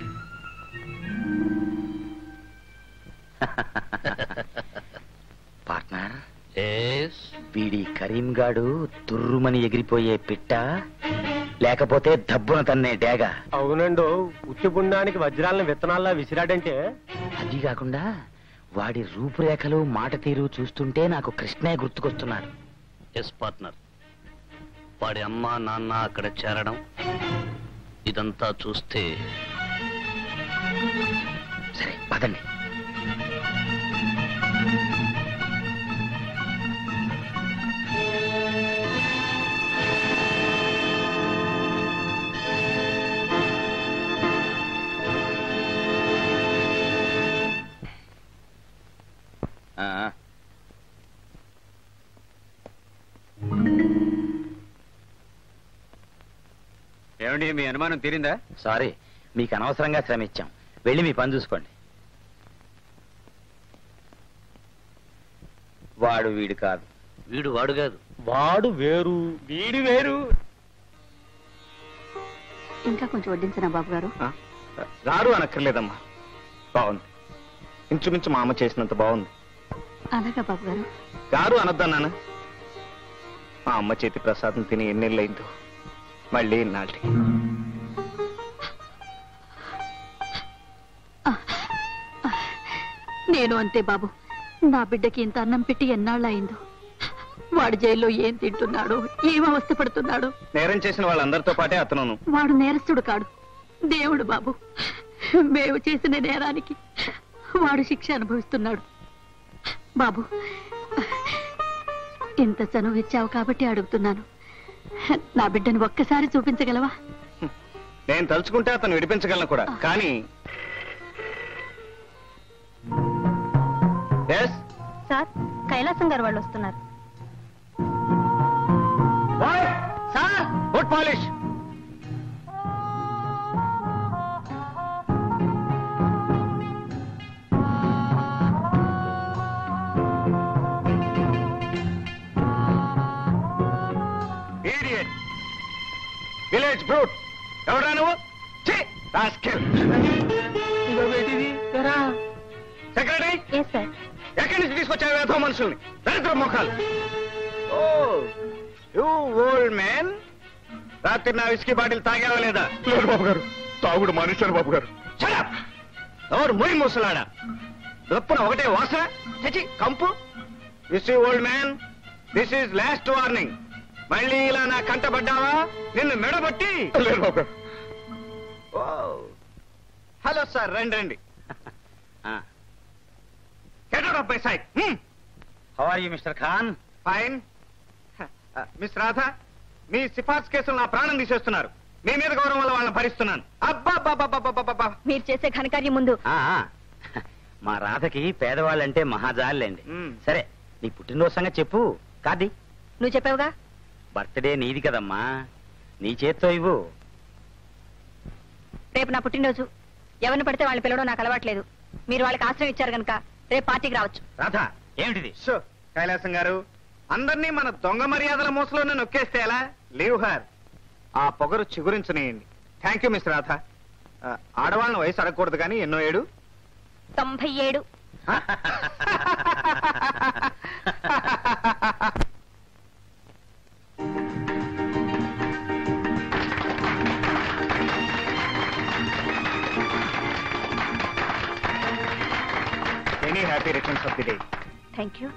పార్ట్నర్ వీడి కరీం గాడు తుర్రుమని ఎగిరిపోయే పిట్ట లేకపోతే దబ్బున తన్నే డేగ అవునండు ఉత్తి పుణ్యానికి వజ్రాలను విత్తనాల్లా విసిరాడంటే అది కాకుండా వాడి రూపురేఖలు మాట తీరు చూస్తుంటే నాకు కృష్ణే గుర్తుకొస్తున్నాడు ఎస్ పార్ట్నర్ వాడి అమ్మ నాన్న అక్కడ చేరడం ఇదంతా చూస్తే సరే పదండి ఆ, ఆ. ఏమండి మీ అనుమానం తీరిందా సారీ మీకు అనవసరంగా శ్రమ ఇచ్చాం వెళ్ళి మీ పని చూసుకోండి వాడు వీడు కాదు వీడు వాడు కాదు వాడు వేరు వీడి వేరు ఇంకా కొంచెం వడ్డించనా బాబు గారు రారు అనక్కర్లేదమ్మా బాగుంది ఇంచుమించు మా అమ్మ చేసినంత బాగుంది అలాగా బాబు గారు గారు అనొద్దన్నాను మా అమ్మ చేతి ప్రసాదం తిని ఎన్నెళ్ళయిందో మళ్ళీ ఇన్నాళ్ళకి నేను అంతే బాబు నా బిడ్డకి ఇంత అన్నం పెట్టి ఎన్నాళ్ళయిందో వాడు జైల్లో ఏం తింటున్నాడు ఏం అవస్థ పడుతున్నాడు నేరం చేసిన వాళ్ళందరితో పాటే అతను వాడు నేరస్తుడు కాడు దేవుడు బాబు మేము చేసిన నేరానికి వాడు శిక్ష అనుభవిస్తున్నాడు బాబు ఇంత చనువు ఇచ్చావు కాబట్టి అడుగుతున్నాను నా బిడ్డను ఒక్కసారి చూపించగలవా నేను తలుచుకుంటే అతను విడిపించగలను కూడా కానీ ఎస్ సార్ కైలాసం గారు వాళ్ళు వస్తున్నారు sir good polish idiot village brute ఎవరా నువ్వు ఛీ, rascal. సెక్రటరీ ఎక్కడి నుంచి తీసుకొచ్చావు వేధో మనుషుల్ని దరిద్ర ముఖాలు ఓ యూ ఓల్డ్ మ్యాన్ రాత్రి నా విస్కీ బాటిల్ తాగావా లేదా లేదు బాబు గారు తాగుడు మానేశాను బాబు గారు ఎవరు మొయ్ ముసలాడా దప్పున ఒకటే వాసన చచి కంపు this old man this is last warning మళ్ళీ ఇలా నా కంట పడ్డావా నిన్ను మెడబట్టి లేదు బాబు గారు హలో సార్ రండి రండి get out of my sight how are you mister Khan fine miss Radha మీ సిఫార్సు కేసులు నా ప్రాణం తీసేస్తున్నారు మీ మీద గౌరవం వల్ల వాళ్ళని భరిస్తున్నాను అబ్బా అబ్బా మీరు చేసే ఘనకార్యం ముందు ఆ, ఆ. మా రాధకి పేదవాళ్ళంటే మహాజాలండి సరే నీ పుట్టినరోజు సంగతి చెప్పు కాది నువ్వు చెప్పావుగా బర్త్డే నీది కదమ్మా నీ చేత్తో ఇవ్వు రేపు నా పుట్టినరోజు ఎవరిని పడితే వాళ్ళని పిలవడం నాకు అలవాట్లేదు మీరు వాళ్ళకి ఆశ్రయం ఇచ్చారు కనుక రేపు పార్టీకి రావచ్చు రాధా ఏమిటిది షో కైలాసం గారు అందరినీ మన దొంగ మర్యాదల మూసలోనే నొక్కేస్తే ఎలా లీవ్ హర్ ఆ పొగరు చిగురించనియండి థ్యాంక్ యూ మిస్ రాధ ఆ, ఆడవాళ్ళని వయసు అడగకూడదు కానీ ఎన్నో ఏడు తొంభై ఏడు many happy returns of the day thank you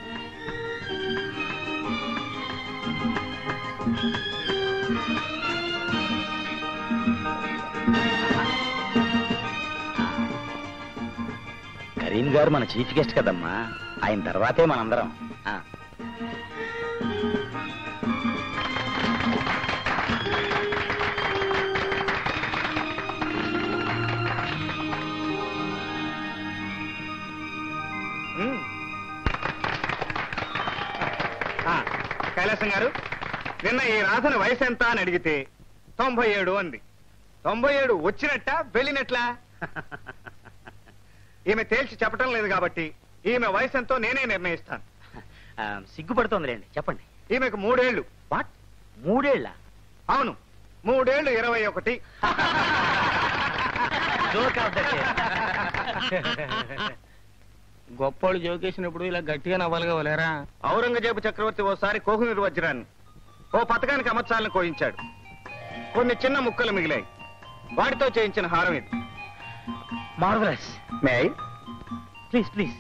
Karim గారు మన చీఫ్ గెస్ట్ కదమ్మా ఆయన తర్వాతే మనందరం ఆ. ఆ, కైలాసం గారు నిన్న ఈ రాధన వయసు ఎంత అని అడిగితే తొంభై ఏడు అంది తొంభై ఏడు వచ్చినట్ట వెళ్ళినట్లా ఈమె తేల్చి చెప్పటం లేదు కాబట్టి ఈమె వయసు ఎంతో నేనే నిర్ణయిస్తాను ఆ, సిగ్గుపడుతోందిలేండి చెప్పండి ఈమెకు మూడేళ్లు వాట్ మూడేళ్ల అవును మూడేళ్లు ఇరవై ఒకటి గొప్పోళ్ళు జోకేసినప్పుడు ఇలా గట్టిగా నవ్వాలిగా వలేరా ఔరంగజేబు చక్రవర్తి ఓసారి కోహినూరు వజ్రాన్ని ఓ పథకానికి అమర్చాలని కోయించాడు కొన్ని చిన్న ముక్కలు మిగిలాయి వాటితో చేయించిన హారం ఇది marvellous may please please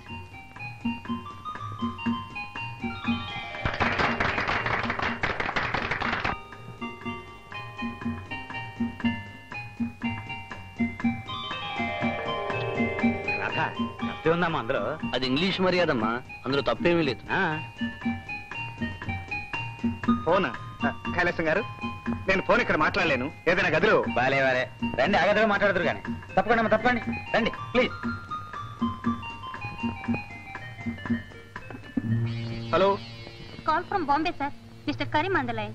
Radha తప్పే ఉందమ్మా అందులో అది ఇంగ్లీష్ మర్యాదమ్మా అందులో తప్పేమీ లేదు ఫోన్ కైలాసం గారు నేను ఫోన్ ఇక్కడ మాట్లాడలేను ఏదైనా గదిలో బాలే బాలే రండి ఆగదులో మాట్లాడుతురు కానీ తప్పకుండా అమ్మా, తప్పండి రండి please hello call from Bombay sir mister Karim అందలై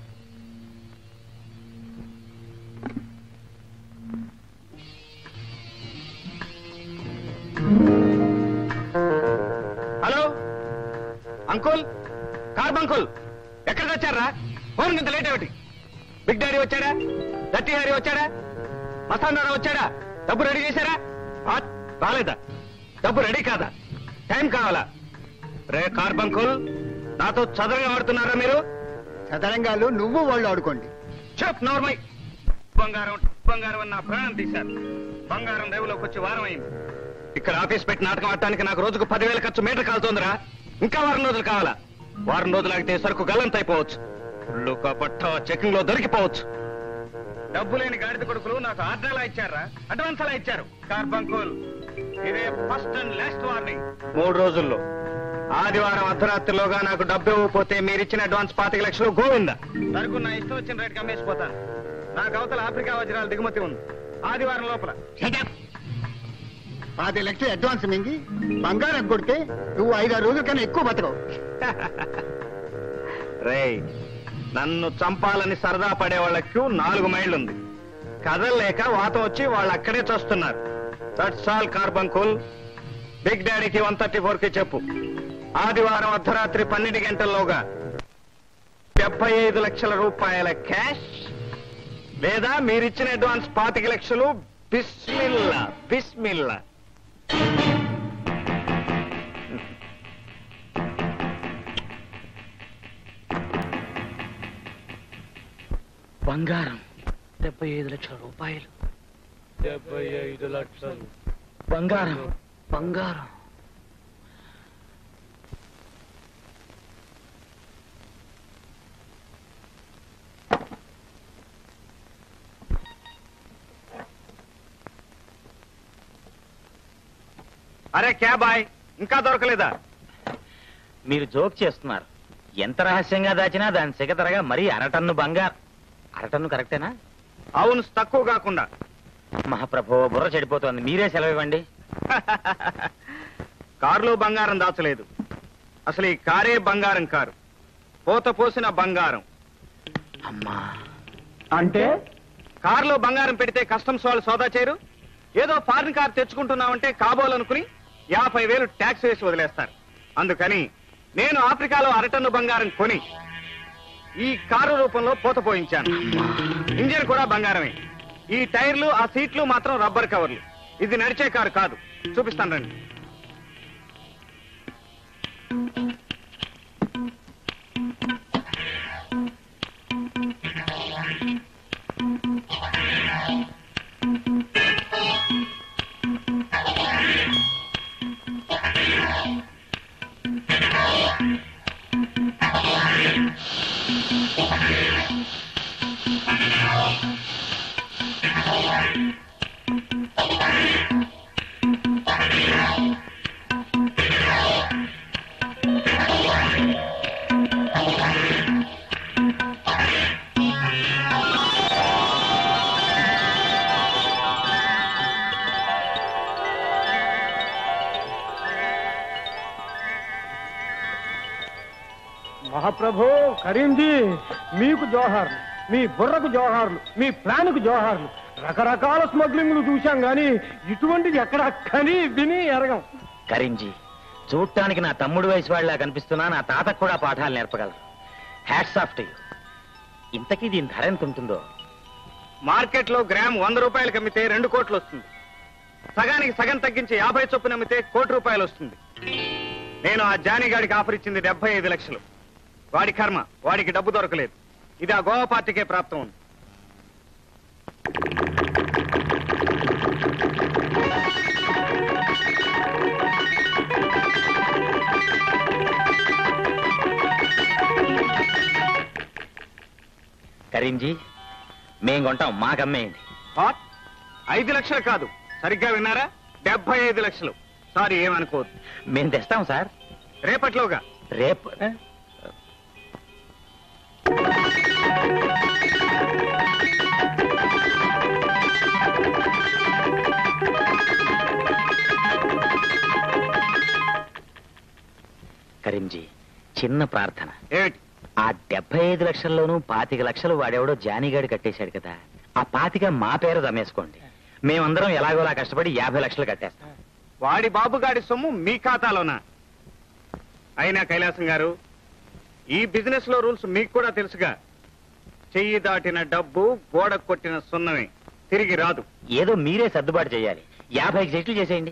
హలో అంకుల్ కార్ అంకుల్ ఎక్కడ వచ్చారా ఫోన్ ఇంత లేట్ ఏమిటి బిగ్ డాడీ వచ్చాడా దత్తి హరి వచ్చాడా మస్తాన్ వచ్చాడా డబ్బు రెడీ చేశారా ఆ, రాలేదా డబ్బు రెడీ కాదా టైం కావాలా రే కార్ బంకుల్ నాతో చదరంగా ఆడుతున్నారా మీరు చదరంగాలు నువ్వు వాళ్ళు ఆడుకోండి చెప్ నోర్మై బంగారం బంగారం అని నా ప్రాణం తీశారు బంగారం రేవులోకి వచ్చి వారం అయింది ఇక్కడ ఆఫీస్ పెట్టి నాటకం ఆడటానికి నాకు రోజుకు పదివేల ఖర్చు మీటర్ కాలుతోందిరా ఇంకా వారం రోజులు కావాలా వారం రోజులు ఆగితే సరుకు గల్లంత అయిపోవచ్చు లుక పట్ట చెకింగ్ లో దొరికిపోవచ్చు డబ్బు లేని గాడిద కొడుకులు నాకు ఆర్డర్ ఎలా ఇచ్చారా అడ్వాన్స్ ఎలా ఇచ్చారు కార్ బంకుల్ ఇదే ఫస్ట్ అండ్ లాస్ట్ వార్నింగ్ మూడు రోజుల్లో ఆదివారం అర్ధరాత్రిలోగా నాకు డబ్బు ఇవ్వకపోతే మీరిచ్చిన అడ్వాన్స్ పాతిక లక్షలు గోవింద సరుకు నా ఇష్టం వచ్చిన రేటుకి అమ్మేసిపోతాను నాకు అవతల ఆఫ్రికా వజ్రాల దిగుమతి ఉంది ఆదివారం లోపల పది లక్షలు అడ్వాన్స్ మింగి బంగారం కొడితే నువ్వు ఐదారు రోజుల కన్నా ఎక్కువ బతకవు రేయ్ నన్ను చంపాలని సరదా పడే వాళ్ళ క్యూ నాలుగు మైళ్ళు ఉంది కదలలేక వాతం వచ్చి వాళ్ళు అక్కడే చూస్తున్నారు దట్స్ ఆల్ కార్బంకుల్ బిగ్ డాడీకి వన్ థర్టీ ఫోర్ కి చెప్పు ఆదివారం అర్ధరాత్రి పన్నెండు గంటల్లోగా డెబ్బై ఐదు లక్షల రూపాయల క్యాష్ లేదా మీరిచ్చిన అడ్వాన్స్ పాతిక లక్షలు బిస్మిల్లా బిస్మిల్లా బంగారం డెబ్బై ఐదు లక్షల రూపాయలు డెబ్బై ఐదు లక్షలు బంగారం బంగారం అరే క్యాబాయ్ ఇంకా దొరకలేదా మీరు జోక్ చేస్తున్నారు ఎంత రహస్యంగా దాచినా దాని సిగతరగా మరీ అరటన్ను బంగారు అరటన్ను కరెక్టేనా అవును తక్కువ కాకుండా మహాప్రభు బుర్ర చెడిపోతోంది మీరే సెలవు ఇవ్వండి కారులో బంగారం దాచలేదు అసలు ఈ కారే బంగారం కారు పోత పోసిన బంగారం అమ్మా అంటే కారులో బంగారం పెడితే కస్టమ్స్ వాళ్ళు సోదా చేయరు ఏదో ఫారిన్ కార్ తెచ్చుకుంటున్నామంటే కాబోలనుకుని యాభై వేలు ట్యాక్స్ వేసి వదిలేస్తారు అందుకని నేను ఆఫ్రికాలో అరటన్ను బంగారం కొని ఈ కారు రూపంలో పోత పోయించాను ఇంజిన్ కూడా బంగారమే ఈ టైర్లు ఆ సీట్లు మాత్రం రబ్బర్ కవర్లు ఇది నడిచే కారు కాదు చూపిస్తాను రండి మహాప్రభు కరీంజీ మీకు జోహార్లు మీ బుర్రకు జోహార్లు మీ ప్లాన్కు జోహార్లు రకరకాల స్మగ్లింగ్లు చూశాం గాని ఇటువంటిది ఎక్కడ కని విని ఎరగం కరీంజీ చూడటానికి నా తమ్ముడు వయసు వాళ్ళ కనిపిస్తున్నా నా తాతకు కూడా పాఠాలు నేర్పగలరు హ్యాట్స్ ఆఫ్ టు యూ ఇంతకీ దీని ధర ఎంత ఉంటుందో మార్కెట్ లో గ్రామ్ వంద రూపాయలకి అమ్మితే రెండు కోట్లు వస్తుంది సగానికి సగం తగ్గించి యాభై చొప్పున అమ్మితే కోటి రూపాయలు వస్తుంది నేను ఆ జానీగాడికి ఆఫర్ ఇచ్చింది డెబ్బై ఐదు లక్షలు వాడి కర్మ వాడికి డబ్బు దొరకలేదు ఇది ఆ గోవా పార్టీకే ప్రాప్తం ఉంది కరీంజీ మేం కొంటాం మాకమ్మేయండి వాట్? ఐదు లక్షలు కాదు సరిగ్గా విన్నారా డెబ్బై ఐదు లక్షలు సారీ ఏమనుకోవద్దు మేము తెస్తాం సార్ రేపట్లోగా రేపు కరీంజీ చిన్న ప్రార్థన ఏమిటి ఆ డెబ్బై ఐదు లక్షల్లోనూ పాతిక లక్షలు వాడెవడో జానీగాడు కట్టేశాడు కదా ఆ పాతిక మా పేరు రమేసుకోండి మేమందరం ఎలాగోలా కష్టపడి యాభై లక్షలు కట్టేస్తాం వాడి బాబుగాడి సొమ్ము మీ ఖాతాలోనా అయినా కైలాసం గారు ఈ బిజినెస్ లో రూల్స్ మీకు కూడా తెలుసుగా చెయ్యి దాటిన డబ్బు గోడ కొట్టిన సున్నమే తిరిగి రాదు ఏదో మీరే సర్దుబాటు చేయాలి యాభై సెట్లు చేసేయండి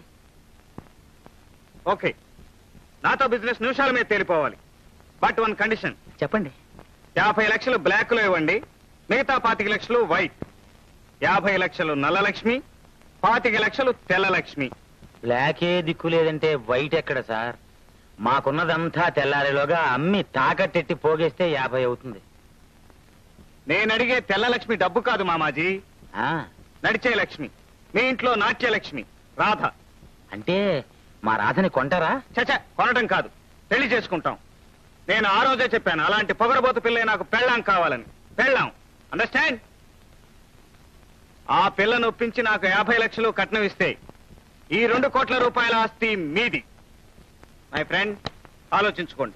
ఓకే నాతో బిజినెస్ నిమిషాల మీద తేలిపోవాలి బట్ వన్ కండిషన్ చెప్పండి యాభై లక్షలు బ్లాక్ లో ఇవ్వండి మిగతా పాతిక లక్షలు వైట్ యాభై లక్షలు నల్ల లక్ష్మి పాతిక లక్షలు తెల్ల లక్ష్మి బ్లాకే దిక్కు లేదంటే వైట్ ఎక్కడ సార్ మాకున్నదంతా తెల్లారిలోగా అమ్మి తాకట్టెట్టి పోగేస్తే యాభై అవుతుంది నేను అడిగే తెల్ల లక్ష్మి డబ్బు కాదు మామాజీ ఆ నడిచే లక్ష్మి మీ ఇంట్లో నాట్య లక్ష్మి రాధ అంటే మా రాధని కొంటారా చచ కొనడం కాదు పెళ్లి చేసుకుంటాం నేను ఆ రోజే చెప్పాను అలాంటి పొగరబోతు పిల్లే నాకు పెళ్ళాం కావాలని పెళ్ళాం అండర్స్టాండ్ ఆ పిల్లను ఒప్పించి నాకు యాభై లక్షలు కట్నం ఇస్తే ఈ రెండు కోట్ల రూపాయల ఆస్తి మీది మై ఫ్రెండ్ ఆలోచించుకోండి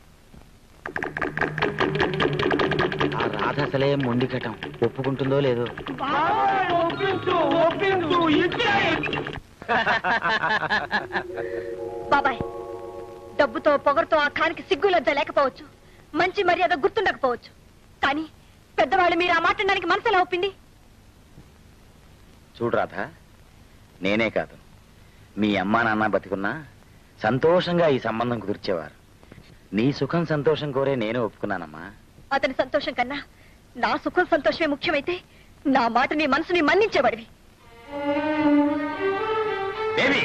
ఆ రాధ అసలే మొండికటం ఒప్పుకుంటుందో లేదో బాబాయ్ డబ్బుతో పొగరుతో ఆ ఖానికి సిగ్గు లజ్జ లేకపోవచ్చు మంచి మర్యాద గుర్తుండకపోవచ్చు కానీ పెద్దవాళ్ళు మీరు ఆ మాట్లాడడానికి మనసు ఎలా ఒప్పింది చూడు రాధ నేనే కాదు మీ అమ్మా నాన్న బతికున్నా సంతోషంగా ఈ సంబంధం కుదిర్చేవారు నీ సుఖం సంతోషం కోరే నేను ఒప్పుకున్నానమ్మా అతని సంతోషం కన్నా నా సుఖం సంతోషమే ముఖ్యమైతే నా మాట నీ మనసుని మన్నించేవాడివి బేబీ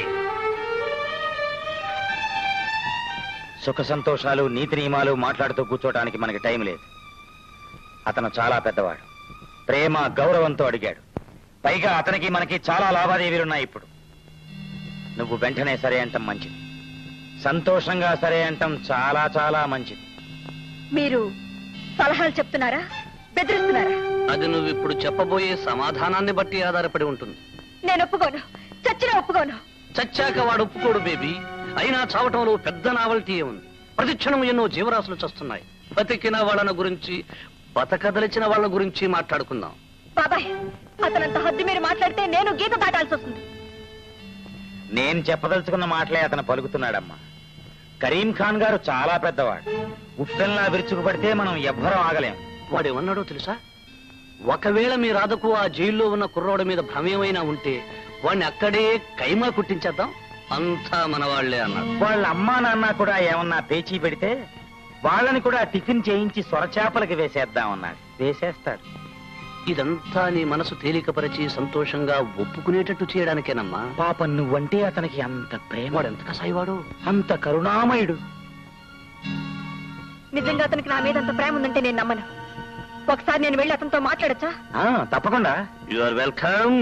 సుఖ సంతోషాలు నీతి నియమాలు మాట్లాడుతూ కూర్చోటానికి మనకి టైం లేదు అతను చాలా పెద్దవాడు ప్రేమ గౌరవంతో అడిగాడు పైగా అతనికి మనకి చాలా లావాదేవీలున్నాయి ఇప్పుడు నువ్వు వెంటనే సరే అంటాం మంచిది సంతోషంగా సరే అంటాం చాలా చాలా మంచిది మీరు సలహాలు చెప్తున్నారా బెదిరిస్తున్నారా అది నువ్వు ఇప్పుడు చెప్పబోయే సమాధానాన్ని బట్టి ఆధారపడి ఉంటుంది నేను ఒప్పుకోను చచ్చినా ఒప్పుకోను చచ్చాక వాడు ఒప్పుకోడు బేబీ అయినా చావటంలో పెద్ద నావల్టీ ఉంది ప్రతిక్షణం ఎన్నో జీవరాశులు చస్తున్నాయి బతికిన వాళ్ళ గురించి బతకదలిచిన వాళ్ళ గురించి మాట్లాడుకుందాం బాబాయ్ అతనంత హద్దు మీరు మాట్లాడితే నేను గీత దాటాల్సి వస్తుంది నేను చెప్పదలుచుకున్న మాటలే అతను పలుకుతున్నాడమ్మా కరీం ఖాన్ గారు చాలా పెద్దవాడు ఉప్పెల్లా విరుచుకుపడితే మనం ఎవ్వరం ఆగలేం వాడు ఏమన్నాడో తెలుసా ఒకవేళ మీ రాధకు ఆ జైల్లో ఉన్న కుర్రోడి మీద భ్రమేమైనా ఉంటే వాడిని అక్కడే కైమా కుట్టించేద్దాం అంతా మన వాళ్లే అన్నాడు వాళ్ళ అమ్మా నాన్న కూడా ఏమన్నా పేచీ పెడితే వాళ్ళని కూడా టిఫిన్ చేయించి సొరచేపలకి వేసేద్దామన్నాడు వేసేస్తాడు ఇదంతా నీ మనసు తేలికపరిచి సంతోషంగా ఒప్పుకునేటట్టు చేయడానికేనమ్మా పాపం నువ్వంటే అతనికి అంత ప్రేమ వాడు ఎంత కసాయివాడు అంత కరుణామయుడు నిజంగా అతనికి నా మీద అంత ప్రేమ ఉందంటే నేను నమ్మను ఒకసారి నేను వెళ్ళి అతనితో మాట్లాడచ్చా ఆ, తప్పకుండా యు ఆర్ వెల్కమ్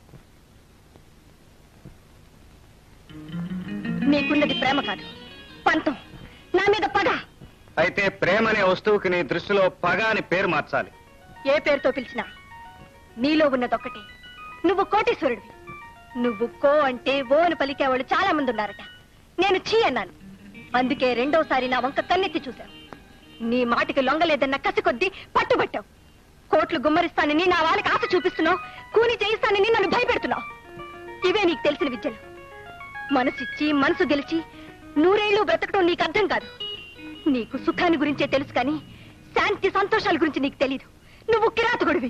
మీకున్నది ప్రేమ కాదు పంతం నా మీద పగ అయితే ప్రేమ అనే వస్తువుకి నీ దృష్టిలో పగ అని పేరు మార్చాలి ఏ పేరుతో పిలిచినా నీలో ఉన్నదొక్కటే నువ్వు కోటీశ్వరుడివి నువ్వు కో అంటే ఓ అని పలికేవాళ్ళు చాలా మంది ఉన్నారట నేను చీ అన్నాను అందుకే రెండోసారి నా వంక కన్నెత్తి చూశావు నీ మాటికి లొంగలేదన్న కసి కొద్దీ పట్టుబట్టావు కోట్లు గుమ్మరిస్తానని నా వాళ్ళకి ఆశ చూపిస్తున్నావు కూని చేయిస్తానని నన్ను భయపెడుతున్నావు ఇవే నీకు తెలిసిన విద్యలు మనసిచ్చి మనసు గెలిచి నూరేళ్లు బ్రతకడం నీకు అర్థం కాదు నీకు సుఖాన్ని గురించే తెలుసు కానీ శాంతి సంతోషాల గురించి నీకు తెలీదు నువ్వు కిరాతకుడివి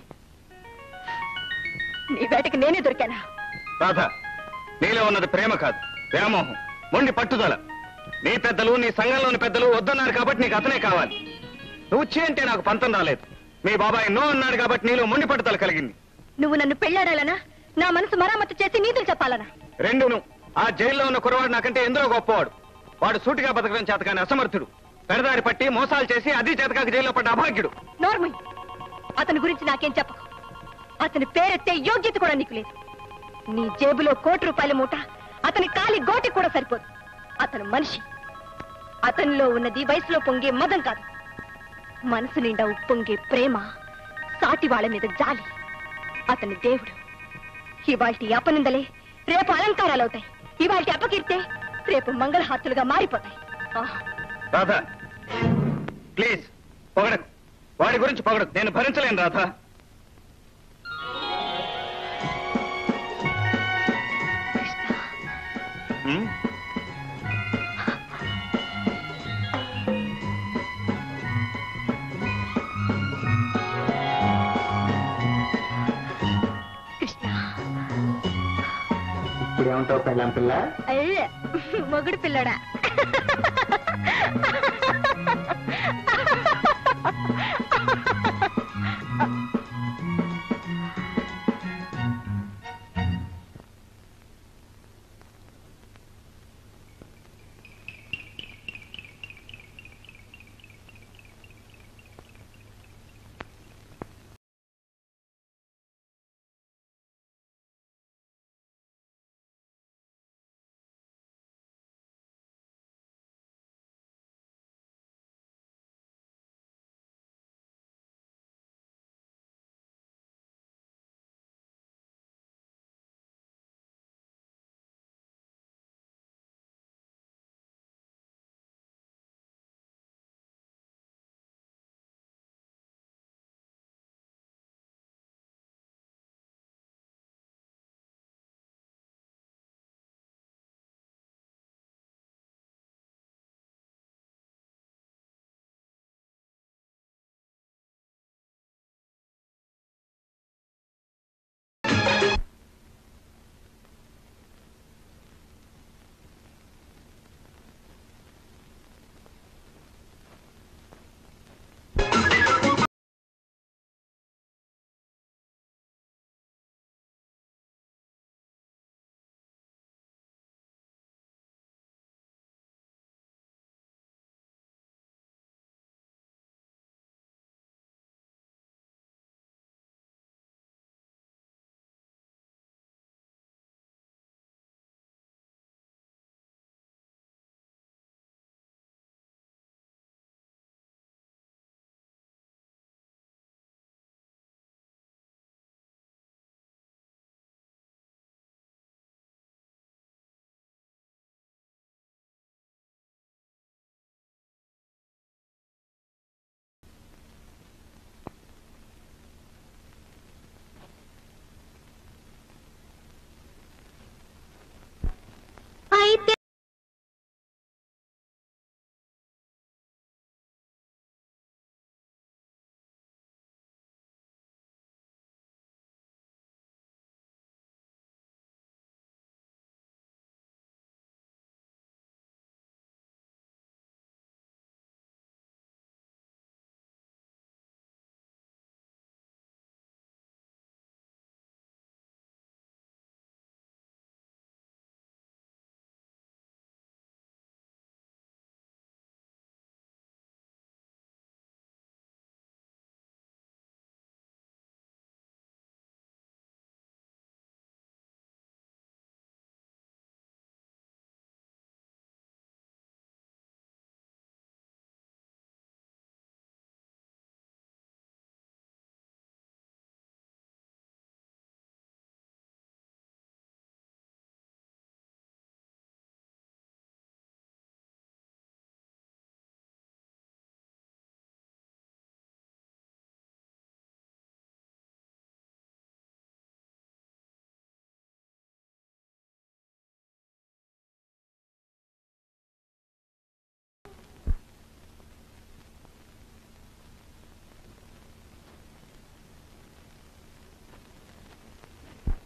నీ వేటకి నేనే దొరికానా రాధ నీలో ఉన్నది ప్రేమ కాదు వ్యామోహం మొండి పట్టుదల నీ పెద్దలు నీ సంఘంలోని పెద్దలు వద్దన్నారు కాబట్టి నీకు అతనే కావాలి నువ్వు చీ అంటే నాకు పంతం రాలేదు మీ బాబాయ్ నో అన్నాడు కాబట్టి నీలో మొండి పట్టుదల కలిగింది నువ్వు నన్ను పెళ్ళాడాలనా నా మనసు మరామత్తు చేసి నీతులు చెప్పాలనా రెండును ఆ జైల్లో ఉన్న కురవాడు నాకంటే ఎందరో గొప్పవాడు వాడు సూటిగా బతకడం చేతకాని అసమర్థుడు పెడదారి పట్టి మోసాలు చేసి అది చేతకాక జైల్లో పడ్డ అభాగ్యుడు నోర్మయ్ అతని గురించి నాకేం చెప్పకు అతని పేరెత్తే యోగ్యత కూడా నీకు లేదు నీ జేబులో కోటి రూపాయల మూట అతని కాలి గోటి కూడా సరిపోదు అతను మనిషి అతనిలో ఉన్నది వయసులో పొంగే మదం కాదు మనసు నిండా ఉప్పొంగే ప్రేమ సాటి వాళ్ళ మీద జాలి అతని దేవుడు ఇవాల్టి అపనిందలే రేపు అలంకారాలు అవుతాయి ఇవాల్టి అపకీర్తే రేపు మంగళహాతులుగా మారిపోతాయి ఆహ్ రాధ ప్లీజ్ పొగడకు వాడి గురించి పొగడకు నేను భరించలేను రాధ హ్మ్? ఇప్పుడు ఏమంటావు పెళ్ళాం పిల్ల అయ్యే మొగుడు పిల్లడా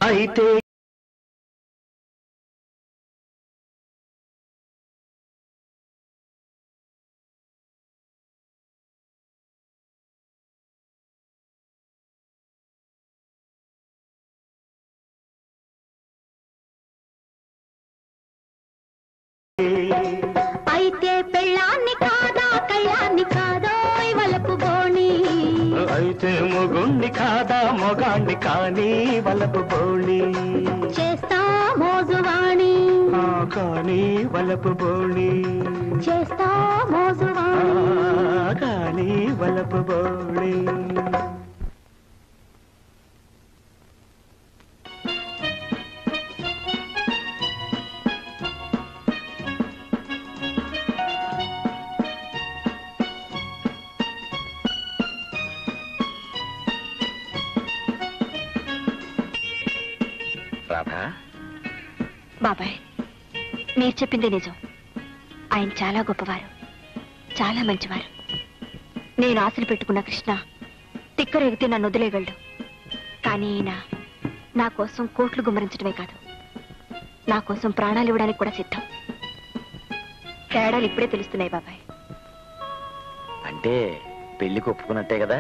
అయితే అయితే పెళ్ళాన్ని కాదా కళ్ళాన్ని కాదో వలపు బోణి అయితే మొగుణ్ణి కాదా మొగాణ్ణి కానీ వలపు బోళి చేస్తా మోజువాణి ఆ కానీ వలపు బోళి చేస్తా ఆ మోజువాణి కానీ వలపు బోళి రాధా బాబాయ్ మీరు చెప్పింది నిజం ఆయన చాలా గొప్పవారు చాలా మంచివారు నేను ఆశలు పెట్టుకున్న కృష్ణ తిక్కరేగితే నన్ను వదిలేయగలడు కానీ ఈయన నా కోసం కోట్లు గుమ్మరించడమే కాదు నా కోసం ప్రాణాలు ఇవ్వడానికి కూడా సిద్ధం తేడాలు ఇప్పుడే తెలుస్తున్నాయి బాబాయ్ అంటే పెళ్లికి ఒప్పుకున్నట్టే కదా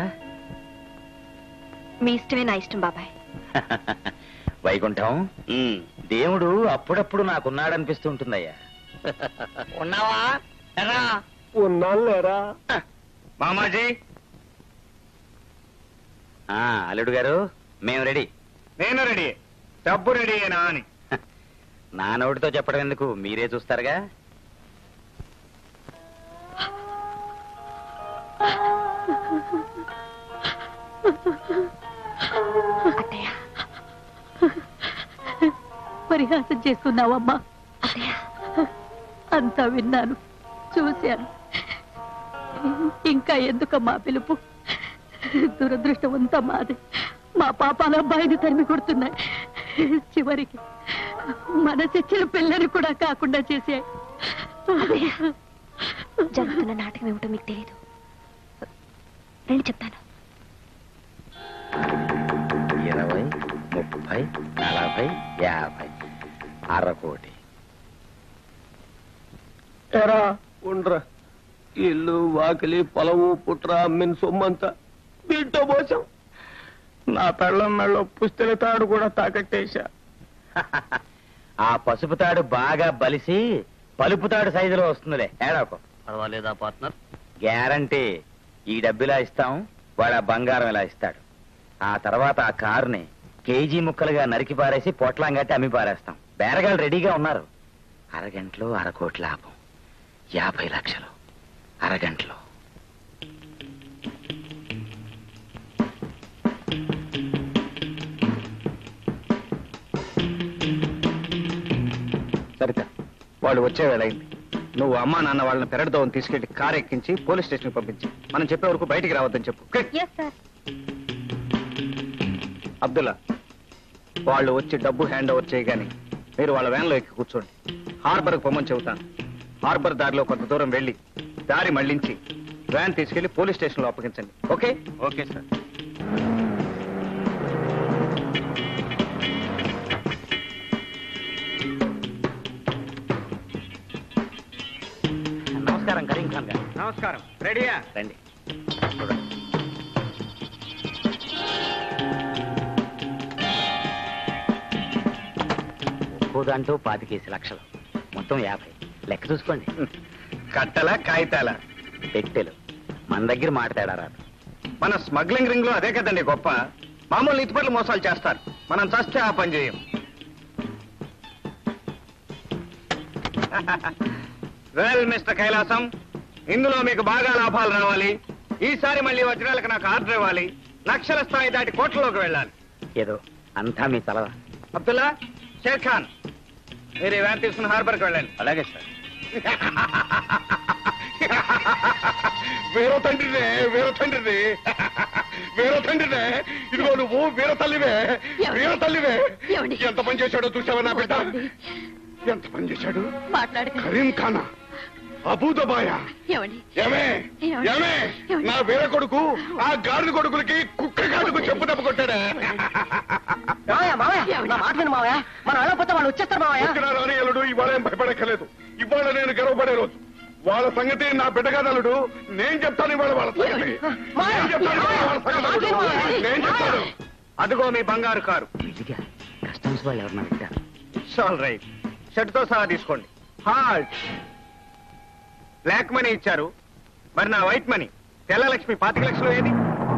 మీ ఇష్టమే నా ఇష్టం బాబాయ్ వైకుంఠం దేవుడు అప్పుడప్పుడు నాకున్నాడనిపిస్తూ ఉంటుందయ్యా ఉన్నావా ఎరా ఉన్నాను లేరా మామాజీ ఆ, అల్లుడు గారు మేము రెడీ నేను రెడీ డబ్బు రెడీయేనా అని నా నోటితో చెప్పడం ఎందుకు మీరే చూస్తారుగా పరిహాసం చేస్తున్నావమ్మా అంతా విన్నాను చూశాను ఇంకా ఎందుకమ్మా పిలుపు దురదృష్టం అంతా మాది మా పాపాల అబ్బాయిని తరిమి కొడుతున్నాయి చివరికి మన చచ్చిన పిల్లని కూడా కాకుండా చేసే జరుగుతున్న నాటకం ఏమిటో మీకు తెలియదు నేను చెప్తాను ఇరవై ముప్పై నలభై యాభై అరకోటి ఎరా ఉండ్రా ఇల్లు వాకిలి పొలము పుట్ర అమ్మిన సొమ్మంతా దీంట్లో పోసాం నా పెళ్ళం మెళ్ళ పుస్తెల తాడు కూడా తాకట్టేశా ఆ పసుపు తాడు బాగా బలిసి పలుపు తాడు సైజులో వస్తుందిలే ఏడాకో పర్వాలేదా పార్ట్నర్ గ్యారంటీ ఈ డబ్బులా ఇస్తాం వాడు ఆ బంగారం ఇలా ఇస్తాడు ఆ తర్వాత ఆ కారుని కేజీ ముక్కలుగా నరికి పారేసి పొట్లాం కట్టి అమ్మి పారేస్తాం బేరగాళ్ళు రెడీగా ఉన్నారు అరగంటలో అరకోటి లాభం యాభై లక్షలు అరగంటలో సరిత వాళ్ళు వచ్చే వేళ అయింది నువ్వు అమ్మా నాన్న వాళ్ళని పెరడుదోవని తీసుకెళ్లి కారు ఎక్కించి పోలీస్ స్టేషన్కి పంపించి మనం చెప్పే వరకు బయటికి రావద్దని చెప్పు ఓకే? అబ్దుల్లా వాళ్ళు వచ్చి డబ్బు హ్యాండ్ ఓవర్ చేయగానే మీరు వాళ్ళ వ్యాన్లో ఎక్కి కూర్చోండి హార్బర్కి పొమ్మని చెబుతాను హార్బర్ దారిలో కొంత దూరం వెళ్ళి దారి మళ్లించి వ్యాన్ తీసుకెళ్లి పోలీస్ స్టేషన్లో అప్పగించండి ఓకే ఓకే సార్ నమస్కారం కరీం ఖాన్ గారు నమస్కారం రెడీయా రండి చూడండి ఒక్కో దాంట్లో పాతికేసి లక్షలు మొత్తం యాభై లెక్క చూసుకోండి కట్టలా కాగితాలా పెట్టెలు మన దగ్గర మాట తేడా రాదు మన స్మగ్లింగ్ రింగ్ లో అదే కదండి గొప్ప మామూలు నీతిపట్ల మోసాలు చేస్తారు మనం చస్తే ఆ పని చేయం వెల్ మిస్టర్ కైలాసం ఇందులో మీకు బాగా లాభాలు రావాలి ఈసారి మళ్ళీ వజ్రాలకు నాకు ఆర్డర్ ఇవ్వాలి లక్షల స్థాయి దాటి కోట్లలోకి వెళ్ళాలి ఏదో అంతా మీ చలవ అబ్దుల్లా షేర్ ఖాన్ మీరు ఈ వ్యాన్ తీసుకుని హార్బర్కి వెళ్ళండి అలాగే సార్ వీరో తండ్రినే వీరో తండ్రిని వీరో తండ్రినే ఇదిగో నువ్వు వీర తల్లివే వీర తల్లివే ఎంత పని చేశాడో చూసావా నా బిడ్డ ఎంత పని చేశాడు మాట్లాడకండి కరీం ఖానా అభూతబాయ ఏమండి ఏమే ఏమండి? ఏమే ఏమండి? నా వేరే కొడుకు ఆ గాడిద కొడుకులకి కుక్క కాటుకు చెప్పు దెబ్బ కొట్టాడా మావయ్య మావయ్య నా మాట విను మావయ్య మనం వెళ్ళకపోతే వాళ్ళు వచ్చేస్తారు మావయ్య ఇక్కడ రాని అల్లుడు ఇవాళ ఏం భయపడక్కర్లేదు ఇవాళ నేను గర్వపడే రోజు వాళ్ళ సంగతి నా బిడ్డ కాదు అల్లుడు నేను చెప్తాను ఇవాళ వాళ్ళ సంగతి నేను చెప్తాను ఇవాళ వాళ్ళ సంగతి అల్లుడు. నేను చెప్తాను అదిగో మీ బంగారు కారు విడిగా కస్టమ్స్ వాళ్ళు ఎవరన్నా పెట్టారు ఆల్ రైట్ షర్ట్తో సహా తీసుకోండి హాల్ట్ బ్లాక్ మనీ ఇచ్చారు మరి నా వైట్ మనీ తెల్ల లక్ష్మి పాతిక లక్షలు ఏది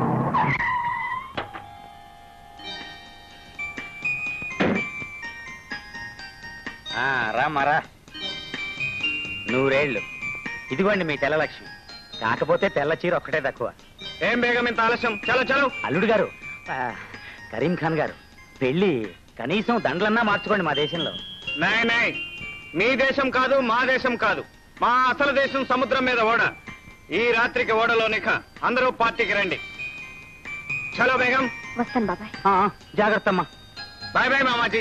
ఆ, రామ్మా రా నూరేళ్ళు ఇదిగోండి మీ తెల్ల లక్ష్మి కాకపోతే తెల్ల చీర ఒక్కటే తక్కువ ఏం బేగం ఇంత ఆలస్యం చలో చలో అల్లుడు గారు ఆ, కరీం ఖాన్ గారు పెళ్లి కనీసం దండలన్నా మార్చుకోండి మా దేశంలో నాయ్ నాయ్ మీ దేశం కాదు మా దేశం కాదు మా అసలు దేశం సముద్రం మీద ఓడ ఈ రాత్రికి ఓడలో నిఖ అందరూ పార్టీకి రండి చలో బేగం వస్తాను బాబాయ్ ఆ, జాగ్రత్త అమ్మా బాయ్ బాయ్ మామాజీ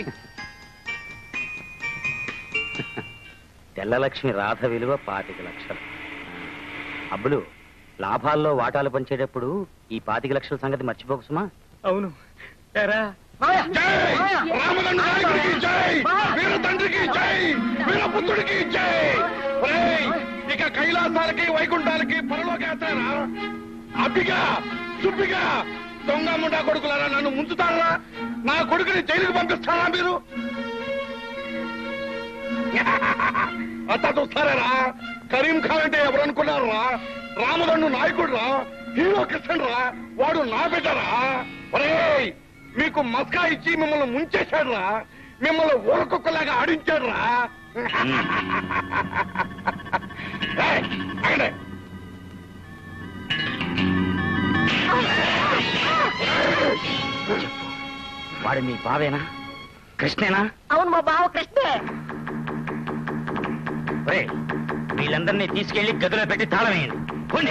తెల్ల లక్ష్మి రాధ విలువ పాతిక లక్షలు అబ్బులు లాభాల్లో వాటాలు పంచేటప్పుడు ఈ పాతిక లక్షల సంగతి మర్చిపోకు సుమా అవును రామదండ నాయకుడికి జై వీర తండ్రికి జై వీర పుత్రుడికి జై ఒరేయ్, ఇక కైలాసాలకి వైకుంఠాలకి పరలోకేస్తారా అబ్బిగా సుబ్బిగా దొంగ ముండా కొడుకులారా నన్ను ముంచుతారా నా కొడుకుని జైలుకి పంపిస్తారా మీరు అత్త చూస్తారా కరీం ఖాన్ అంటే ఎవరు అనుకున్నారా రామదండు నాయకుడు రా హీరో కిషన్ రా వాడు నా బిడ్డరా ఒరేయ్ మీకు మస్కా ఇచ్చి మిమ్మల్ని ముంచేశాడు రా మిమ్మల్ని ఊరకొక్కలాగా ఆడించాడు రా వాడు మీ బావేనా కృష్ణేనా అవును మా బావ కృష్ణే ఒరేయ్, వీళ్ళందరినీ తీసుకెళ్లి గదిలో పెట్టి తాళం వేయండి పోండి.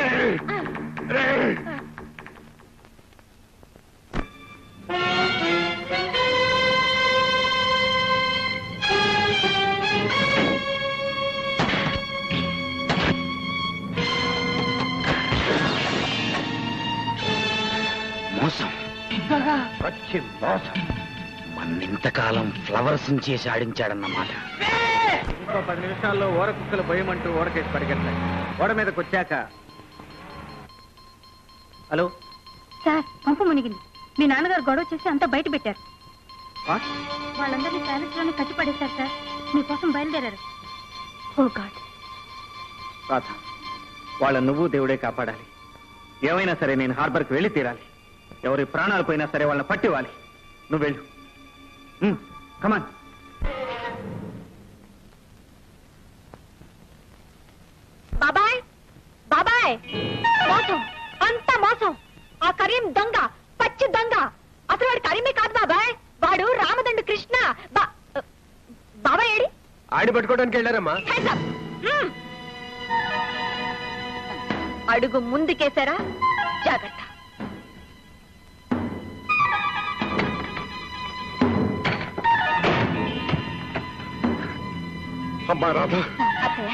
మోసం వచ్చి మోసం మన్నింతకాలం ఫ్లవర్స్ చేసి ఆడించాడన్నమాట ఇంకో పది నిమిషాల్లో ఓర కుక్కలు భయమంటూ ఓడకేసి పరిగెత్తాయి ఓడ మీదకి వచ్చాక హలో సార్ పంపు మునిగింది మీ నాన్నగారు గొడవ చేసి అంతా బయట పెట్టారు వాళ్ళందరినీ ప్యాలెస్ లోనే కట్టిపడేశారు సార్ మీకోసం బయలుదేరారు ఓ గాడ్ రాధ వాళ్ళ నువ్వు దేవుడే కాపాడాలి ఏమైనా సరే నేను హార్బర్కి వెళ్ళి తీరాలి ఎవరి ప్రాణాలు పోయినా సరే వాళ్ళని పట్టివ్వాలి నువ్వు వెళ్ళు కమాన్ బాబాయ్ బాబాయ్ మోసం అంత మోసం ఆ కరీం దొంగ పచ్చి దొంగ అసలు వాడు కరీమే కాదు బాబాయ్ వాడు రామదండు కృష్ణ బా- బాబాయ్ ఏడి ఆడి పట్టుకోవడానికి వెళ్ళారమ్మా Hands up. మ్మ్. అడుగు ముందుకేశారా జాగ్రత్త అమ్మా రాధా అత్తయ్య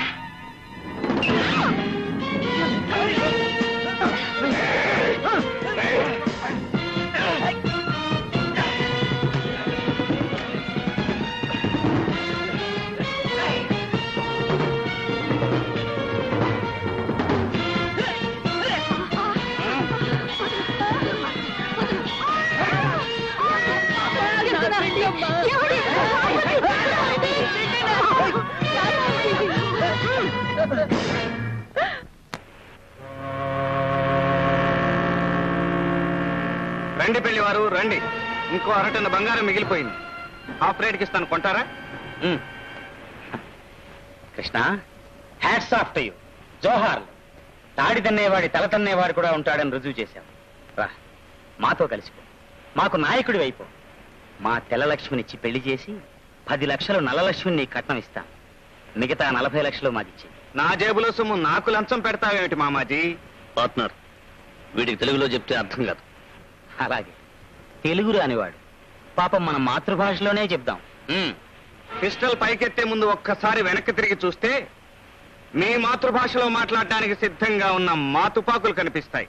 రండి పెళ్లి వారు రండి ఇంకో అరటన్న బంగారం మిగిలిపోయింది హాఫ్ రేట్కి ఇస్తాను కొంటారా ఉమ్. Krishna hats off to you జోహార్ తాడి తన్నేవాడి తల తన్నేవాడు కూడా ఉంటాడని రుజువు చేశావు రా మాతో కలిసిపో మాకు నాయకుడి వైపు మా తెల్లలక్ష్మినిచ్చి పెళ్లి చేసి పది లక్షలు నల్లలక్ష్మిని నీకు కట్నం ఇస్తాం మిగతా నలభై లక్షలు మాకిచ్చి నా జేబులో సొమ్ము నాకు లంచం పెడతావేమిటి మామాజీ పార్ట్నర్ వీడికి తెలుగులో చెప్తే అర్థం కాదు అలాగే తెలుగు రానివాడు పాపం మన మాతృభాషలోనే చెప్దాం పిస్టల్ పైకెత్తే ముందు ఒక్కసారి వెనక్కి తిరిగి చూస్తే మీ మాతృభాషలో మాట్లాడడానికి సిద్ధంగా ఉన్న మా తుపాకులు కనిపిస్తాయి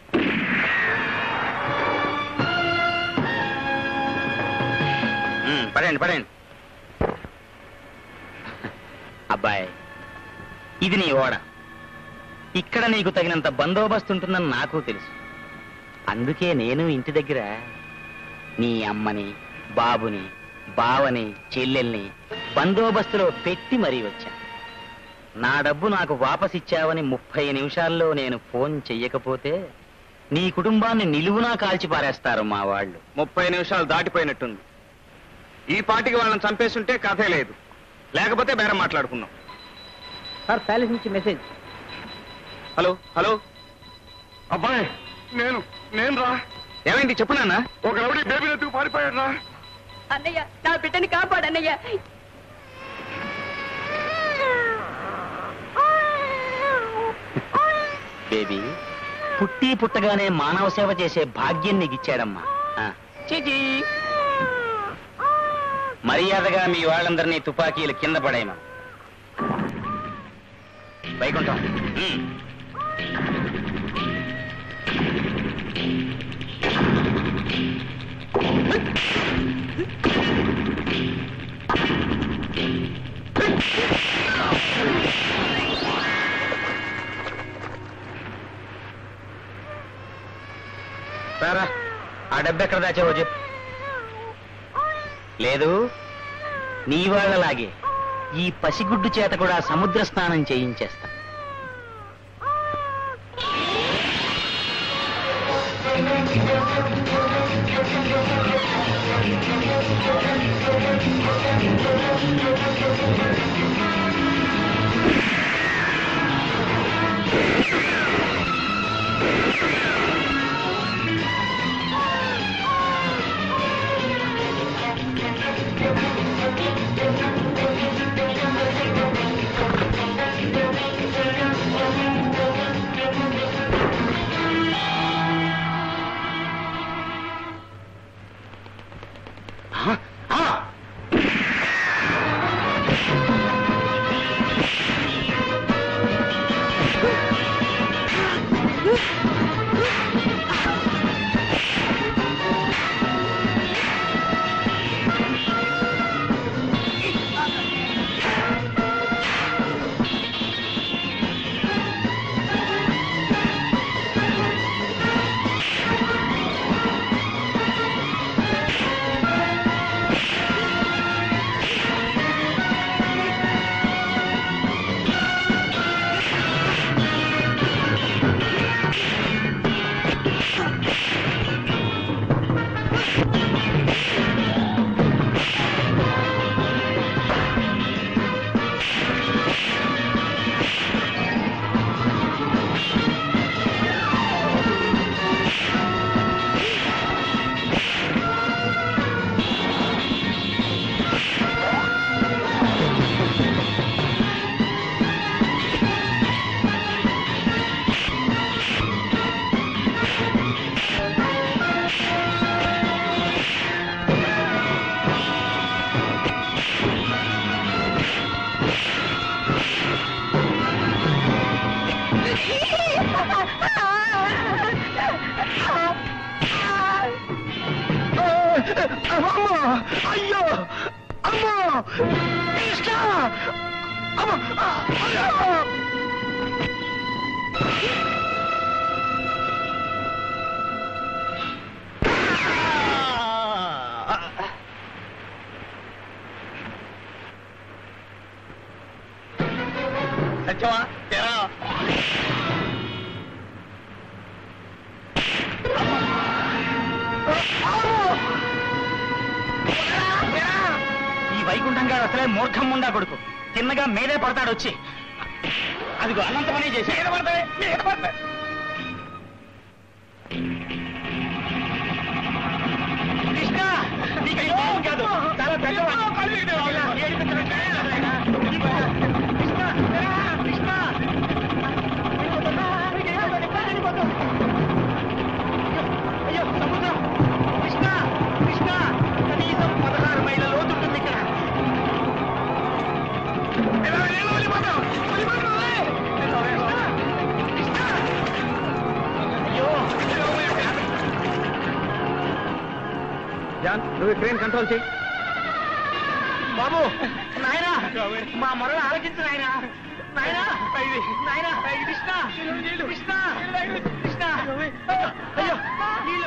ఉమ్, పడండి పడండి అబ్బాయి ఇది నీ ఓడ ఇక్కడ నీకు తగినంత బందోబస్తు ఉంటుందని నాకు తెలుసు అందుకే నేను ఇంటి దగ్గర నీ అమ్మని బాబుని బావని చెల్లెల్ని బందోబస్తులో పెట్టి మరీ వచ్చా నా డబ్బు నాకు వాపసిచ్చావని ముప్పై నిమిషాల్లో నేను ఫోన్ చెయ్యకపోతే నీ కుటుంబాన్ని నిలువునా కాల్చి పారేస్తారు మా వాళ్ళు ముప్పై నిమిషాలు దాటిపోయినట్టుంది ఈ పాటికి వాళ్ళని చంపేస్తుంటే కథే లేదు లేకపోతే బేరం మాట్లాడుకుందాం సార్ ప్యాలెస్ నుంచి మెసేజ్ హలో హలో అబ్బాయి నేను నేను రా ఏమైంది చెప్పు నాన్న ఒక రౌడీ బేబీ ఎత్తుకు పారిపోయాడు రా అన్నయ్య నా బిడ్డని కాపాడు అన్నయ్య బేబీ పుట్టి పుట్టగానే మానవ సేవ చేసే భాగ్యం నీకు ఇచ్చాడమ్మా ఆ, చిచి మర్యాదగా మీ వాళ్ళందరినీ తుపాకీలు కింద పడేయమా వైకుంఠం ఉమ్. సారా ఆ డబ్బు ఎక్కడ దాచావో చెప్పు లేదు నీ వాళ్ళలాగే ఈ పసిగుడ్డు చేత కూడా సముద్ర స్నానం చేయించేస్తా అమ్మా అయ్యో అమ్మా కృష్ణ అమ్మా అయ్యో సత్యమా తెరా ఈ వైకుంఠం గారు అసలే మూర్ఖం ముండా కొడుకు తిన్నగా మీదే పడతాడు వచ్చి అదిగో అనంత పని చేసి మీద పడతాడే మీద పడతాడు కృష్ణ నీకు ఇది ఏం కాదు చాలా పెద్దవాడు ఇలా ఏడిపించడం కృష్ణ రా, కృష్ణ అయ్యో సముద్రం కృష్ణ కృష్ణ కనీసం పదహారు మైళ్ళ లోతుంటుంది ఇక్కడ ఎలా, ఎలా వెళ్ళిపోతావు? వెళ్ళిపోతావు, ఏ? జాన్ నువ్వు ఈ ట్రైన్ కంట్రోల్ చేయి బాబు నాయనా మా మొరలు ఆలోచించు నాయనా నాయనా నాయనా కృష్ణ కృష్ణ కృష్ణ అయ్యో నీళ్ళు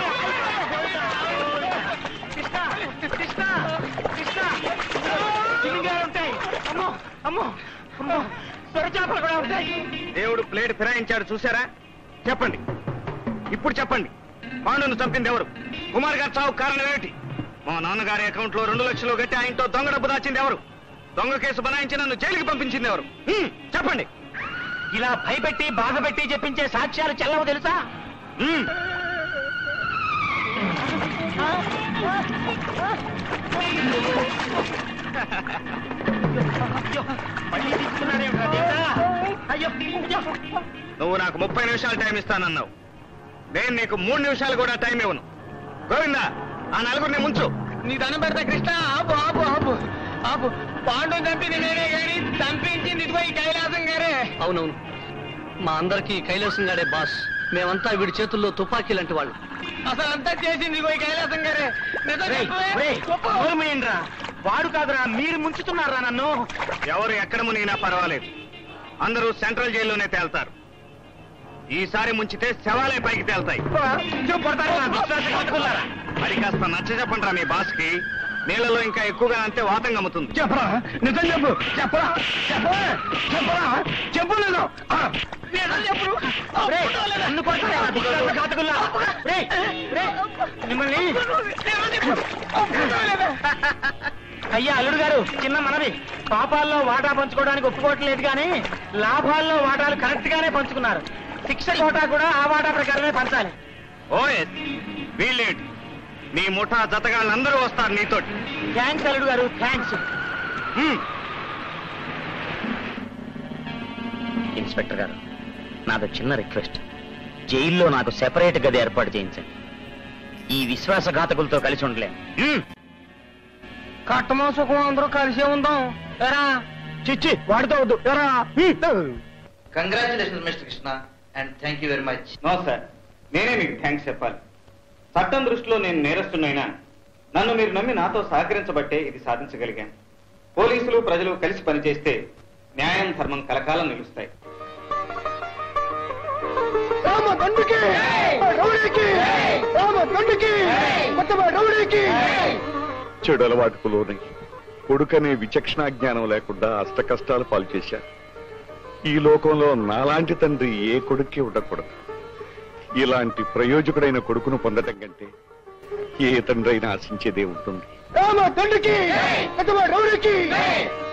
కృష్ణ కృష్ణ కృష్ణ చిలింగాలు ఉంటాయి అమ్మో అమ్మో అమ్మో సొర చేపలు కూడా ఉంటాయి దేవుడు ప్లేట్ ఫిరాయించాడు చూసారా చెప్పండి ఇప్పుడు చెప్పండి పాండును చంపింది ఎవరు కుమార్ గారు చావు కారణం ఏమిటి మా నాన్నగారి అకౌంట్ లో రెండు లక్షలు కట్టి ఆయనతో దొంగ డబ్బు దాచింది ఎవరు దొంగ కేసు బనాయించి నన్ను జైలుకి పంపించింది ఎవరు హ్మ్, చెప్పండి ఇలా భయపెట్టి బాధపెట్టి చెప్పించే సాక్ష్యాలు చెల్లవు తెలుసా హ్మ్. మళ్ళీ తీసుకున్నాడేమిట్రా దేవుడా అయ్యో అయ్యో నువ్వు నాకు ముప్పై నిమిషాలు టైం ఇస్తానన్నావు నేను నీకు మూడు నిమిషాలు కూడా టైం ఇవ్వను గోవిందా ఆ నలుగురిని ముంచు నీ దండం పెడతా కృష్ణ ఆపు ఆపు ఆపు ఆపు పాండు చంపింది నేనే గాని చంపించింది ఇదిగో ఈ కైలాసం గారే అవునవును మా అందరికీ కైలాసం గారే బాస్ మేమంతా వీడి చేతుల్లో తుపాకీ లాంటి వాళ్ళు అసలు అంతా చేసింది ఇదిగో ఈ కైలాసం గారే నిజం రేయ్, చెప్పవే? రేయ్, చెప్పు. నోరుమూయండిరా. వాడు కాదురా మీరు ముంచుతున్నారా నన్ను ఎవరు ఎక్కడ మునిగినా పర్వాలేదు అందరూ సెంట్రల్ జైల్లోనే తేల్తారు ఈసారి ముంచితే శవాలే పైకి తేల్తాయి మరి కాస్త నచ్చ చెప్పండి మీ బాస్ కి నీళ్ళలో ఇంకా ఎక్కువగా అంతే వాతం గమ్ముతుంది చెప్పరా నిజం చెప్పు చెప్పరా చెప్పరా చెప్పరా చెప్పు నిజం ఆ. నిజం చెప్పు రేయ్, నన్ను కొడతారా? విశ్వాస ఘాతకుల్లా. రేయ్, రేయ్, మిమ్మల్ని అయ్యా అల్లుడు గారు చిన్న మనవి పాపాల్లో వాటా పంచుకోవడానికి ఒప్పుకోవట్లేదు కానీ లాభాల్లో వాటాలు కరెక్ట్ గానే పంచుకున్నారు శిక్ష కోటా కూడా ఆ వాటా ప్రకారమే పంచాలి ఓఎస్ వీళ్ళేంటి నీ ముఠా జతగాళ్ళందరూ వస్తారు నీతోటి థ్యాంక్స్ అల్లుడు గారు థ్యాంక్స్ ఇన్స్పెక్టర్ గారు నాదో చిన్న రిక్వెస్ట్ జైల్లో నాకు సెపరేట్ గది ఏర్పాటు చేయించండి ఈ విశ్వాసఘాతకులతో కలిసి ఉండలేను కట్టమో సుఖం అందరూ కలిసే ఉందాం ఎరా చిచ్చి వాడితో వద్దు ఎరా congratulation mister Krishna and thank you very much no sir నేనే మీకు థ్యాంక్స్ చెప్పాలి చట్టం దృష్టిలో నేను నేరస్తున్నైనా నన్ను మీరు నమ్మి నాతో సహకరించబట్టే ఇది సాధించగలిగాను పోలీసులు ప్రజలు కలిసి పనిచేస్తే న్యాయం ధర్మం కలకాలం నిలుస్తాయి రామ తండ్రికి రౌడీకి రామ తండ్రికి కొత్తమ రౌడీకి చెడు అలవాటుకు లోనై కొడుకనే విచక్షణా జ్ఞానం లేకుండా అష్ట కష్టాలు పాలు చేశారు ఈ లోకంలో నాలాంటి తండ్రి ఏ కొడుక్కి ఉండకూడదు ఇలాంటి ప్రయోజకుడైన కొడుకును పొందటం కంటే ఏ తండ్రి అయినా ఆశించేదే ఉంటుంది రామ తండ్రికి కొత్తమ రౌడీకి